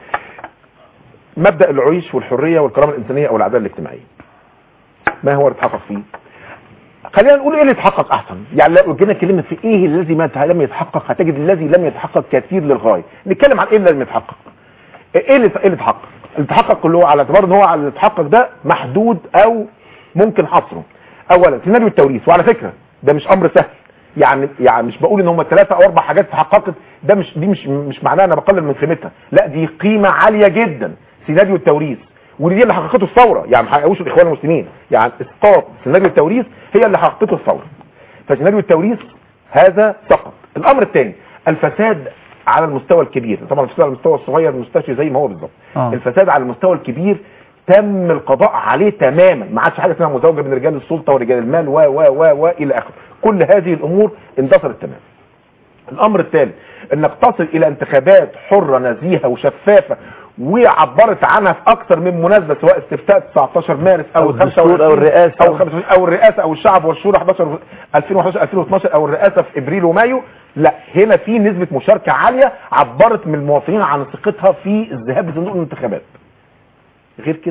مبدا العيش والحريه والكرامه الانسانيه او العداله الاجتماعيه ما هو اللي اتحقق فيه خلينا نقول ايه اللي اتحقق احسن يعني لو جينا اتكلمنا في ايه الذي ما لم يتحقق هتجد الذي لم يتحقق كثير للغايه نتكلم عن ايه اللي لم يتحقق ايه اللي ايه اللي اتحقق اللي اتحقق اللي هو على اعتبار ان هو على اللي اتحقق ده محدود او ممكن حصره اولا سيناريو التوريث وعلى فكره ده مش امر سهل يعني يعني مش بقول ان هم ثلاثه او اربع حاجات اتحققت ده مش دي مش مش معناها انا بقلل من قيمتها لا دي قيمه عاليه جدا سيناريو التوريث ودي دي اللي حققته الثوره يعني ما حققوش الاخوان المسلمين يعني اسقاط سيناريو التوريث هي اللي حققته الثوره فسيناريو التوريث هذا سقط الامر الثاني الفساد على المستوى الكبير طبعا الفساد على المستوى الصغير المستشفى زي ما هو بالظبط آه. الفساد على المستوى الكبير تم القضاء عليه تماما ما عادش حاجه اسمها مزاوجه بين رجال السلطه ورجال المال و و و و الى اخره كل هذه الامور اندثرت تماما الامر الثالث انك تصل الى انتخابات حره نزيهه وشفافه وعبرت عنها في اكثر من مناسبه سواء استفتاء 19 مارس او, أو ال الدستور 25 أو الرئاسة. او 25 او الرئاسه او الشعب والشورى 11 2011 2012 او الرئاسه في ابريل ومايو لا هنا في نسبه مشاركه عاليه عبرت من المواطنين عن ثقتها في الذهاب لصندوق الانتخابات غير كده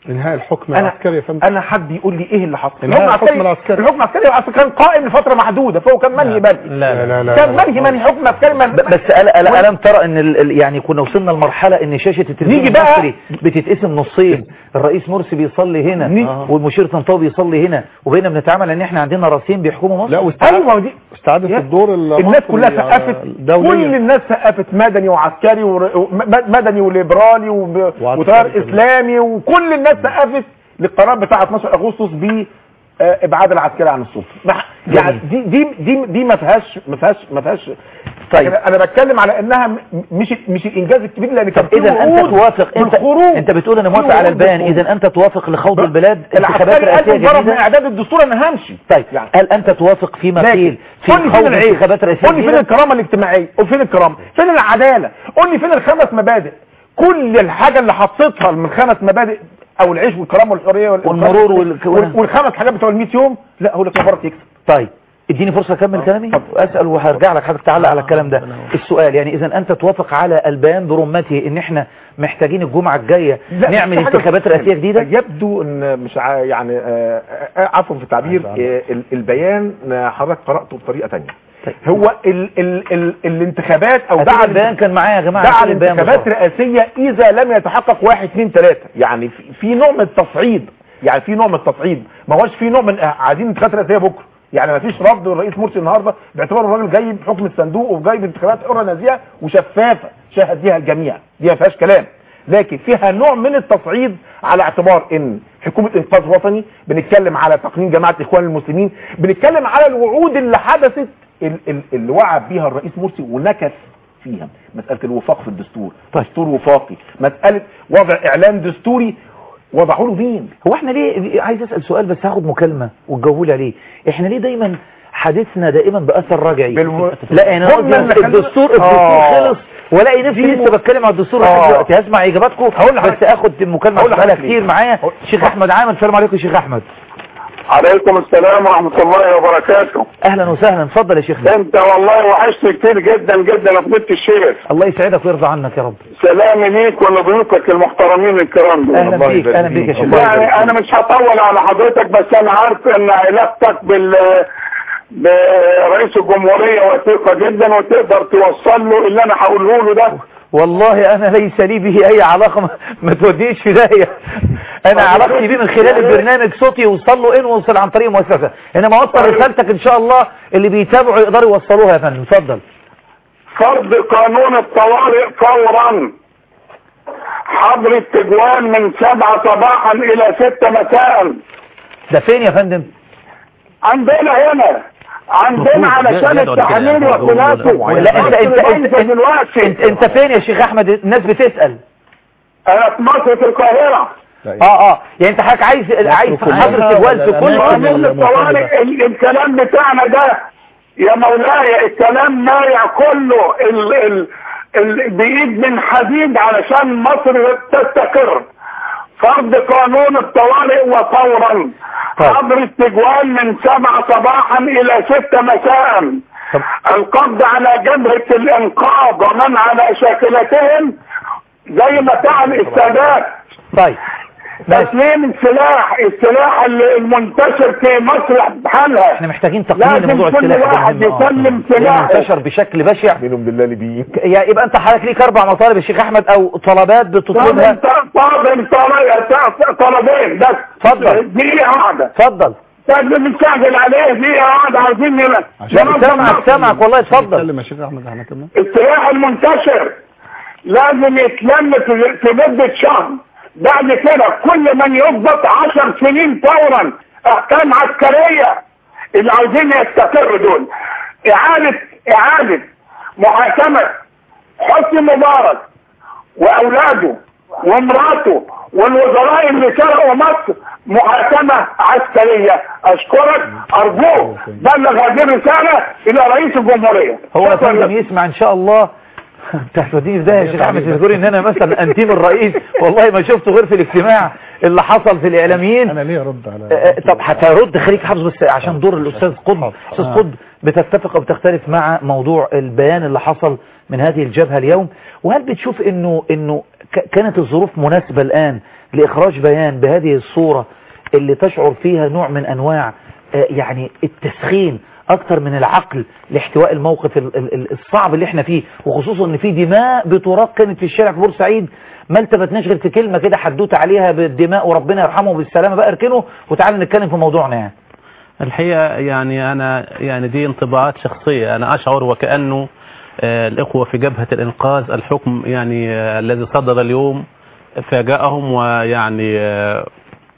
انهاء الحكم أنا- العسكري يا فندم انا حد يقول لي ايه اللي حصل انهاء الحكم العسكري. الحكم العسكري العسكري كان قائم لفتره محدوده فهو كان منهي منهي لا لا لا كان منهي منهي حكم عسكري من- ب- بس ألا, ألا ألم ترى ان ال- ال- يعني كنا وصلنا لمرحلة ان شاشة التلفزيون نيجي بقى- المصري بتتقسم نصين الرئيس مرسي بيصلي هنا نيجي- والمشير طنطاوي بيصلي هنا وبقينا بنتعامل ان احنا عندنا راسين بيحكموا مصر لا واستعاد ايوه دي استعادت يا- الدور الناس المصري كلها على سقفت الدولية. كل الناس سقفت مدني وعسكري ور- وم- مدني وليبرالي وب- وعسكري وتيار كمان. اسلامي وكل الناس سقفت للقرار بتاع 12 اغسطس ب آه، ابعاد العسكري عن السلطه مح- يعني دي دي دي دي ما فيهاش ما فيهاش ما فيهاش طيب. أنا- انا بتكلم على انها م- مش مش الانجاز الكبير لان كان طب في اذا انت وعود توافق انت بالخروج. انت بتقول انا في موافق على وعود البيان بالخروج. اذا انت توافق لخوض البلاد انتخابات العسكري قال رئاسيه مجرد من جديده اعداد الدستور انا همشي طيب هل انت توافق فيما لكن قيل في قول لي خوض فين العيب انتخابات رئاسيه قول لي فين جديده الكرامه الاجتماعيه وفين الكرامه فين العداله قول لي فين الخمس مبادئ كل الحاجه اللي حطيتها من خمس مبادئ او العيش والكرامه والحريه والإنقاذ والمرور وال- وال- والخمس حاجات بتوع ال 100 يوم لا هو لك مبارك يكسب طيب اديني فرصه اكمل كلامي واسال وهرجع لك حضرتك تعلق على الكلام ده السؤال يعني اذا انت توافق على البيان برمته ان احنا محتاجين الجمعه الجايه لا، نعمل في حاجة انتخابات رئاسيه جديده يبدو ان مش ع- يعني آه، آه، عفوا في التعبير آه، ال- البيان آه، حضرتك قراته بطريقه ثانيه هو ال ال ال الانتخابات او هاتوا دعا البيان كان معايا يا جماعه دعا هاتوا البيان الانتخابات بسرعة. رئاسيه اذا لم يتحقق واحد اثنين ثلاثه يعني في, في نوع من التصعيد يعني في نوع من التصعيد ما هوش في نوع من آه، عايزين انتخابات رئاسيه بكره يعني ما فيش رفض للرئيس مرسي النهارده باعتباره الراجل جاي بحكم الصندوق وجاي بانتخابات حره نزيهه وشفافه شاهد بيها الجميع دي ما فيهاش كلام لكن فيها نوع من التصعيد على اعتبار ان حكومه انقاذ وطني بنتكلم على تقنين جماعه الاخوان المسلمين بنتكلم على الوعود اللي حدثت ال- ال- اللي وعد بيها الرئيس مرسي ونكث فيها مساله الوفاق في الدستور دستور وفاقي مساله وضع اعلان دستوري وضعوا له مين هو احنا ليه عايز اسال سؤال بس هاخد مكالمه وتجاوبوا لي عليه احنا ليه دايما حديثنا دائما باثر رجعي بالو- لا يعني هم قصدي اللي خلونا- الدستور الدستور آه. خلص والاقي نفسي دي لسه بتكلم على الدستور آه. لحد دلوقتي هسمع اجاباتكم هقول بس لحضرتك اخد المكالمه هقول بقالها لحضرتك كتير ليه. معايا هقول- شيخ احمد عامر السلام عليكم يا شيخ احمد عليكم السلام ورحمة الله وبركاته اهلا وسهلا اتفضل يا شيخ انت والله وحشت كتير جدا جدا يا فضيلة الشيخ الله يسعدك ويرضى عنك يا رب سلامي ليك ولضيوفك المحترمين الكرام دول اهلا بيك اهلا بيك يا شيخ يعني انا مش هطول على حضرتك بس انا عارف ان علاقتك بال برئيس الجمهورية وثيقة جدا وتقدر توصل له اللي انا هقوله له ده والله انا ليس لي به اي علاقة ما, ما توديش في داهية انا علاقتي بيه من خلال البرنامج صوتي يوصل له ان وصل عن طريق مؤسسة انما اوصل رسالتك ان شاء الله اللي بيتابعوا يقدروا يوصلوها يا فندم اتفضل فرض قانون الطوارئ فورا حظر التجوال من سبعة صباحا الى ستة مساء ده فين يا فندم عندنا هنا عندنا علشان التحليل وخلافه لا انت انت انت, انت, دلوقتي انت, انت فين يا شيخ احمد الناس بتسأل انا في مصر في القاهرة اه اه يعني انت حضرتك عايز عايز حضر التجوال في كل قانون الطوارئ ال- الكلام بتاعنا ده يا مولاي الكلام مايع كله ال ال ال بإيد من حديد علشان مصر تستقر فرض قانون الطوارئ وفورا حظر التجوال من سبعة صباحا الى ستة مساء القبض على جبهة الانقاذ ومن على شاكلتهم زي ما فعل السادات طيب تسليم السلاح السلاح اللي- المنتشر في مصر بحالها احنا محتاجين تقنين لازم لموضوع كل السلاح ده واحد مهم. آه. يسلم لأنه سلاحه انتشر بشكل بشع منهم بالله ليبيين يا- يبقى انت حضرتك ليك اربع مطالب يا شيخ احمد او طلبات بتطلبها طالب طالب طلبين بس اتفضل. دقيقة واحدة اتفضل لازم نستعجل عليه دقيقة واحدة عايزين نلا سامعك سامعك والله اتفضل اتكلم يا شيخ احمد احنا كمان السلاح المنتشر لازم يتلم في في مدة شهر بعد كده كل من يضبط عشر سنين فورا احكام عسكرية اللي عاوزين يستقروا دول اعادة اعادة محاكمة حسني مبارك واولاده ومراته والوزراء اللي سرقوا مصر محاكمة عسكرية اشكرك ارجوك بلغ هذه الرسالة الى رئيس الجمهورية هو يا شكراً لك. فندم يسمع ان شاء الله انت هتوديني في ده يا شيخ احمد تذكري ان انا مثلا انتيم الرئيس والله ما شفته غير في الاجتماع اللي حصل في الاعلاميين انا ليه ارد على آه، آه، طب هترد خليك حافظ بس عشان دور الاستاذ قطب استاذ قطب بتتفق او بتختلف مع موضوع البيان اللي حصل من هذه الجبهة اليوم وهل بتشوف انه انه ك- كانت الظروف مناسبة الان لإخراج بيان بهذه الصورة اللي تشعر فيها نوع من أنواع آه، يعني التسخين أكتر من العقل لاحتواء الموقف ال- ال- ال- الصعب اللي احنا فيه وخصوصا ان في دماء بتراق كانت في الشارع في بورسعيد ما التفتناش غير في كلمة كده حدوته عليها بالدماء وربنا يرحمه بالسلامة بقى اركنه وتعالى نتكلم في موضوعنا يعني الحقيقة يعني أنا يعني دي انطباعات شخصية أنا أشعر وكأنه آه، الإخوة في جبهة الإنقاذ الحكم يعني آه، الذي صدر اليوم فاجأهم ويعني آه،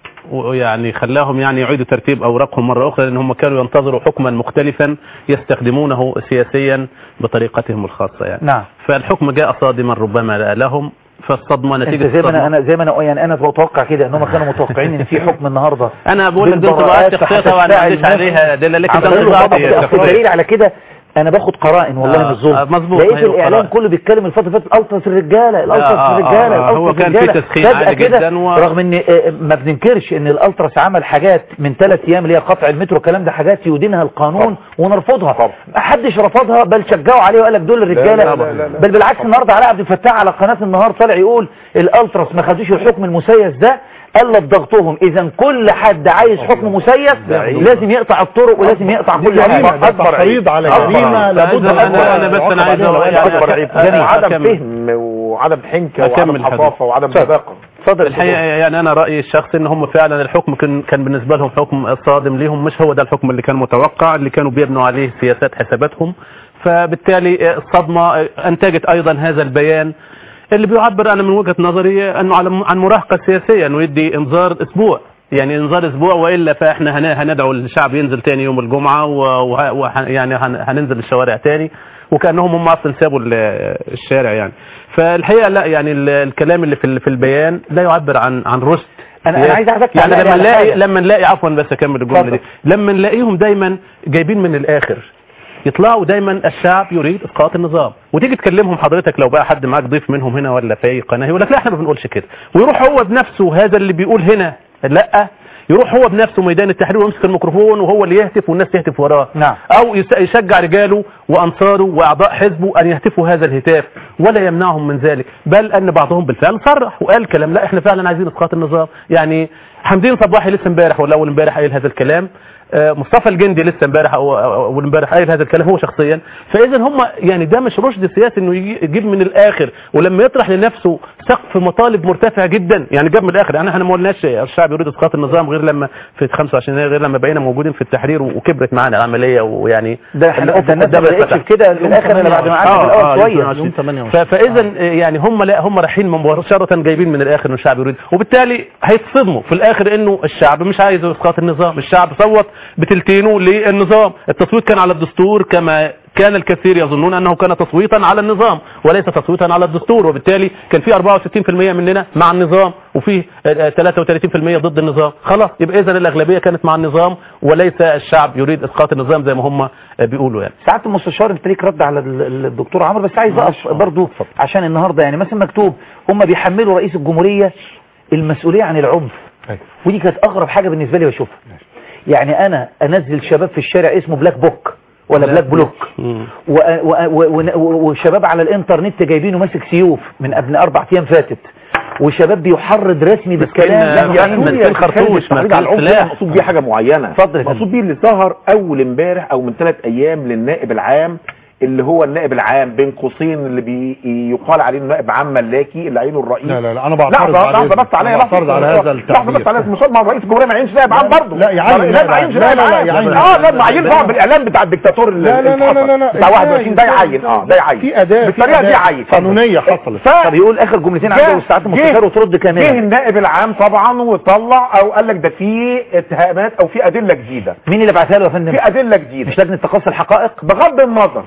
ويعني خلاهم يعني يعيدوا ترتيب أوراقهم مرة أخرى لأن هم كانوا ينتظروا حكما مختلفا يستخدمونه سياسيا بطريقتهم الخاصة يعني نعم فالحكم جاء صادما ربما لهم فالصدمة انت نتيجة زي ما انا الصدمة انا زي ما انا يعني انا بتوقع كده ان هم كانوا متوقعين ان في حكم النهارده أنا بقول لك دي انطباعات شخصية طبعا ما عنديش عليها دليل لكن ده انطباعاتي أصل الشخصية. دليل على كده انا باخد قرائن والله آه، من الظلم آه، مظبوط، لقيت ما هي الاعلام القرائن. كله بيتكلم الفتره اللي فاتت الالتراس الرجاله الالتراس آه، آه، الرجاله آه، هو الالتراس كان في الرجاله تسخين فجأة عالي كده جدا و- رغم ان آه، ما بننكرش ان الالتراس عمل حاجات من ثلاث ايام اللي هي قطع المترو الكلام ده حاجات يدينها القانون ونرفضها ما حدش رفضها بل شجعوا عليه وقال لك دول الرجاله لا، لا، لا، لا. بل بالعكس النهارده علاء عبد الفتاح على قناه النهار طالع يقول الالتراس ما خدوش الحكم المسيس ده قلت ضغطهم اذا كل حد عايز حكم مسيس لازم يقطع الطرق ولازم يقطع دي كل جريمة، حاجه ده تحريض على جريمة لابد أنا- أنا- أنا بس أنا عايز أقول يعني اكبر عيب أنا عدم أكمل. فهم وعدم حنكه أكمل وعدم الحديث. حصافه وعدم اتفضل. صداقه اتفضل الحقيقة يعني أنا رأيي الشخصي إن هم فعلا الحكم كان كان بالنسبة لهم حكم صادم ليهم مش هو ده الحكم اللي كان متوقع اللي كانوا بيبنوا عليه سياسات حساباتهم فبالتالي الصدمة أنتجت أيضا هذا البيان اللي بيعبر أنا من وجهة نظري أنه على عن مراهقة سياسية أنه يدي إنذار أسبوع يعني انذار اسبوع والا فاحنا هن- هندعو الشعب ينزل تاني يوم الجمعه وه- وه- يعني هن- هننزل الشوارع تاني وكانهم هم اصلا سابوا ال- الشارع يعني فالحقيقه لا يعني ال- الكلام اللي في ال- في البيان لا يعبر عن عن رشد أنا- أنا عايز أعرفك يعني تعليق لما على نلاقي حاجة. لما نلاقي عفوا بس اكمل الجمله اتفضل. دي لما نلاقيهم دايما جايبين من الاخر يطلعوا دايما الشعب يريد اسقاط النظام وتيجي تكلمهم حضرتك لو بقى حد معاك ضيف منهم هنا ولا في اي قناه يقول لك لا احنا ما بنقولش كده ويروح هو بنفسه هذا اللي بيقول هنا لا يروح هو بنفسه ميدان التحرير ويمسك الميكروفون وهو اللي يهتف والناس تهتف وراه نعم. او يس- يشجع رجاله وانصاره واعضاء حزبه ان يهتفوا هذا الهتاف ولا يمنعهم من ذلك بل ان بعضهم بالفعل صرح وقال كلام لا احنا فعلا عايزين اسقاط النظام يعني حمدين صباحي لسه امبارح ولا اول امبارح قايل هذا الكلام آه، مصطفى الجندي لسه امبارح او أو- اول امبارح قايل هذا الكلام هو شخصيا فاذا هم يعني ده مش رشد سياسي انه يجي- يجيب من الاخر ولما يطرح لنفسه سقف مطالب مرتفع جدا يعني جاب من الاخر يعني احنا ما قلناش الشعب يريد اسقاط النظام غير لما في 25 يناير غير لما بقينا موجودين في التحرير وكبرت معانا العمليه ويعني ده احنا الأفق ده الناس ما قدامنا بدأتش اتفتح. بكده في الاخر الا بعد ما قعدنا في الاول شويه يوم 28 ف- فاذا يعني هم لا هم رايحين مباشره جايبين من الاخر ان الشعب يريد وبالتالي هيتصدموا في الاخر انه الشعب مش عايز اسقاط النظام الشعب صوت بتلتينه للنظام التصويت كان على الدستور كما كان الكثير يظنون انه كان تصويتا على النظام وليس تصويتا على الدستور وبالتالي كان في 64% مننا مع النظام وفي آه، 33% ضد النظام خلاص يبقى اذا الاغلبيه كانت مع النظام وليس الشعب يريد اسقاط النظام زي ما هم آه، بيقولوا يعني ساعات المستشار انت ليك رد على ال- ال- الدكتور عمرو بس عايز اقف برضو عشان النهارده يعني مثلا مكتوب هم بيحملوا رئيس الجمهوريه المسؤوليه عن العنف ودي كانت اغرب حاجه بالنسبه لي بشوفها يعني انا انزل شباب في الشارع اسمه بلاك بوك ولا بلاك بلوك و- و- و- و- وشباب على الانترنت جايبينه ماسك سيوف من قبل اربع ايام فاتت وشباب بيحرض رسمي بالكلام يا يعني سوريا خارج التحريض على العنف ده مقصود بيه حاجه معينه اتفضل يا فندم. مقصود بيه اللي ظهر اول امبارح او من ثلاث ايام للنائب العام اللي هو النائب العام بين قوسين اللي بيقال عليه النائب عام ملاكي اللي عينه الرئيس لا لا لا انا بعترض لحظه على لحظه إذنك. بس عليا أنا لحظه بعترض على هذا لحظه بس التعبير. عليا مش مع رئيس الجمهوريه ما يعينش نائب عام برضه لا، يعين لا نائب ما يعينش عام. لا، نائب لا، لا، عام يعين اه نائب لا معين طبعا بالاعلام بتاع الدكتاتور اللي لا، لا، اللي لا، لا، حصل. لا، بتاع إزاي؟ 21 ده يعين اه ده يعين في أداة- في بالطريقه دي أداة يعين قانونية حصلت. طب يقول اخر جملتين عنده واستعدت المستشار وترد جه كاملا النائب العام طبعا وطلع او قال لك ده في اتهامات او في ادله جديده مين اللي بعتها له يا فندم في ادله جديده مش لجنه تقصي الحقائق بغض النظر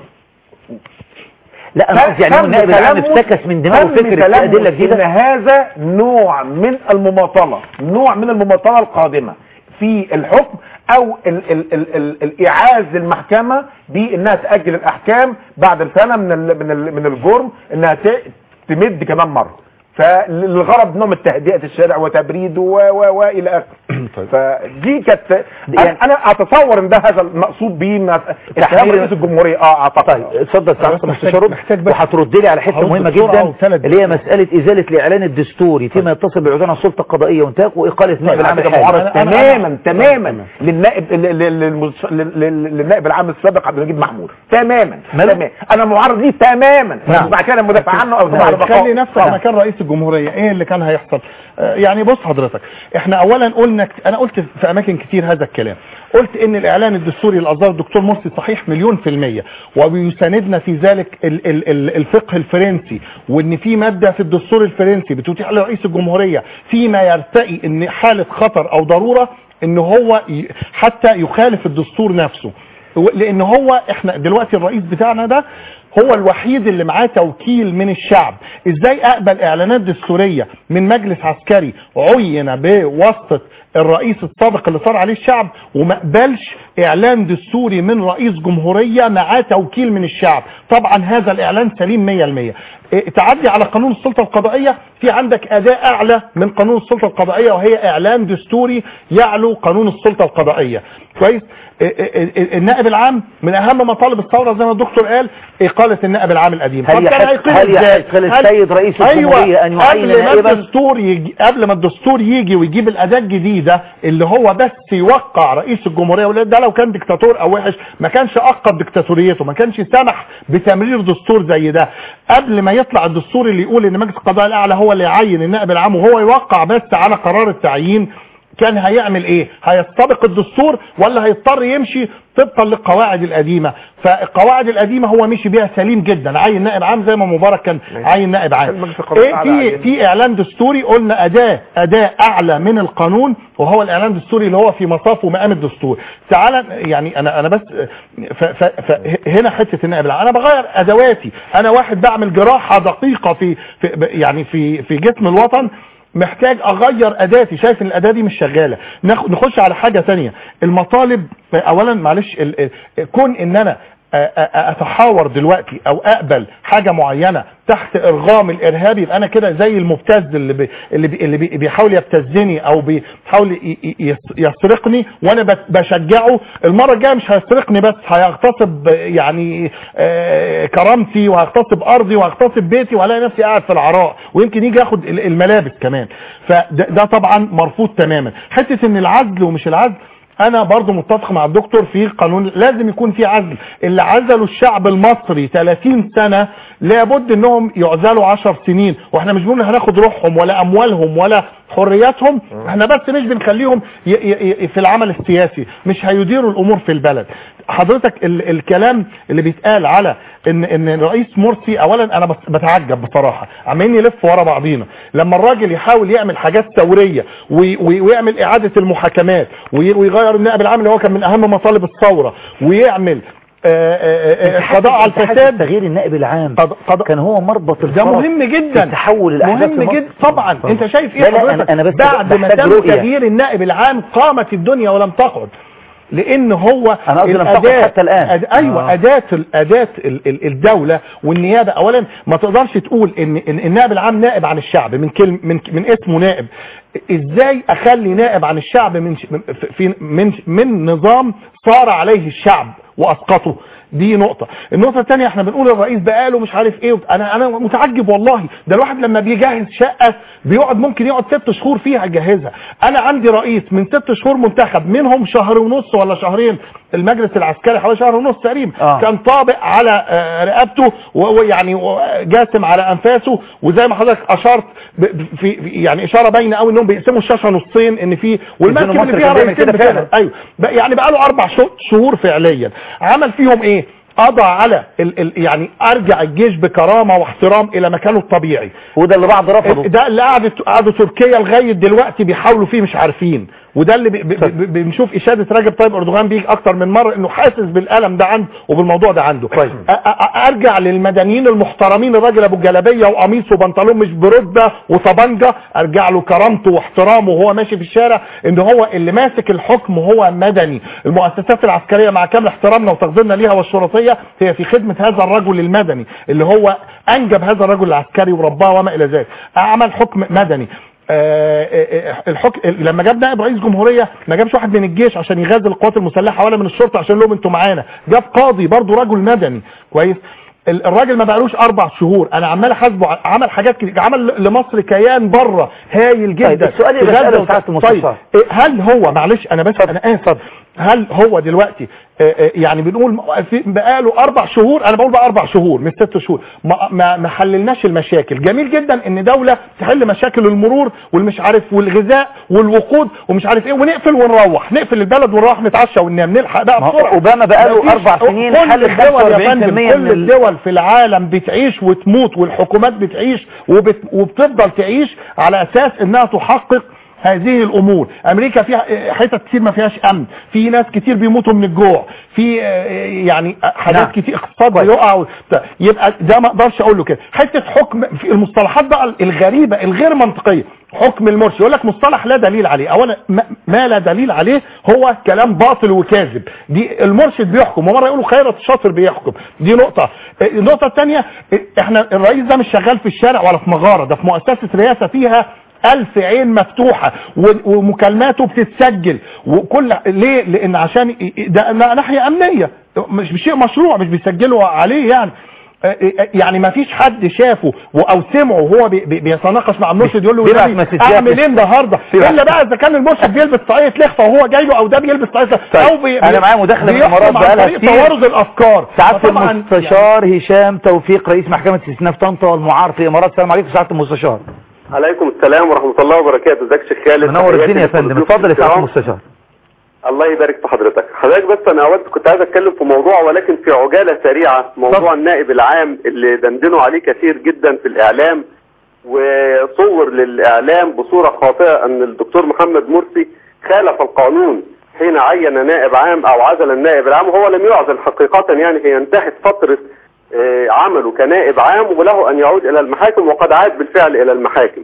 لا انا قصدي يعني هو النائب العام افتكس من دماغه تم فكره في تلمس ادله ان جديده هذا نوع من المماطله نوع من المماطله القادمه في الحكم او ال ال ال ال الايعاز للمحكمه بانها تاجل الاحكام بعد سنه من ال من ال من الجرم انها ت- تمد كمان مره فالغرض نوع من تهدئه الشارع وتبريده و و والى اخره فدي كانت يعني انا اتصور ان ده هذا المقصود بيه ما- اتهام تحرير- رئيس الجمهوريه اه اعتقد طيب اتفضل سعاده المستشار محتاج بس- وهترد لي على حته عاوز مهمه بسرعة جدا وثلاث اللي هي مساله ازاله الاعلان الدستوري فيما يتصل بعدوان على السلطه القضائيه وانتهاك واقاله نائب العام على فكرة الحالي معارض تماما تماما للنائب لل- لل- للمس- لل- لل- للنائب العام السابق عبد المجيد محمود تماما تماما انا معارض ليه تماما نعم. بعد كده مدافع عنه او طبعا خلي نفسك مكان رئيس الجمهورية ايه اللي كان هيحصل آه، يعني بص حضرتك احنا اولا قلنا كت- انا قلت في اماكن كتير هذا الكلام قلت ان الاعلان الدستوري اللي اصدره الدكتور مرسي صحيح مليون في المية وبيساندنا في ذلك ال ال ال الفقه الفرنسي وان في مادة في الدستور الفرنسي بتتيح لرئيس الجمهورية فيما يرتقي ان حالة خطر او ضرورة ان هو ي- حتى يخالف الدستور نفسه و- لان هو احنا دلوقتي الرئيس بتاعنا ده هو الوحيد اللي معاه توكيل من الشعب ازاي اقبل اعلانات دستورية من مجلس عسكري عين بواسطة الرئيس السابق اللي صار عليه الشعب وما قبلش اعلان دستوري من رئيس جمهورية معاه توكيل من الشعب طبعا هذا الاعلان سليم 100% إيه، تعدي على قانون السلطة القضائية في عندك اداء اعلى من قانون السلطة القضائية وهي اعلان دستوري يعلو قانون السلطة القضائية كويس إيه، إيه، إيه، النائب العام من اهم مطالب الثورة زي ما الدكتور قال اقالة النائب العام القديم هل طب كان يحق- هيقيل هل إزاي؟ يحق هل- للسيد رئيس الجمهورية أن يعين قبل ما نائباً؟ الدستور يجي قبل ما الدستور يجي ويجيب الاداه الجديده اللي هو بس يوقع رئيس الجمهوريه ولا ده لو كان دكتاتور او وحش ما كانش اقد دكتاتوريته ما كانش سمح بتمرير دستور زي ده قبل ما يطلع الدستور اللي يقول ان مجلس القضاء الاعلى هو اللي يعين النائب العام وهو يوقع بس على قرار التعيين كان هيعمل ايه هيستبق الدستور ولا هيضطر يمشي طبقا للقواعد القديمه فالقواعد القديمه هو مشي بيها سليم جدا عين نائب عام زي ما مبارك كان عين نائب عام ايه في في اعلان دستوري قلنا اداه اداه اعلى من القانون وهو الاعلان الدستوري اللي هو في مصاف ومقام الدستور تعال يعني انا انا بس ف ف ف هنا حته النائب العام انا بغير ادواتي انا واحد بعمل جراحه دقيقه في, في يعني في في جسم الوطن محتاج اغير اداتي شايف ان الاداه دي مش شغاله ناخ- نخش على حاجه تانية المطالب اولا معلش ال- ال- كون ان انا أ- أ- اتحاور دلوقتي او اقبل حاجه معينه تحت ارغام الارهابي يبقى انا كده زي المبتز اللي بي اللي, بي اللي بي بيحاول يبتزني او بيحاول ي- ي- يس- يسرقني وانا بت- بشجعه المره الجايه مش هيسرقني بس هيغتصب يعني آه، كرامتي وهيغتصب ارضي وهيغتصب بيتي وهلاقي نفسي قاعد في العراء ويمكن يجي ياخد ال- الملابس كمان فده ده طبعا مرفوض تماما حته ان العزل ومش العزل انا برضو متفق مع الدكتور في قانون لازم يكون في عزل اللي عزلوا الشعب المصري 30 سنة لابد انهم يعزلوا 10 سنين واحنا مش بنقول هناخد روحهم ولا اموالهم ولا حرياتهم احنا بس مش بنخليهم ي ي ي في العمل السياسي مش هيديروا الامور في البلد حضرتك ال الكلام اللي بيتقال على ان ان الرئيس مرسي اولا انا بس- بتعجب بصراحه عمالين يلف ورا بعضينا لما الراجل يحاول يعمل حاجات ثوريه وي- وي- ويعمل اعاده المحاكمات وي- ويغير النائب العام اللي هو كان من اهم مطالب الثوره ويعمل آه، آه، آه، قضاء على الفساد تغيير النائب العام كان هو مربط ده الفرس مهم جدا في تحول الاحداث مهم في مصر. جدا طبعا اتفضل. انت شايف ايه لا لا حضرتك؟ انا انا بس بعد ما بحتاج تم رؤية. تغيير النائب العام قامت الدنيا ولم تقعد لان هو أنا قصدي لم تقعد حتى الآن. أد... ايوه آه. اداه ال- اداه ال- ال- الدوله والنيابه اولا ما تقدرش تقول ان إن النائب العام نائب عن الشعب من كلمه من من اسمه نائب ازاي اخلي نائب عن الشعب من ش- من- في من من نظام صار عليه الشعب واسقطه دي نقطة النقطة الثانية احنا بنقول الرئيس بقاله مش عارف ايه انا انا متعجب والله ده الواحد لما بيجهز شقة بيقعد ممكن يقعد ست شهور فيها يجهزها انا عندي رئيس من ست شهور منتخب منهم شهر ونص ولا شهرين المجلس العسكري حوالي شهر ونص تقريبا آه. كان طابق على آه، رقبته و- ويعني و- جاسم على انفاسه وزي ما حضرتك اشرت ب- ب- في في- يعني اشاره باينه قوي انهم بيقسموا الشاشه نصين ان في والمركب مصر اللي فيها كان بيعمل رئيسين كده بتاعها. فعلا. ايوه بقى- يعني بقى له اربع شهور- شهور فعليا عمل فيهم ايه قضى على ال ال يعني ارجع الجيش بكرامه واحترام الى مكانه الطبيعي وده اللي بعض رفضه ده اللي قعدت قعدوا تركيا لغايه دلوقتي بيحاولوا فيه مش عارفين وده اللي بي- بي- بي- بنشوف اشاده رجب طيب اردوغان بيجي اكتر من مره انه حاسس بالالم ده عنده وبالموضوع ده عنده كويس. أ- أ- ارجع للمدنيين المحترمين الراجل ابو جلابيه وقميص وبنطلون مش برده وطبنجه ارجع له كرامته واحترامه وهو ماشي في الشارع ان هو اللي ماسك الحكم هو مدني المؤسسات العسكريه مع كامل احترامنا وتقديرنا ليها والشرطيه هي في خدمه هذا الرجل المدني اللي هو انجب هذا الرجل العسكري ورباه وما الى ذلك عمل حكم مدني آه، آه، آه، الحكم لما جاب نائب رئيس جمهوريه ما جابش واحد من الجيش عشان يغازل القوات المسلحه ولا من الشرطه عشان لهم انتوا معانا جاب قاضي برضه رجل مدني كويس ال- الراجل ما بقالوش اربع شهور انا عمال احاسبه ع- عمل حاجات كتير عمل لمصر كيان بره هايل جدا طيب، السؤال اللي في غزة بسأله وت- سعادة المستشار. طيب إيه، هل هو معلش انا بس انا اسف هل هو دلوقتي آه، آه، يعني بنقول م- في- بقاله اربع شهور انا بقول بقى اربع شهور مش ست شهور ما, ما, ما حللناش المشاكل جميل جدا ان دوله تحل مشاكل المرور والمش عارف والغذاء والوقود ومش عارف ايه ونقفل ونروح نقفل البلد ونروح نتعشى وننام نلحق بقى ما هو بسرعه أوباما بقاله مفيش- أربع سنين كل حل الدول يا 45% فندم من كل ال- الدول في العالم بتعيش وتموت والحكومات بتعيش وبت وبتفضل تعيش على اساس انها تحقق هذه الامور امريكا فيها حتت كتير ما فيهاش امن في ناس كتير بيموتوا من الجوع في آه، يعني حاجات نعم. كتير اقتصاد بيقع وبتاع. يبقى ده ما اقدرش اقول له كده حته حكم في المصطلحات بقى الغريبه الغير منطقيه حكم المرشد يقول لك مصطلح لا دليل عليه اولا ما- ما لا دليل عليه هو كلام باطل وكاذب دي المرشد بيحكم ومره يقولوا خيرت الشاطر بيحكم دي نقطه النقطه الثانيه احنا الرئيس ده مش شغال في الشارع ولا في مغاره ده في مؤسسه رئاسه فيها ألف عين مفتوحة و- ومكالماته بتتسجل وكل ليه لأن عشان ي- ي- ده ناحية أمنية مش مش شيء مشروع مش بيسجلوا عليه يعني آه، آه، يعني ما فيش حد شافه و- او سمعه وهو بي- بي- بيتناقش مع المرشد يقول له بيبعت والنبي مسجات. اعمل ايه النهارده بيبعت. الا بقى اذا كان المرشد بيلبس طاقيه لخفه وهو جاي له او ده بيلبس طاقيه لخفة، طيب، او بي أنا معايا مداخلة من بيحكم الإمارات عن بقالها طريق كتير. توارد الافكار سعادة فطبعاً المستشار هشام توفيق رئيس محكمة الاستئناف طنطا والمعار في الإمارات السلام عليكم سعادة المستشار عليكم السلام ورحمة الله وبركاته ازيك يا شيخ خالد منور تحياتي الدنيا يا لكل فندم ضيوف اتفضل يا سعادة الكرام. المستشار الله يبارك في حضرتك حضرتك بس انا اود كنت عايز اتكلم في موضوع ولكن في عجالة سريعة موضوع النائب العام اللي دندنوا عليه كثير جدا في الاعلام وصور للاعلام بصورة خاطئة ان الدكتور محمد مرسي خالف القانون حين عين نائب عام او عزل النائب العام وهو لم يعزل حقيقة يعني هي انتهت فترة آه، عمله كنائب عام وله ان يعود الى المحاكم وقد عاد بالفعل الى المحاكم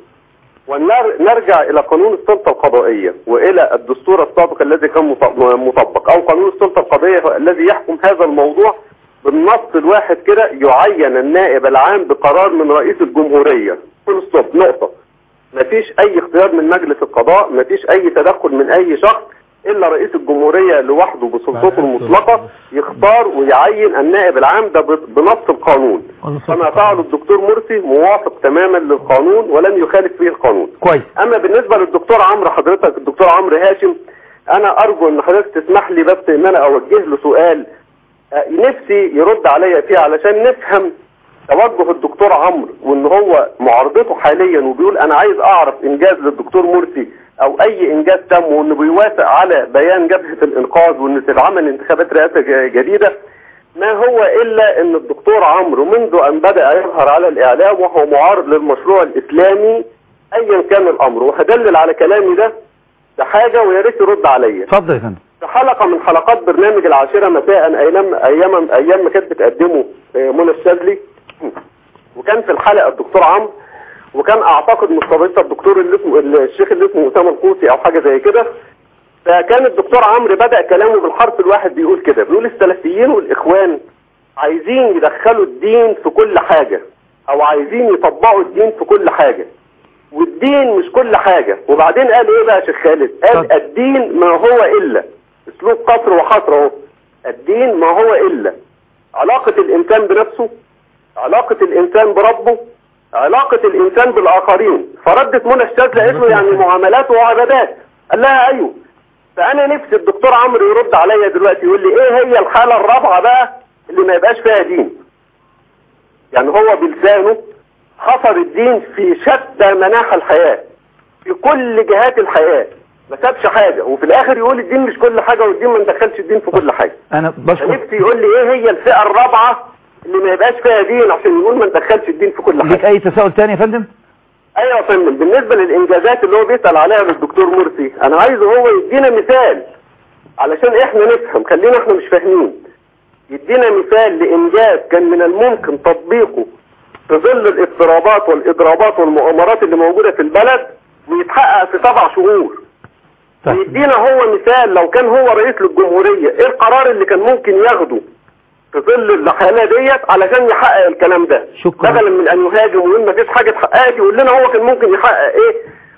ونرجع الى قانون السلطة القضائية والى الدستور السابق الذي كان مط- مطبق او قانون السلطة القضائية الذي يحكم هذا الموضوع بالنص الواحد كده يعين النائب العام بقرار من رئيس الجمهورية كل ستوب نقطة مفيش اي اختيار من مجلس القضاء مفيش اي تدخل من اي شخص الا رئيس الجمهورية لوحده بسلطته المطلقة يختار ويعين النائب العام ده ب- بنص القانون كما فعل الدكتور مرسي موافق تماما للقانون ولم يخالف فيه القانون كويس اما بالنسبة للدكتور عمرو حضرتك الدكتور عمرو هاشم انا ارجو ان حضرتك تسمح لي بس ان انا اوجه له سؤال آه، نفسي يرد عليا فيه علشان نفهم توجه الدكتور عمرو وان هو معارضته حاليا وبيقول انا عايز اعرف انجاز للدكتور مرسي او اي انجاز تم وانه بيوافق على بيان جبهة الانقاذ وان تتعمل انتخابات رئاسة ج- جديدة ما هو الا ان الدكتور عمرو منذ ان بدأ يظهر على الاعلام وهو معارض للمشروع الاسلامي ايا كان الامر وهدلل على كلامي ده بحاجة ويا ريت يرد عليا اتفضل يا فندم في حلقة من حلقات برنامج العاشرة مساء ايام ايام ايام ما كانت بتقدمه آه، منى الشاذلي وكان في الحلقة الدكتور عمرو وكان اعتقد مستضيفه الدكتور اللي اسمه الشيخ اللي اسمه اسامه القوسي او حاجه زي كده فكان الدكتور عمرو بدأ كلامه بالحرف الواحد بيقول كده بيقول السلفيين والاخوان عايزين يدخلوا الدين في كل حاجة او عايزين يطبقوا الدين في كل حاجة والدين مش كل حاجة وبعدين قال ايه بقى يا شيخ خالد قال الدين ما هو الا اسلوب قصر وحصر اهو الدين ما هو الا علاقة الانسان بنفسه علاقة الانسان بربه علاقة الانسان بالاخرين فردت منى الشاذلي قالت له يعني معاملات وعبادات قال لها ايوه فانا نفسي الدكتور عمرو يرد عليا دلوقتي يقول لي ايه هي الحالة الرابعة بقى اللي ما يبقاش فيها دين يعني هو بلسانه حصر الدين في شتى مناحي الحياة في كل جهات الحياة ما سابش حاجة وفي الاخر يقول الدين مش كل حاجة والدين ما ندخلش الدين في كل حاجة انا بشكر نفسي يقول لي ايه هي الفئة الرابعة اللي ما يبقاش فيها دين عشان يقول ما ندخلش الدين في كل حاجة ليك اي تساؤل تاني يا فندم ايوه يا فندم بالنسبة للانجازات اللي هو بيسأل عليها للدكتور مرسي انا عايزه هو يدينا مثال علشان احنا نفهم خلينا احنا مش فاهمين يدينا مثال لانجاز كان من الممكن تطبيقه في ظل الاضطرابات والاضرابات والمؤامرات اللي موجودة في البلد ويتحقق في سبع شهور ويدينا هو مثال لو كان هو رئيس للجمهورية ايه القرار اللي كان ممكن ياخده في ظل الحالة ديت علشان يحقق الكلام ده شكرا بدلا من ان يهاجم ويقول ما فيش حاجة اتحققت يقول لنا هو كان ممكن يحقق ايه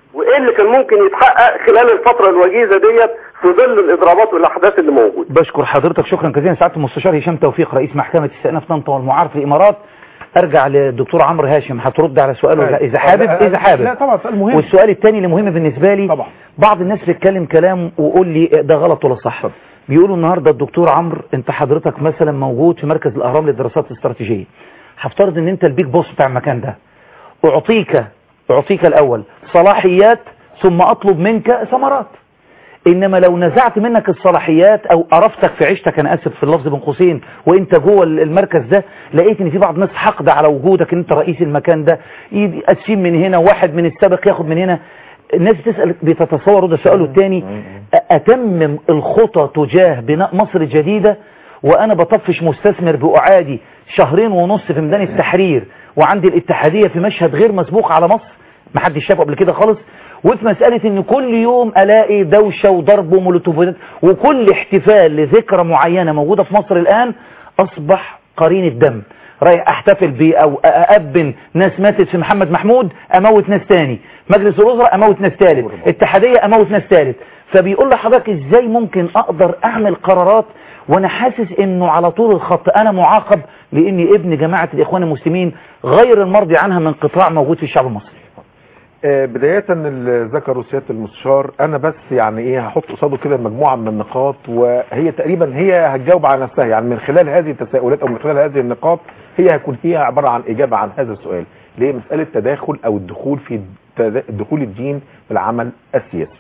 وايه اللي كان ممكن يتحقق خلال الفتره الوجيزه ديت في ظل الاضرابات والاحداث اللي موجوده بشكر حضرتك شكرا جزيلا سعاده المستشار هشام توفيق رئيس محكمه استئناف طنطا والمعارف في الامارات ارجع للدكتور عمرو هاشم هترد على سؤاله أيوة. اذا حابب لا، اذا حابب لا طبعا سؤال مهم والسؤال الثاني اللي مهم بالنسبه لي طبعا. بعض الناس بتتكلم كلام وقول لي ده غلط ولا صح بيقولوا النهارده الدكتور عمرو انت حضرتك مثلا موجود في مركز الاهرام للدراسات الاستراتيجيه هفترض ان انت البيج بوس بتاع المكان ده اعطيك اعطيك الاول صلاحيات ثم اطلب منك ثمرات انما لو نزعت منك الصلاحيات او قرفتك في عيشتك انا اسف في اللفظ بين قوسين وانت جوه المركز ده لقيت ان في بعض الناس حقد على وجودك ان انت رئيس المكان ده قاسين من هنا واحد من السابق ياخد من هنا الناس بتسال بتتصور ده سؤاله الثاني اتمم الخطى تجاه بناء مصر الجديده وانا بطفش مستثمر باعادي شهرين ونص في ميدان التحرير وعندي الاتحاديه في مشهد غير مسبوق على مصر ما حدش شافه قبل كده خالص وفي مسألة ان كل يوم الاقي دوشة وضرب ومولوتوفات وكل احتفال لذكرى معينة موجودة في مصر الان اصبح قرين الدم رايح احتفل بيه او اأبن ناس ماتت في محمد محمود اموت ناس تاني مجلس الوزراء اموت ناس تالت اتحادية اموت ناس تالت فبيقول لحضرتك ازاي ممكن اقدر اعمل قرارات وانا حاسس انه على طول الخط انا معاقب لاني ابن جماعة الاخوان المسلمين غير المرضي عنها من قطاع موجود في الشعب المصري آه، بداية اللي ذكره سيادة المستشار أنا بس يعني إيه هحط قصاده كده مجموعة من النقاط وهي تقريبا هي هتجاوب على نفسها يعني من خلال هذه التساؤلات أو من خلال هذه النقاط هي هيكون هي عبارة عن إجابة عن هذا السؤال اللي هي مسألة تداخل أو الدخول في تدا- دخول الدين في العمل السياسي.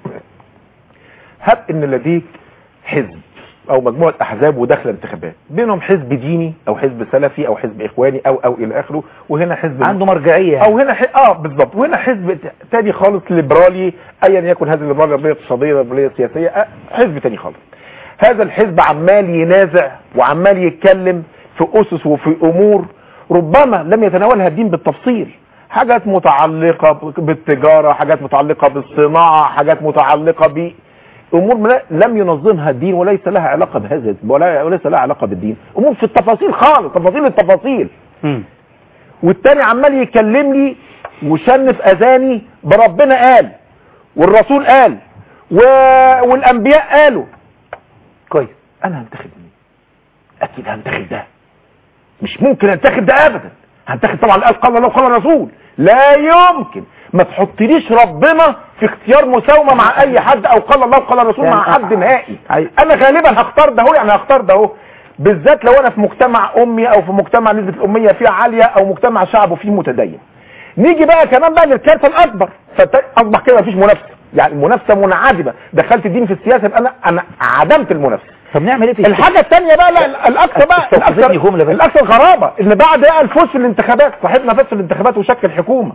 هب إن لديك حزب او مجموعه احزاب وداخله انتخابات بينهم حزب ديني او حزب سلفي او حزب اخواني او او الى اخره وهنا حزب عنده مرجعية يعني. او هنا ح... اه بالظبط وهنا حزب ت- تاني خالص ليبرالي ايا يكن هذا الليبرالي ليبراليه اقتصاديه ليبراليه سياسيه آه حزب تاني خالص هذا الحزب عمال ينازع وعمال يتكلم في اسس وفي امور ربما لم يتناولها الدين بالتفصيل حاجات متعلقة بالتجارة حاجات متعلقة بالصناعة حاجات متعلقة ب امور ما- لم ينظمها الدين وليس لها علاقة بهذا ولا وليس لها علاقة بالدين امور في التفاصيل خالص تفاصيل التفاصيل والتاني عمال يكلم لي وشنف اذاني بربنا قال والرسول قال و... والانبياء قالوا كويس انا هنتخب مين اكيد هنتخب ده مش ممكن انتخب ده ابدا هنتخب طبعا اللي قال قال الله وقال الرسول لا يمكن ما تحطليش ربنا في اختيار مساومه مع اي حد او قال الله وقال الرسول يعني مع حد نهائي انا غالبا هختار ده هو يعني هختار ده هو بالذات لو انا في مجتمع امي او في مجتمع نسبه الاميه فيه عاليه او مجتمع شعبه فيه متدين نيجي بقى كمان بقى للكارثه الاكبر فاصبح كده مفيش منافسه يعني المنافسه منعدمه دخلت الدين في السياسه يبقى انا انا عدمت المنافسه طب نعمل ايه في الحاجه الثانيه بقى لا الاكثر بقى استوقفتني الاكثر جملة بس. الاكثر غرابه ان بعد بقى الفوز في الانتخابات صاحبنا فاز في الانتخابات وشكل حكومه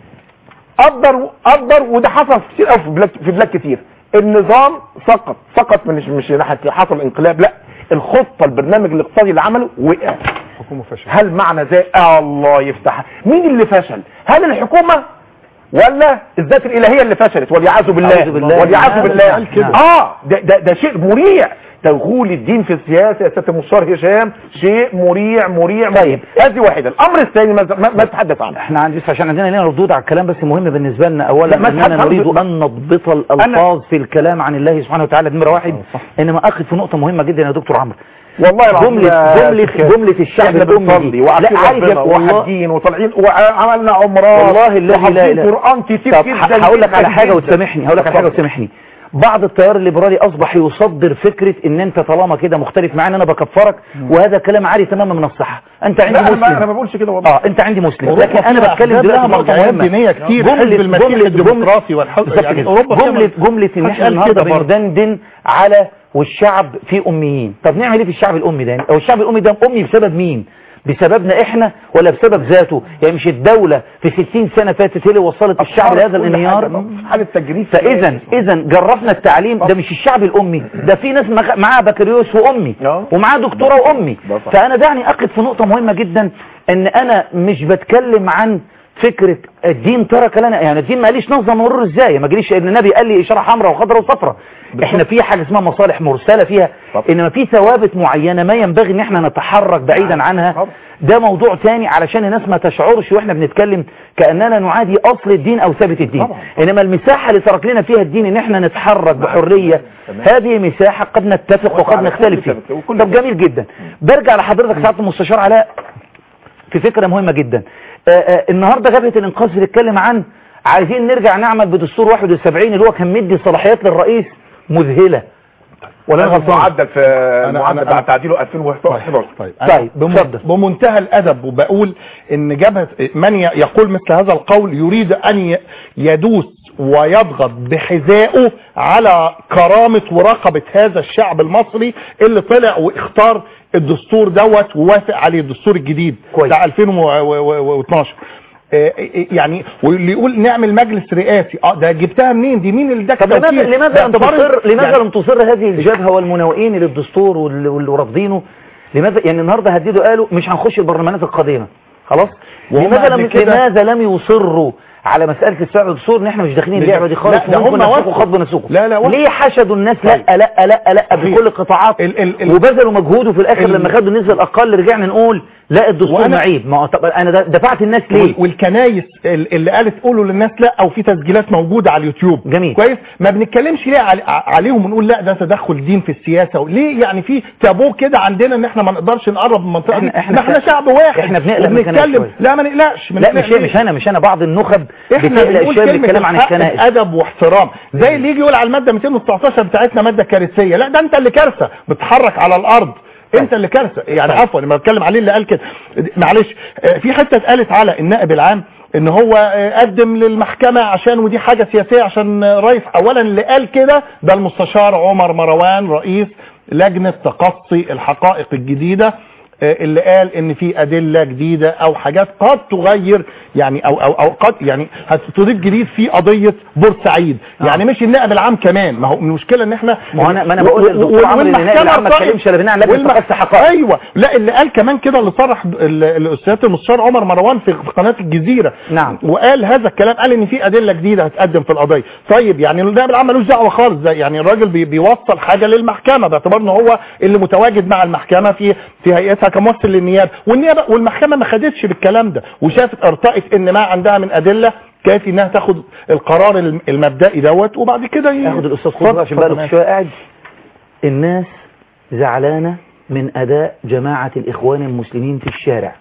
قدر قدر وده حصل كتير قوي في بلاد في بلاد كتير النظام سقط سقط مش مش ناحيه حصل انقلاب لا الخطه البرنامج الاقتصادي اللي عمله وقع حكومة فشل هل معنى ذلك آه الله يفتح مين اللي فشل هل الحكومه ولا الذات الالهيه اللي فشلت والعياذ بالله أعوذ بالله. والعياذ نعم. بالله قال كده. اه ده, ده, ده شيء مريع دخول الدين في السياسه يا سياده المستشار هشام شيء مريع مريع طيب هذه واحده الامر الثاني ما, ما, ما تحدث عنه احنا عندي عشان عندنا لنا ردود على الكلام بس مهم بالنسبة لنا لا، اولا ما اننا تحدث نريد عنه. ان نضبط الالفاظ في الكلام عن الله سبحانه وتعالى دي نمرة واحد انما اخذ في نقطة مهمة جدا يا دكتور عمرو والله العظيم جملة يا جملة شيخ. جملة الشعب احنا الأمي بنصلي دي. وعارفين لا، عارف يا- ربنا والله- وحاجين وطالعين وعملنا عمرات والله الذي لا وحافظين اله قران كتير طب جدا هقول لك جداً على حاجة جداً. وتسامحني هقول لك على حاجة اتفضل. وتسامحني بعض التيار الليبرالي اصبح يصدر فكرة ان انت طالما كده مختلف معانا انا بكفرك وهذا كلام عالي تماما من الصحة انت عندي لا، أنا مسلم ما- انا ما بقولش كده والله اه انت عندي مسلم أوروبا لكن انا فيها بتكلم أحزاب دلوقتي لها نقطة مرجعيات مهمة دينية كتير، جملة حزب المسيح جملة الديمقراطي والحزب- بالظبط يعني كده. أوروبا فيها جملة جملة ان محدش احنا قال النهارده كده برضه. بندندن على والشعب فيه اميين طب نعمل ايه في الشعب الامي ده او الشعب الامي ده امي بسبب مين بسببنا احنا ولا بسبب ذاته يعني مش الدولة في 60 سنة فاتت هي اللي وصلت الشعب لهذا كل الانهيار حاجة في حالة تجريد فاذا اذا جرفنا التعليم ده مش الشعب الامي ده في ناس مغ- معاها بكالوريوس وامي ومعاها دكتوراه وامي فانا دعني اقف في نقطة مهمة جدا ان انا مش بتكلم عن فكرة الدين ترك لنا يعني الدين ما قاليش نظم مرور ازاي ما قاليش ان النبي قال لي اشارة حمراء وخضراء وصفراء احنا في حاجة اسمها مصالح مرسلة فيها انما في ثوابت معينة ما ينبغي ان احنا نتحرك بعيدا عنها ده موضوع تاني علشان الناس ما تشعرش واحنا بنتكلم كأننا نعادي اصل الدين او ثابت الدين انما المساحة اللي ترك لنا فيها الدين ان احنا نتحرك بحرية هذه مساحة قد نتفق وقد نختلف فيها طب جميل جدا برجع لحضرتك سعادة المستشار علاء في فكرة مهمة جدا آه آه النهاردة جبهة الانقاذ بتتكلم عن عايزين نرجع نعمل بدستور 71 اللي هو كان مدي صلاحيات للرئيس مذهلة ولا انا غلطان معدل في معدل بعد تعديله 2011 طيب طيب بم- بمنتهى الادب وبقول ان جبهه من ي- يقول مثل هذا القول يريد ان ي- يدوس ويضغط بحذائه على كرامه ورقبه هذا الشعب المصري اللي طلع واختار الدستور دوت ووافق عليه الدستور الجديد بتاع 2012 آه، يعني واللي يقول نعمل مجلس رئاسي اه ده جبتها منين دي مين اللي اداك طب لماذا توكيل؟ لماذا ده لم اعتبار- تصر لماذا يعني- لم تصر هذه الجبهة والمناوئين للدستور وال- واللي رافضينه لماذا يعني النهارده هددوا قالوا مش هنخش البرلمانات القادمة خلاص وهم لماذا قبل لم كده- لماذا لم يصروا على مسألة السعر الدستور ان احنا مش داخلين اللعبة دي خالص لا، ده وممكن هم نسوق وافقوا. خطب نسوق لا لا وافقوا. ليه حشدوا الناس لا لا لا لا بكل القطاعات وبذلوا مجهود وفي الاخر ال- لما خدوا النسبة الاقل رجعنا نقول لا الدستور وأنا- معيب ما هو طب انا د- دفعت الناس ليه وال- والكنايس ال- اللي قالت قولوا للناس لا او في تسجيلات موجوده على اليوتيوب جميل كويس ما بنتكلمش ليه علي عليهم ونقول لا ده تدخل دين في السياسه ليه يعني في تابو كده عندنا ان احنا ما نقدرش نقرب من المنطقه دي إحنا- إحنا ما احنا ك- شعب واحد إحنا بنقلق من الكنائس وبنتكلم شوية. لا ما نقلقش ما لا نقلقش مش ليه؟ مش انا مش انا بعض النخب احنا بتقلق بنقول شويه كلمة بالكلام عن الحق الكنائس ادب واحترام زي اللي يجي يقول على الماده 219 بتاعتنا ماده كارثيه لا ده انت اللي كارثه بتتحرك على الارض انت اللي كارثه يعني عفوا لما بتكلم عليه اللي قال كده معلش آه، في حته اتقالت على النائب العام ان هو آه، قدم للمحكمه عشان ودي حاجه سياسيه عشان آه، رئيس اولا اللي قال كده ده المستشار عمر مروان رئيس لجنه تقصي الحقائق الجديده آه، اللي قال ان في ادله جديده او حاجات قد تغير يعني او او, أو قد يعني هتضيف جديد في قضيه بورسعيد يعني مش النائب العام كمان ما هو المشكله ان احنا ما هو أنا- ما أنا بقول للدكتور عمرو إن النائب العام ما اتكلمش إلا بناء على لجنة والمح- تقصي حقائق. ايوه لا اللي قال كمان كده اللي صرح ال- الاستاذ المستشار عمر مروان في في قناه الجزيره نعم وقال هذا الكلام قال ان في ادله جديده هتقدم في القضيه طيب يعني النائب العام ملوش دعوه خالص ده يعني الراجل بي بيوصل حاجه للمحكمه باعتبار ان هو اللي متواجد مع المحكمه في في هيئتها كممثل للنيابه والنيابه والمحكمه ما خدتش بالكلام ده وشافت ارتأت ان ما عندها من ادله كافي انها تاخد القرار الم- المبدئي دوت وبعد كده ي- اخد الاستاذ اتفضل، قطب عشان بقى اتفضل. له شويه قاعد الناس زعلانه من اداء جماعه الاخوان المسلمين في الشارع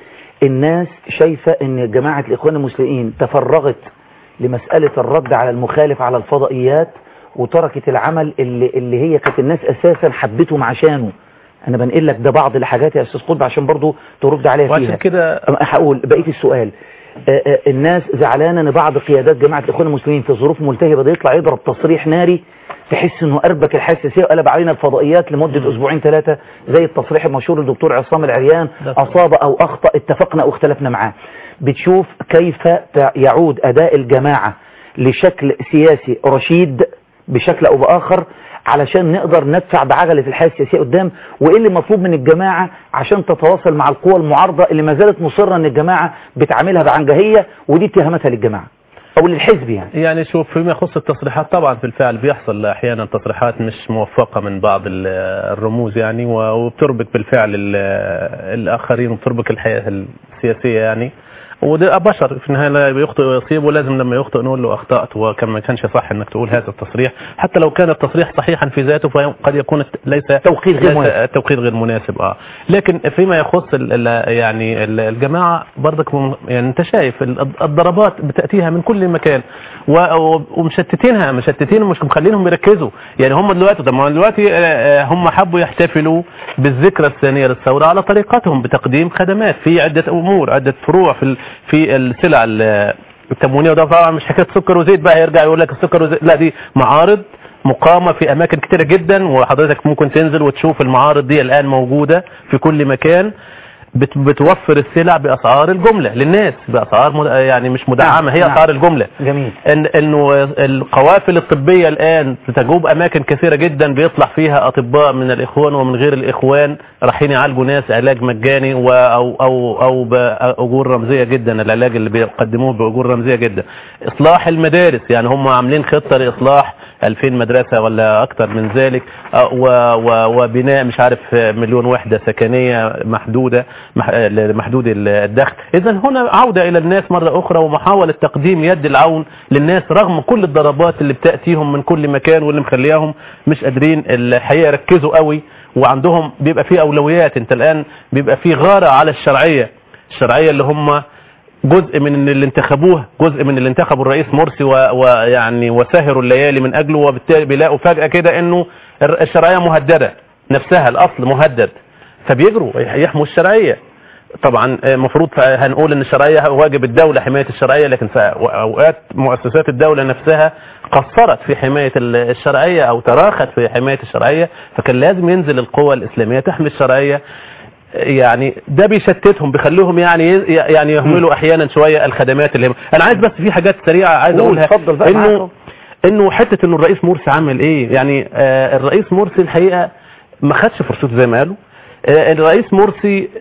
الناس شايفه ان جماعه الاخوان المسلمين تفرغت لمساله الرد على المخالف على الفضائيات وتركت العمل اللي, اللي هي كانت الناس اساسا حبتهم عشانه انا بنقل لك ده بعض الحاجات يا استاذ قطب عشان برضو ترد عليا فيها وعشان كده هقول بقيه السؤال آه، آه، الناس زعلانه ان بعض قيادات جماعه الاخوان المسلمين في ظروف ملتهبه ده يطلع يضرب تصريح ناري تحس انه اربك الحساسيه وقلب علينا الفضائيات لمده اسبوعين ثلاثه زي التصريح المشهور للدكتور عصام العريان اصاب او اخطا اتفقنا او اختلفنا معاه بتشوف كيف ت- يعود اداء الجماعه لشكل سياسي رشيد بشكل او باخر علشان نقدر ندفع بعجلة الحياة السياسية قدام وايه اللي مطلوب من الجماعة عشان تتواصل مع القوى المعارضة اللي ما زالت مصرة ان الجماعة بتعاملها بعنجهية ودي اتهاماتها للجماعة او للحزب يعني يعني شوف فيما يخص التصريحات طبعا في الفعل بيحصل احيانا تصريحات مش موفقه من بعض ال- الرموز يعني و- وبتربك بالفعل ال- الاخرين وبتربك الحياه السياسيه يعني وده بشر في النهايه لا يخطئ ويصيب ولازم لما يخطئ نقول له اخطات وكان ما كانش صح انك تقول هذا التصريح حتى لو كان التصريح صحيحا في ذاته فقد يكون الت- ليس توقيت غير ليس مناسب. توقيت غير مناسب اه لكن فيما يخص ال ال يعني ال- الجماعه برضك مم- يعني انت شايف ال- الضربات بتاتيها من كل مكان و- و- ومشتتينها مشتتين ومش مخلينهم يركزوا يعني هم دلوقتي طب ما هم دلوقتي آه، آه، هم حبوا يحتفلوا بالذكرى الثانيه للثوره على طريقتهم بتقديم خدمات في عده امور عده فروع في ال- في السلع ال- التموينيه وده طبعا مش حكايه سكر وزيت بقى يرجع يقول لك السكر وزيت لا دي معارض مقامة في أماكن كتيرة جدا وحضرتك ممكن تنزل وتشوف المعارض دي الآن موجودة في كل مكان بت- بتوفر السلع باسعار الجمله للناس باسعار مد... يعني مش مدعمه هي نعم. اسعار الجمله جميل ان انه القوافل الطبيه الان بتجوب اماكن كثيره جدا بيطلع فيها اطباء من الاخوان ومن غير الاخوان رايحين يعالجوا ناس علاج مجاني و او او او باجور رمزيه جدا العلاج اللي بيقدموه باجور رمزيه جدا اصلاح المدارس يعني هم عاملين خطه لاصلاح 2000 مدرسه ولا اكثر من ذلك آه، و- و- وبناء مش عارف آه، مليون وحده سكنيه محدوده مح- آه، محدود الدخل اذا هنا عوده الى الناس مره اخرى ومحاوله تقديم يد العون للناس رغم كل الضربات اللي بتاتيهم من كل مكان واللي مخلياهم مش قادرين الحقيقه يركزوا قوي وعندهم بيبقى في اولويات انت الان بيبقى في غاره على الشرعيه الشرعيه اللي هم جزء من اللي انتخبوه جزء من اللي انتخبوا الرئيس مرسي و- ويعني وسهروا الليالي من اجله وبالتالي بيلاقوا فجأة كده انه الر- الشرعية مهددة نفسها الاصل مهدد فبيجروا يحموا الشرعية طبعا المفروض هنقول ان الشرعية واجب الدولة حماية الشرعية لكن في اوقات مؤسسات الدولة نفسها قصرت في حماية ال- الشرعية او تراخت في حماية الشرعية فكان لازم ينزل القوى الاسلامية تحمي الشرعية يعني ده بيشتتهم بيخليهم يعني يعني يهملوا احيانا شويه الخدمات اللي هم انا عايز بس في حاجات سريعه عايز قول، اقولها اتفضل بقى انه معاكم. انه حته انه الرئيس مرسي عمل ايه يعني آه الرئيس مرسي الحقيقه ما خدش فرصته زي ما قالوا آه الرئيس مرسي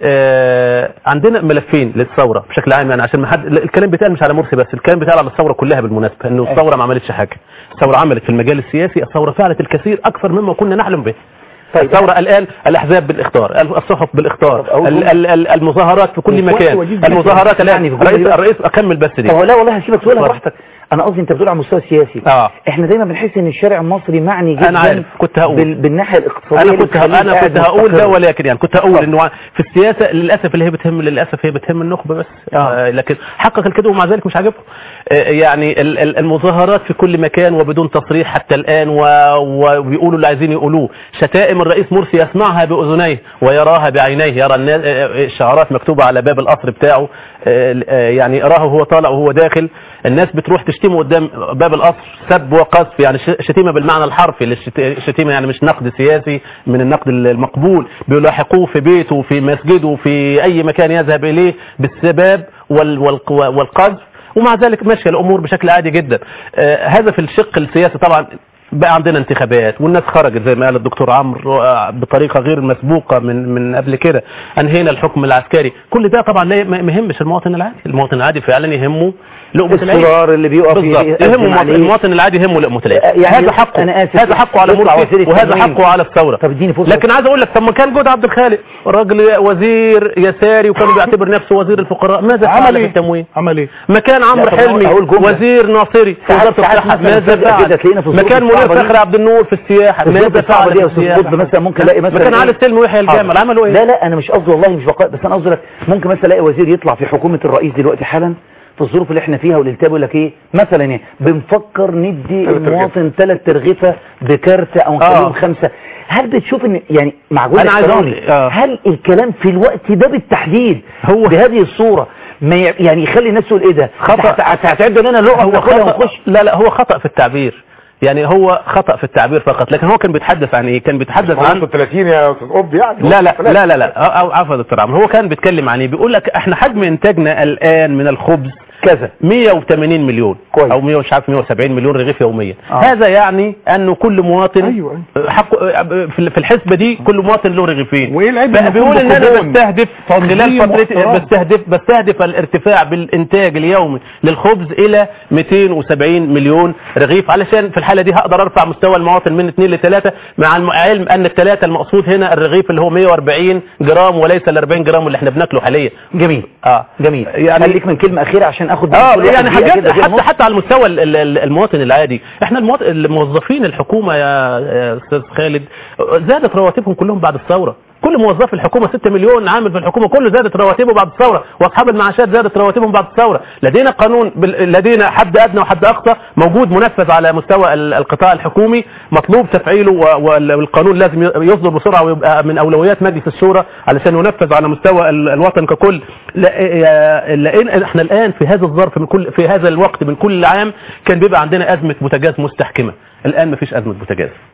آه عندنا ملفين للثوره بشكل عام يعني عشان ما حد الكلام بيتقال مش على مرسي بس الكلام بيتقال على الثوره كلها بالمناسبه انه الثوره ما عملتش حاجه الثوره عملت في المجال السياسي الثوره فعلت الكثير اكثر مما كنا نحلم به طيب. الثورة الآن الأحزاب بالإخطار الصحف بالإخطار ال- ال- ال- المظاهرات في كل وفي وقت مكان وجيز جدا. المظاهرات الآن يعني في كل الرئيس وقت. الرئيس أكمل بس دي طب لا والله هسيبك تقولها اتفضل. براحتك انا قصدي انت بتقول على المستوى السياسي اه احنا دايما بنحس ان الشارع المصري معني جدا أنا عارف كنت هقول بال... بالناحيه الاقتصاديه انا اللي كنت بتخليه انا قاعد كنت هقول ده مستقر. ولكن يعني كنت هقول انه في السياسه للاسف اللي هي بتهم للاسف هي بتهم النخبه بس آه لكن حقق الكده ومع ذلك مش عاجبهم آه يعني ال- ال- المظاهرات في كل مكان وبدون تصريح حتى الان و- وبيقولوا اللي عايزين يقولوه شتائم الرئيس مرسي يسمعها باذنيه ويراها بعينيه يرى الناس آه، آه، شعارات مكتوبه على باب القصر بتاعه آه، آه، يعني يراه وهو طالع وهو داخل الناس بتروح تشتمه قدام باب القصر سب وقذف يعني ش- شتيمه بالمعنى الحرفي للشت- شتيمه يعني مش نقد سياسي من النقد المقبول بيلاحقوه في بيته في مسجده في اي مكان يذهب اليه بالسباب وال- والق- والقذف ومع ذلك ماشيه الامور بشكل عادي جدا آه، هذا في الشق السياسي طبعا بقى عندنا انتخابات والناس خرجت زي ما قال الدكتور عمرو آه، بطريقه غير مسبوقه من من قبل كده انهينا الحكم العسكري كل ده طبعا لا ما ما يهمش المواطن العادي المواطن العادي فعلا يهمه لقمه العيش الصرار اللي بيقف بالظبط يقدم يهمه المواطن, عليه. المواطن العادي يهمه لقمه العيش يعني هذا حقه أنا آسف. هذا حقه على يطلع مرسي وزير وهذا التموين. حقه على الثوره طب اديني فرصه لكن عايز اقول لك طب ما كان جود عبد الخالق راجل وزير يساري وكان بيعتبر نفسه وزير الفقراء ماذا عمل فعل في إيه؟ التموين عمل ايه مكان عمرو لا، طب حلمي أقول جملة. وزير ناصري في ساعات- وزاره ساعات الصحه مثلا ماذا فجأة فعل كده تلاقينا في الظروف مكان منير الصعبة دي. فخر عبد النور في السياحه في الظروف ماذا الصعبة فعل دي في يا أستاذ السياحه قطب مثلا ممكن الاقي مثلا مكان إيه؟ علي السلم ويحيى الجامل حاضر. عملوا ايه لا لا انا مش قصدي والله مش بقى بس انا قصدي لك ممكن مثلا الاقي وزير يطلع في حكومه الرئيس دلوقتي حالا في الظروف اللي احنا فيها والالتاب يقول لك ايه مثلا يعني بنفكر ندي تلات المواطن ثلاث ترغيفه بكارت او نخليهم آه. خمسه هل بتشوف ان يعني مع جود أنا عايز احترامي أقول- آه. هل الكلام في الوقت ده بالتحديد هو- بهذه الصوره ما ي- يعني يخلي الناس تقول ايه ده خطأ. هت- هت- هتعد لنا لقمه هو ناكلها خطأ ونخش لا لا هو خطأ في التعبير يعني هو خطأ في التعبير فقط لكن هو كان بيتحدث عن ايه كان بيتحدث عن 30 يا استاذ قطب يعني لا لا لا لا لا أو- أو عفوا يا دكتور عمرو هو كان بيتكلم عن ايه بيقول لك احنا حجم انتاجنا الان من الخبز كذا 180 مليون كويس. او 100 مش عارف 170 مليون رغيف يوميا آه. هذا يعني انه كل مواطن أيوة، حقه في في الحسبه دي كل مواطن له رغيفين وإيه العيب بقى إنه بيقول يكون ان انا بكوبون؟ بستهدف خلال تنظيم فترتي واحترام. بستهدف بستهدف الارتفاع بالانتاج اليومي للخبز الى 270 مليون رغيف علشان في الحاله دي هقدر ارفع مستوى المواطن من 2 ل 3 مع العلم ان الثلاثه المقصود هنا الرغيف اللي هو 140 جرام وليس ال 40 جرام اللي احنا بناكله حاليا جميل اه جميل يعني- خليك من كلمه اخيره عشان اخد اه كل واحد يعني دقيقة حاجات كده، دقيقة حتى ونص. حتى على المستوى ال- ال- ال- المواطن العادي احنا المواطن الموظفين الحكومه يا يا استاذ خالد زادت رواتبهم كلهم بعد الثوره كل موظف الحكومه 6 مليون عامل في الحكومه كله زادت رواتبه بعد الثوره واصحاب المعاشات زادت رواتبهم بعد الثوره لدينا قانون بال- لدينا حد ادنى وحد اقصى موجود منفذ على مستوى ال- القطاع الحكومي مطلوب تفعيله و- وال- والقانون لازم ي- يصدر بسرعه ويبقى من اولويات مجلس الشورى علشان ينفذ على مستوى ال- الوطن ككل لا- يا- لان احنا الان في هذا الظرف من كل في هذا الوقت من كل عام كان بيبقى عندنا ازمه بوتاجاز مستحكمه الان مفيش ازمه بوتاجاز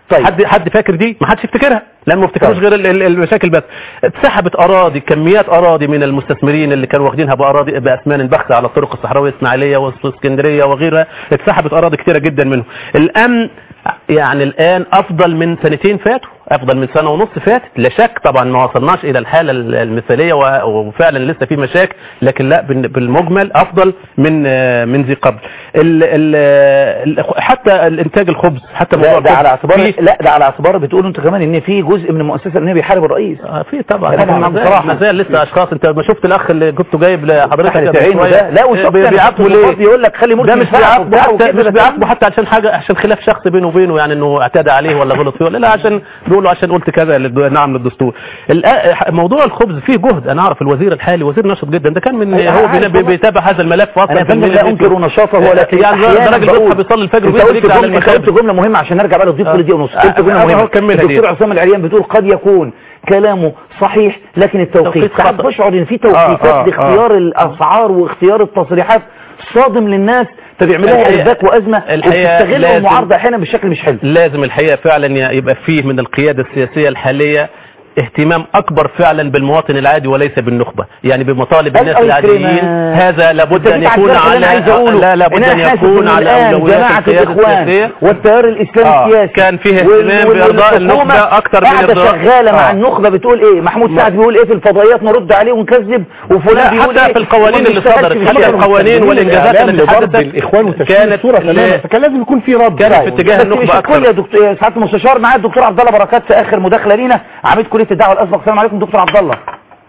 طيب. حد حد فاكر دي ما حدش يفتكرها لان ما افتكروش طيب. غير ال- ال- المشاكل بس اتسحبت اراضي كميات اراضي من المستثمرين اللي كانوا واخدينها باراضي باثمان البخت على الطرق الصحراويه الاسماعيليه واسكندريه وغيرها اتسحبت اراضي كتيره جدا منهم الامن يعني الان افضل من سنتين فاتوا افضل من سنه ونص فاتت لا شك طبعا ما وصلناش الى الحاله ال- المثاليه و- وفعلا لسه في مشاكل لكن لا بال- بالمجمل افضل من آه، من ذي قبل ال ال ال حتى الانتاج الخبز حتى لا موضوع ده على الخبز اعتبار فيه- لا ده على اعتبار بتقولوا انتوا كمان ان في جزء من المؤسسه ان هي بيحارب الرئيس آه، في طبعا طبعاً، طبعا بصراحة. ما زال لسه اشخاص انت ما شفت الاخ اللي كنت جايب لحضرتك تحت قبل عينه شوية؟ ده لا وشفت بي- أنا بيعاقبوا شفت ليه الفاضي يقول لك خلي مرسي ده مش يدفعه بيعاقبوا وبتاع حتى وكده مش ده بيعاقبوا حتى عشان حاجه عشان خلاف شخصي بينه وبينه يعني انه اعتدى عليه ولا غلط فيه ولا لا عشان بيقولوا عشان قلت كذا للد- نعم للدستور الآ- موضوع الخبز فيه جهد انا اعرف الوزير الحالي وزير نشط جدا ده كان من أنا هو عارف بي- والله. بيتابع هذا الملف اصلا انا كان فندم من لا الفيديو. انكر نشاطه ولكن يعني ده أحياناً راجل بقول- بيصحى بيصلي الفجر انت قلت وبيجري على جمله انت المخابز قلت جمله مهمه عشان نرجع بقى للضيف آه. كل دقيقه ونص قلت آه، جمله آه، مهمه هو كملها دي. الدكتور عصام العريان بتقول قد يكون كلامه صحيح لكن التوقيت توقيت ساعات خطأ. بشعر ان في آه، توقيتات آه، لاختيار الاسعار واختيار التصريحات صادم للناس فبيعملها الحقيقة- ارباك وازمه الحقيقة وبتستغل لازم- المعارضه احيانا بشكل مش حلو لازم الحقيقة فعلا ي- يبقى فيه من القيادة السياسية الحالية اهتمام اكبر فعلا بالمواطن العادي وليس بالنخبه يعني بمطالب الناس أي العاديين كلمة. هذا لابد أنت ان جيت على يكون الجرح اللي على أنا عايز أقوله. لا لابد إن ان أنا حاسس يكون إن على الآن اولويات جماعة القياده الإخوان السياسيه والتيار الاسلامي آه، السياسي كان فيه وال- اهتمام وال- بارضاء والحكومة النخبه اكتر من قاعدة ارضاء شغاله مع آه. النخبه بتقول ايه محمود سعد بيقول ايه في الفضائيات نرد عليه ونكذب وفلان لا بيقول حتى ايه في القوانين اللي وما صدرت بيشتغلش حتى في القوانين الشارع. والانجازات الإعلام اللي لضرب حدثت الإخوان وتشكيل كانت الصورة تماما ل- فكان لازم يكون في رد كانت في اتجاه بس النخبه مش الكل يا اكتر دكتور سعاده المستشار معايا الدكتور عبد الله بركات في اخر مداخله لينا عميد كليه الدعوه الاسبق السلام عليكم دكتور عبد الله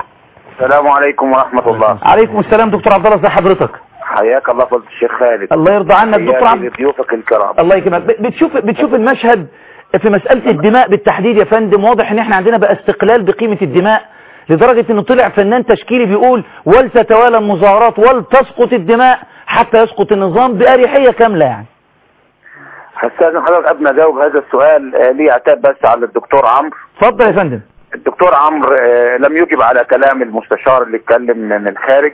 السلام عليكم ورحمة الله عليكم السلام دكتور عبد الله ازي حضرتك حياك الله فضل الشيخ خالد الله يرضى عنك دكتور حياتي عبد لضيوفك الكرام الله يكرمك ب- بتشوف بتشوف المشهد في مسألة الدماء بالتحديد يا فندم واضح ان احنا عندنا بقى استقلال بقيمة الدماء لدرجة انه طلع فنان تشكيلي بيقول ولتتوالى المظاهرات ولتسقط الدماء حتى يسقط النظام بأريحية كاملة يعني هستاذن حضرتك قبل ما اجاوب هذا السؤال آه، لي عتاب بس على الدكتور عمرو اتفضل يا فندم الدكتور عمرو آه، لم يجب على كلام المستشار اللي اتكلم من الخارج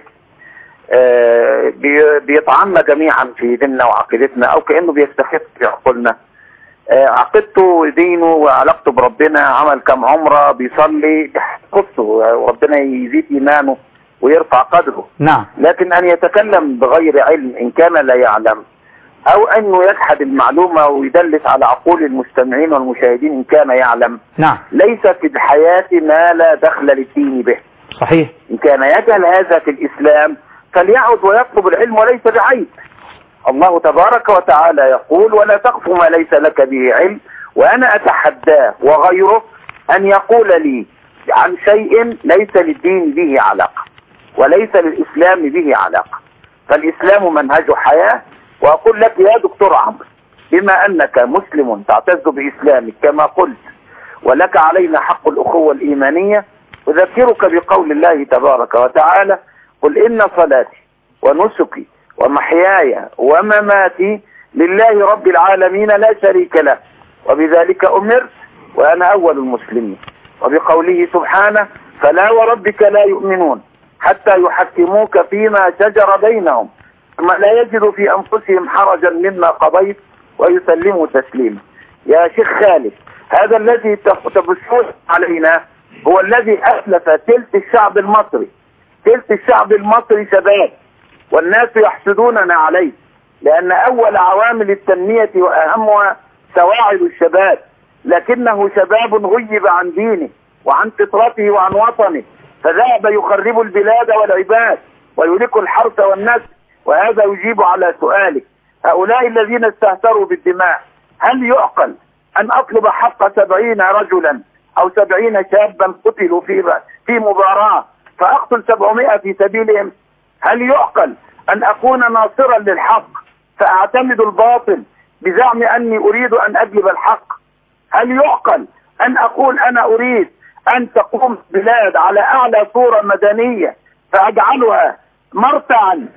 آه، بي- بيطعننا جميعا في ديننا وعقيدتنا او كانه بيستخف في عقولنا آه، عقيدته ودينه وعلاقته بربنا عمل كم عمره بيصلي قصه وربنا يزيد ايمانه ويرفع قدره نعم لكن ان يتكلم بغير علم ان كان لا يعلم او انه يجحد المعلومه ويدلس على عقول المستمعين والمشاهدين ان كان يعلم نعم ليس في الحياه ما لا دخل للدين به صحيح ان كان يجهل هذا في الاسلام فليعد ويطلب العلم وليس بعيب الله تبارك وتعالى يقول ولا تقف ما ليس لك به علم وانا اتحداه وغيره ان يقول لي عن شيء ليس للدين به علاقه وليس للاسلام به علاقه فالاسلام منهج حياه واقول لك يا دكتور عمرو بما انك مسلم تعتز باسلامك كما قلت ولك علينا حق الاخوه الايمانيه اذكرك بقول الله تبارك وتعالى قل ان صلاتي ونسكي ومحياي ومماتي لله رب العالمين لا شريك له وبذلك امرت وانا اول المسلمين وبقوله سبحانه فلا وربك لا يؤمنون حتى يحكموك فيما شجر بينهم ثم لا يجدوا في انفسهم حرجا مما قضيت ويسلموا تسليما يا شيخ خالد هذا الذي تبثون علينا هو الذي اسلف تلت الشعب المصري تلت الشعب المصري شباب والناس يحسدوننا عليه لان اول عوامل التنمية واهمها سواعد الشباب لكنه شباب غيب عن دينه وعن فطرته وعن وطنه فذهب يخرب البلاد والعباد ويهلك الحرث والنسل وهذا يجيب على سؤالك هؤلاء الذين استهتروا بالدماء هل يعقل ان اطلب حق سبعين رجلا او سبعين شابا قتلوا في في مباراة فاقتل سبعمائة في سبيلهم هل يعقل ان اكون ناصرا للحق فاعتمد الباطل بزعم اني اريد ان اجلب الحق هل يعقل ان اقول انا اريد ان تقوم بلاد على اعلى صورة مدنية فاجعلها مرتعا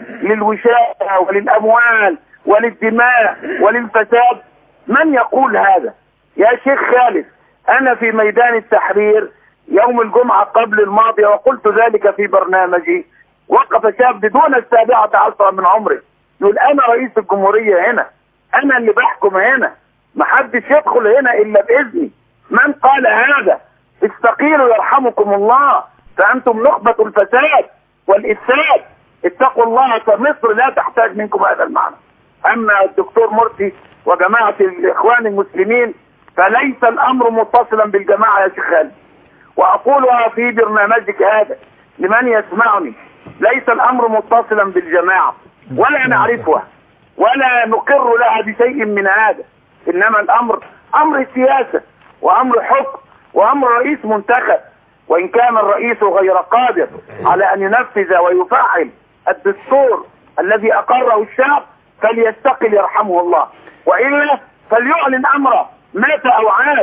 للوشاة وللاموال وللدماء وللفساد من يقول هذا يا شيخ خالد انا في ميدان التحرير يوم الجمعة قبل الماضية وقلت ذلك في برنامجي وقف شاب دون السابعة عشرة من عمره يقول انا رئيس الجمهورية هنا انا اللي بحكم هنا محدش يدخل هنا الا باذني من قال هذا استقيلوا يرحمكم الله فانتم نخبة الفساد والافساد اتقوا الله فمصر لا تحتاج منكم هذا المعنى اما الدكتور مرسي وجماعة الاخوان المسلمين فليس الامر متصلا بالجماعة يا شيخ خالد واقولها في برنامجك هذا لمن يسمعني ليس الامر متصلا بالجماعة ولا نعرفها ولا نقر لها بشيء من هذا انما الامر امر سياسة وامر حكم وامر رئيس منتخب وان كان الرئيس غير قادر على ان ينفذ ويفعل الدستور الذي اقره الشعب فليستقل يرحمه الله والا فليعلن امره مات او عاش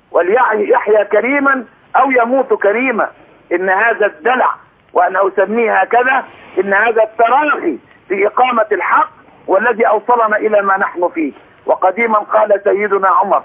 وليحيى كريما او يموت كريما ان هذا الدلع وانا اسميه هكذا ان هذا التراخي في اقامة الحق والذي اوصلنا الى ما نحن فيه وقديما قال سيدنا عمر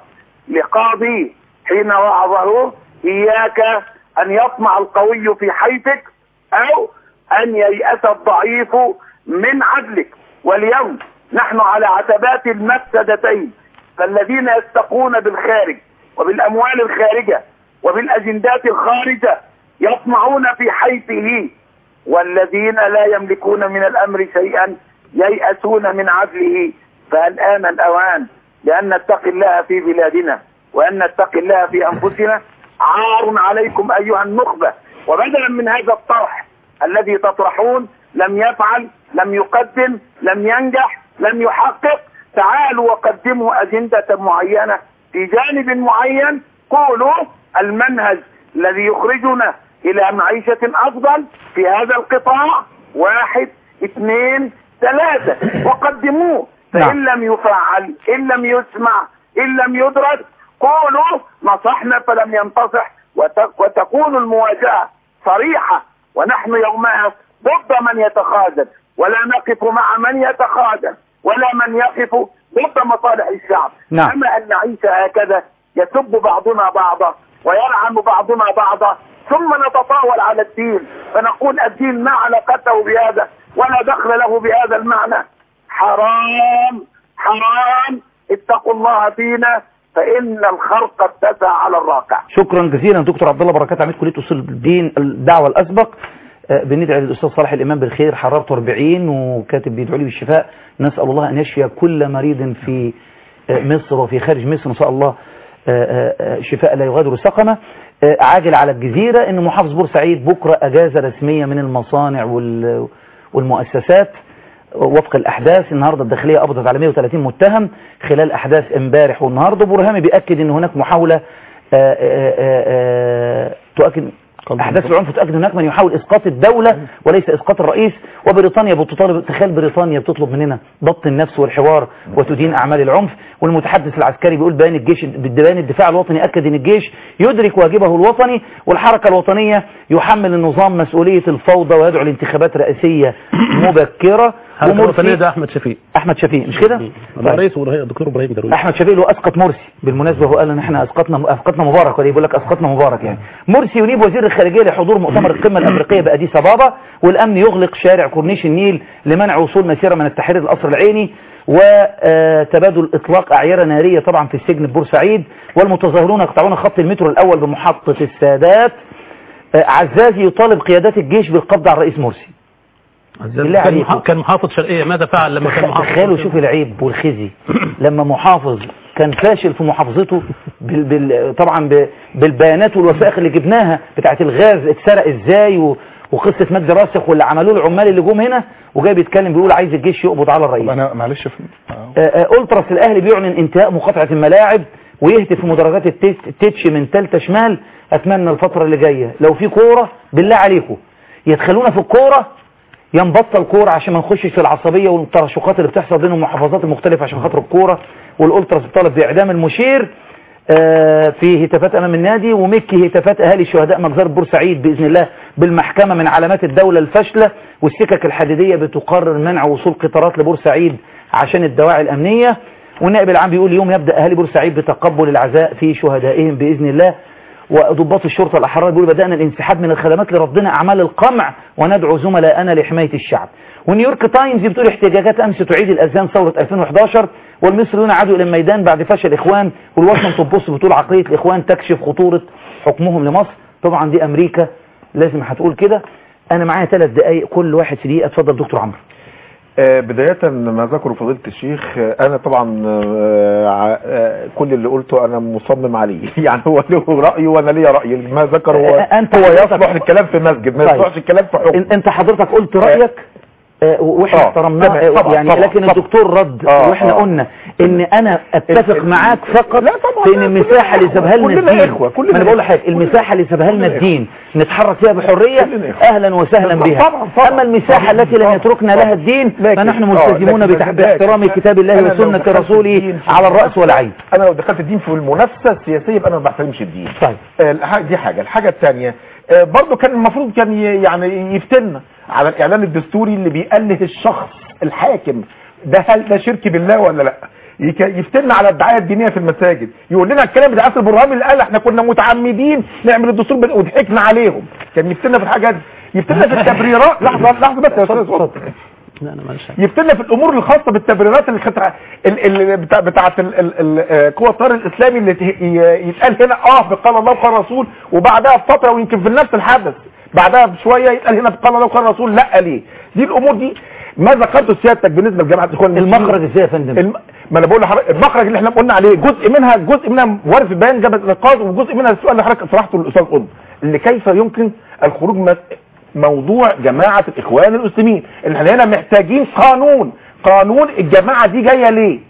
لقاضي حين وعظه اياك ان يطمع القوي في حيفك او ان ييأس الضعيف من عدلك واليوم نحن على عتبات المفسدتين فالذين يستقون بالخارج وبالاموال الخارجة وبالاجندات الخارجة يطمعون في حيثه والذين لا يملكون من الامر شيئا ييأسون من عدله فالآن الأوان لأن نتقي الله في بلادنا وأن نتقي الله في أنفسنا عار عليكم أيها النخبة وبدلا من هذا الطرح الذي تطرحون لم يفعل لم يقدم لم ينجح لم يحقق تعالوا وقدموا أجندة معينة في جانب معين قولوا المنهج الذي يخرجنا إلى معيشة أفضل في هذا القطاع واحد اثنين ثلاثة وقدموه فإن لم يفعل إن لم يسمع إن لم يدرك قولوا نصحنا فلم ينتصح وت- وتكون المواجهة صريحة ونحن يومها ضد من يتخاذل ولا نقف مع من يتخاذل ولا من يقف ضد مصالح الشعب نعم. أما أن نعيش هكذا يسب بعضنا بعضا ويلعن بعضنا بعضا ثم نتطاول على الدين فنقول الدين ما علاقته بهذا ولا دخل له بهذا المعنى حرام حرام اتقوا الله فينا فإن الخرق اتسع على الراقع شكرا جزيلا دكتور عبد الله بركات عميد كليه اصول الدين الدعوه الاسبق آه، بندعي للاستاذ صالح الامام بالخير حرارته 40 وكاتب بيدعو لي بالشفاء نسال الله ان يشفي كل مريض في آه، مصر وفي خارج مصر نسال الله آه، آه، آه، شفاء لا يغادر سقما آه، عاجل على الجزيره ان محافظ بورسعيد بكره اجازه رسميه من المصانع وال- والمؤسسات وفق الأحداث النهاردة الداخلية قبضت على 130 متهم خلال أحداث امبارح والنهاردة برهامي بيأكد أن هناك محاولة آه، آه، آه، آه، تؤكد أحداث العنف تؤكد هناك من يحاول إسقاط الدولة وليس إسقاط الرئيس وبريطانيا بتطالب تخيل بريطانيا بتطلب مننا ضبط النفس والحوار وتدين أعمال العنف والمتحدث العسكري بيقول بيان الجيش بيان الدفاع الوطني أكد أن الجيش يدرك واجبه الوطني والحركة الوطنية يحمل النظام مسؤولية الفوضى ويدعو لانتخابات رئاسية مبكرة حركة ومرسي- الوطنية ده أحمد شفيق احمد شفيق مش كده ده رئيس ورئيس الدكتور إبراهيم درويش احمد شفيق اللي هو اسقط مرسي بالمناسبه هو قال ان احنا اسقطنا اسقطنا مبارك ولا بيقول لك اسقطنا مبارك يعني مرسي ينيب وزير الخارجيه لحضور مؤتمر القمه الافريقيه باديس ابابا والامن يغلق شارع كورنيش النيل لمنع وصول مسيره من التحرير القصر العيني وتبادل اطلاق اعيره ناريه طبعا في السجن في بورسعيد والمتظاهرون يقطعون خط المترو الاول بمحطه السادات آه، عزازي يطالب قيادات الجيش بالقبض على الرئيس مرسي بالله كان عليكم. محا- كان محافظ شرقية ماذا فعل لما كان محافظ تخيلوا شوف العيب والخزي لما محافظ كان فاشل في محافظته بال بال طبعا ب- بالبيانات والوثائق اللي جبناها بتاعت الغاز اتسرق ازاي و- وقصه مجدي راسخ واللي عملوه العمال اللي جم هنا وجاي بيتكلم بيقول عايز الجيش يقبض على الرئيس انا معلش في آه، آه، التراس الاهلي بيعلن انتهاء مقاطعه الملاعب ويهتف في مدرجات التت- التتش من ثالثه شمال اتمنى الفتره اللي جايه لو في كوره بالله عليكم يدخلونا في الكوره يا نبطل كوره عشان ما نخشش في العصبيه والترشقات اللي بتحصل بين المحافظات المختلفه عشان خاطر الكوره والالتراس بتطالب باعدام المشير آه، في هتافات امام النادي ومكي هتافات اهالي شهداء مجزره بورسعيد باذن الله بالمحكمه من علامات الدوله الفاشله والسكك الحديديه بتقرر منع وصول قطارات لبورسعيد عشان الدواعي الامنيه والنائب العام بيقول اليوم يبدا اهالي بورسعيد بتقبل العزاء في شهدائهم باذن الله وضباط الشرطه الاحرار بيقولوا بدانا الانسحاب من الخدمات لرفضنا اعمال القمع وندعو زملائنا لحمايه الشعب ونيويورك تايمز بتقول احتجاجات امس تعيد الاذان ثوره 2011 والمصريون عادوا الى الميدان بعد فشل الاخوان والواشنطن بوست بتقول عقليه الاخوان تكشف خطوره حكمهم لمصر طبعا دي امريكا لازم هتقول كده انا معايا ثلاث دقائق كل واحد في دقيقه اتفضل دكتور عمرو آه، بداية ما ذكره فضيلة الشيخ آه، أنا طبعا آه، ع- آه، كل اللي قلته أنا مصمم عليه يعني هو له رأيه وأنا ليا رأي ما ذكر هو آه، أنت هو حضرتك- يصلح للكلام في مسجد ما طيب. يصلحش الكلام في حكم إن- انت حضرتك قلت رايك آه، واحنا آه، احترمناه تمام، آه، طبعا، يعني طبعا، لكن طبعا. الدكتور رد آه، واحنا آه. قلنا ان انا اتفق ال- معاك فقط لا طبعا، في ان لا، المساحه اللي سابها لنا كلنا الدين إخوة، كلنا ما انا بقول إخوة. لحضرتك المساحه اللي سابها لنا كلنا الدين نتحرك فيها بحريه كلنا إخوة. اهلا وسهلا طبعا، بها طبعا. اما المساحه طبعا. التي لم طبعا. يتركنا لها الدين لكن- فنحن آه، ملتزمون لكن- بتح- لكن- باحترام كتاب الله أنا لو وسنه دخلت رسوله الدين في على الراس المنافسة- والعين انا لو دخلت الدين في المنافسه السياسيه يبقى انا ما بحترمش الدين طيب آه، الح- دي حاجه الحاجه الثانيه برضه كان المفروض كان ي- يعني يفتنا على الاعلان الدستوري اللي بيأله الشخص الحاكم ده هل ده شرك بالله ولا لا يك- يفتنا على الدعايه الدينيه في المساجد يقول لنا الكلام بتاع ياسر برهامي اللي قال احنا كنا متعمدين نعمل الدستور بال- وضحكنا عليهم كان يفتنا في الحاجات دي يفتنا في التبريرات لحظه لحظه بس يا استاذ اتفضل. لا انا ماليش يفتنا في الامور الخاصه بالتبريرات اللي خطر ال ال بتاع بتاعه ال- ال- ال- آه، قوى الطيار الاسلامي اللي ت- ي- يتقال هنا اه بقال الله وقال الرسول وبعدها بفتره ويمكن في نفس الحدث بعدها بشويه يتقال هنا بقال الله وقال الرسول لا ليه دي الامور دي ما ذكرته سيادتك بالنسبه لجامعه الاخوان المسلمين. المخرج ازاي يا فندم الم... ما انا بقول لحضرتك المخرج اللي احنا قلنا عليه جزء منها جزء منها وارد في بيان جبهه الانقاذ وجزء منها السؤال اللي حضرتك طرحته للاستاذ قطب اللي كيف يمكن الخروج من موضوع جماعه الاخوان المسلمين ان احنا هنا محتاجين قانون قانون الجماعه دي جايه ليه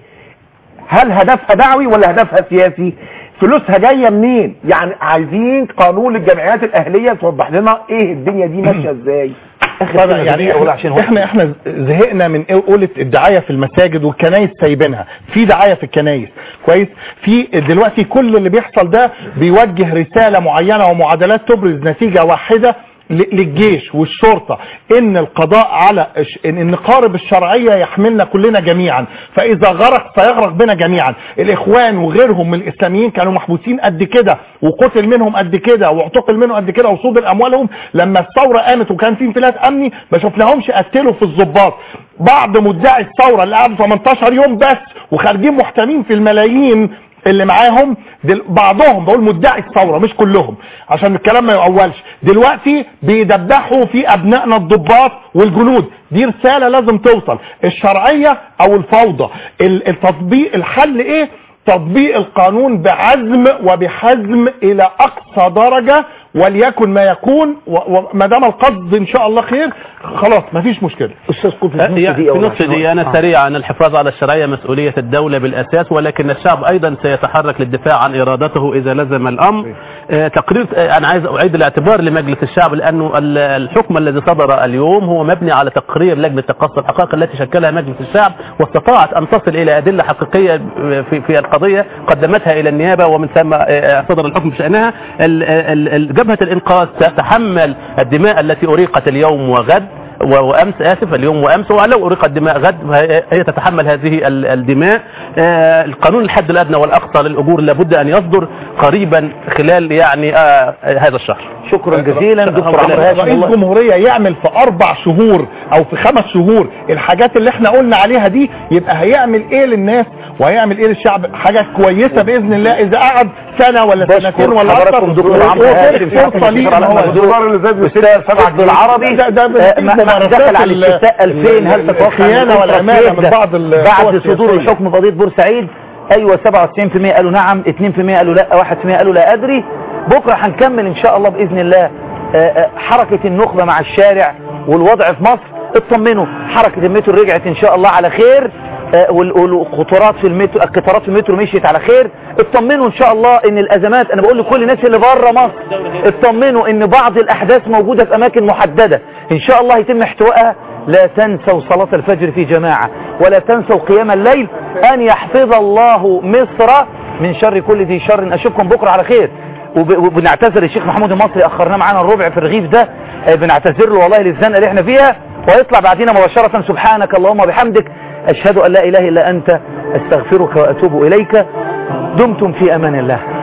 هل هدفها دعوي ولا هدفها سياسي فلوسها جايه منين يعني عايزين قانون للجمعيات الاهليه توضح لنا ايه الدنيا دي ماشيه ازاي طبعا يعني احنا احنا, احنا زهقنا من إيه قولة الدعاية في المساجد والكنايس سايبينها في دعاية في الكنايس كويس في دلوقتي كل اللي بيحصل ده بيوجه رسالة معينة ومعادلات تبرز نتيجة واحدة ل- للجيش والشرطة ان القضاء على الش- ان النقارب الشرعية يحملنا كلنا جميعا فاذا غرق سيغرق بنا جميعا الاخوان وغيرهم من الاسلاميين كانوا محبوسين قد كده وقتل منهم قد كده واعتقل منهم قد كده وصودر اموالهم لما الثورة قامت وكان في انفلات امني ما شفناهمش قتلوا في الضباط بعض مدعي الثورة اللي قعدوا 18 يوم بس وخارجين محتمين في الملايين اللي معاهم دل... بعضهم بقول مدعي الثورة مش كلهم عشان الكلام ما يؤولش دلوقتي بيدبحوا في ابنائنا الضباط والجنود دي رسالة لازم توصل الشرعية او الفوضى ال- التطبيق الحل ايه تطبيق القانون بعزم وبحزم الى اقصى درجة وليكن ما يكون وما دام القصد ان شاء الله خير خلاص مفيش مشكلة استاذ قطب هي في نصف دقيقة أنا سريع عن الحفاظ على الشرعية مسؤولية الدولة بالأساس ولكن الشعب أيضا سيتحرك للدفاع عن إرادته إذا لزم الأمر آه، تقرير آه، أنا عايز أعيد الاعتبار لمجلس الشعب لأنه ال- الحكم الذي صدر اليوم هو مبني على تقرير لجنة تقصي الحقائق التي شكلها مجلس الشعب واستطاعت أن تصل إلى أدلة حقيقية في, في القضية قدمتها إلى النيابة ومن ثم آه، صدر الحكم بشأنها ال- ال- ال- جبهة الإنقاذ تتحمل الدماء التي أريقت اليوم وغد و- وامس اسف اليوم وامس ولو اريقت دماء غد فهي- هي تتحمل هذه ال- الدماء آه، القانون الحد الادنى والاقصى للاجور لابد ان يصدر قريبا خلال يعني آه، هذا الشهر شكرا جزيلا دكتور عمرو هاشم رئيس والله- جمهورية يعمل في اربع شهور او في خمس شهور الحاجات اللي احنا قلنا عليها دي يبقى هيعمل ايه للناس وهيعمل ايه للشعب حاجة كويسة باذن الله اذا قعد سنة ولا سنتين ولا حضراتكم دكتور عمرو هاشم فرصة ليه إن هو استاذ عبد العربي ده- ده آه، ما- ما ممارسات دخل على ال- الاستفتاء 2000 هل تتوقع الخيانة أن والعمالة الكونتراكت من بعض ال- بعد القوى صدور السياسية. الحكم قضيه بورسعيد ايوه 97% قالوا نعم 2% قالوا لا 1% قالوا لا ادري بكره هنكمل ان شاء الله باذن الله آه، آه، حركه النخبه مع الشارع والوضع في مصر اطمنوا حركه المترو رجعت ان شاء الله على خير آه، وال- والقطارات في المترو القطارات في المترو مشيت على خير اطمنوا ان شاء الله ان الازمات انا بقول لكل الناس اللي بره مصر اطمنوا ان بعض الاحداث موجوده في اماكن محدده ان شاء الله يتم احتوائها لا تنسوا صلاة الفجر في جماعة ولا تنسوا قيام الليل أن يحفظ الله مصر من شر كل ذي شر أشوفكم بكرة على خير وب- وبنعتذر الشيخ محمود المصري أخرناه معانا الربع في الرغيف ده آه، بنعتذر له والله للزنقة اللي احنا فيها ويطلع بعدين مباشرة سبحانك اللهم وبحمدك أشهد أن لا إله إلا أنت أستغفرك وأتوب إليك دمتم في أمان الله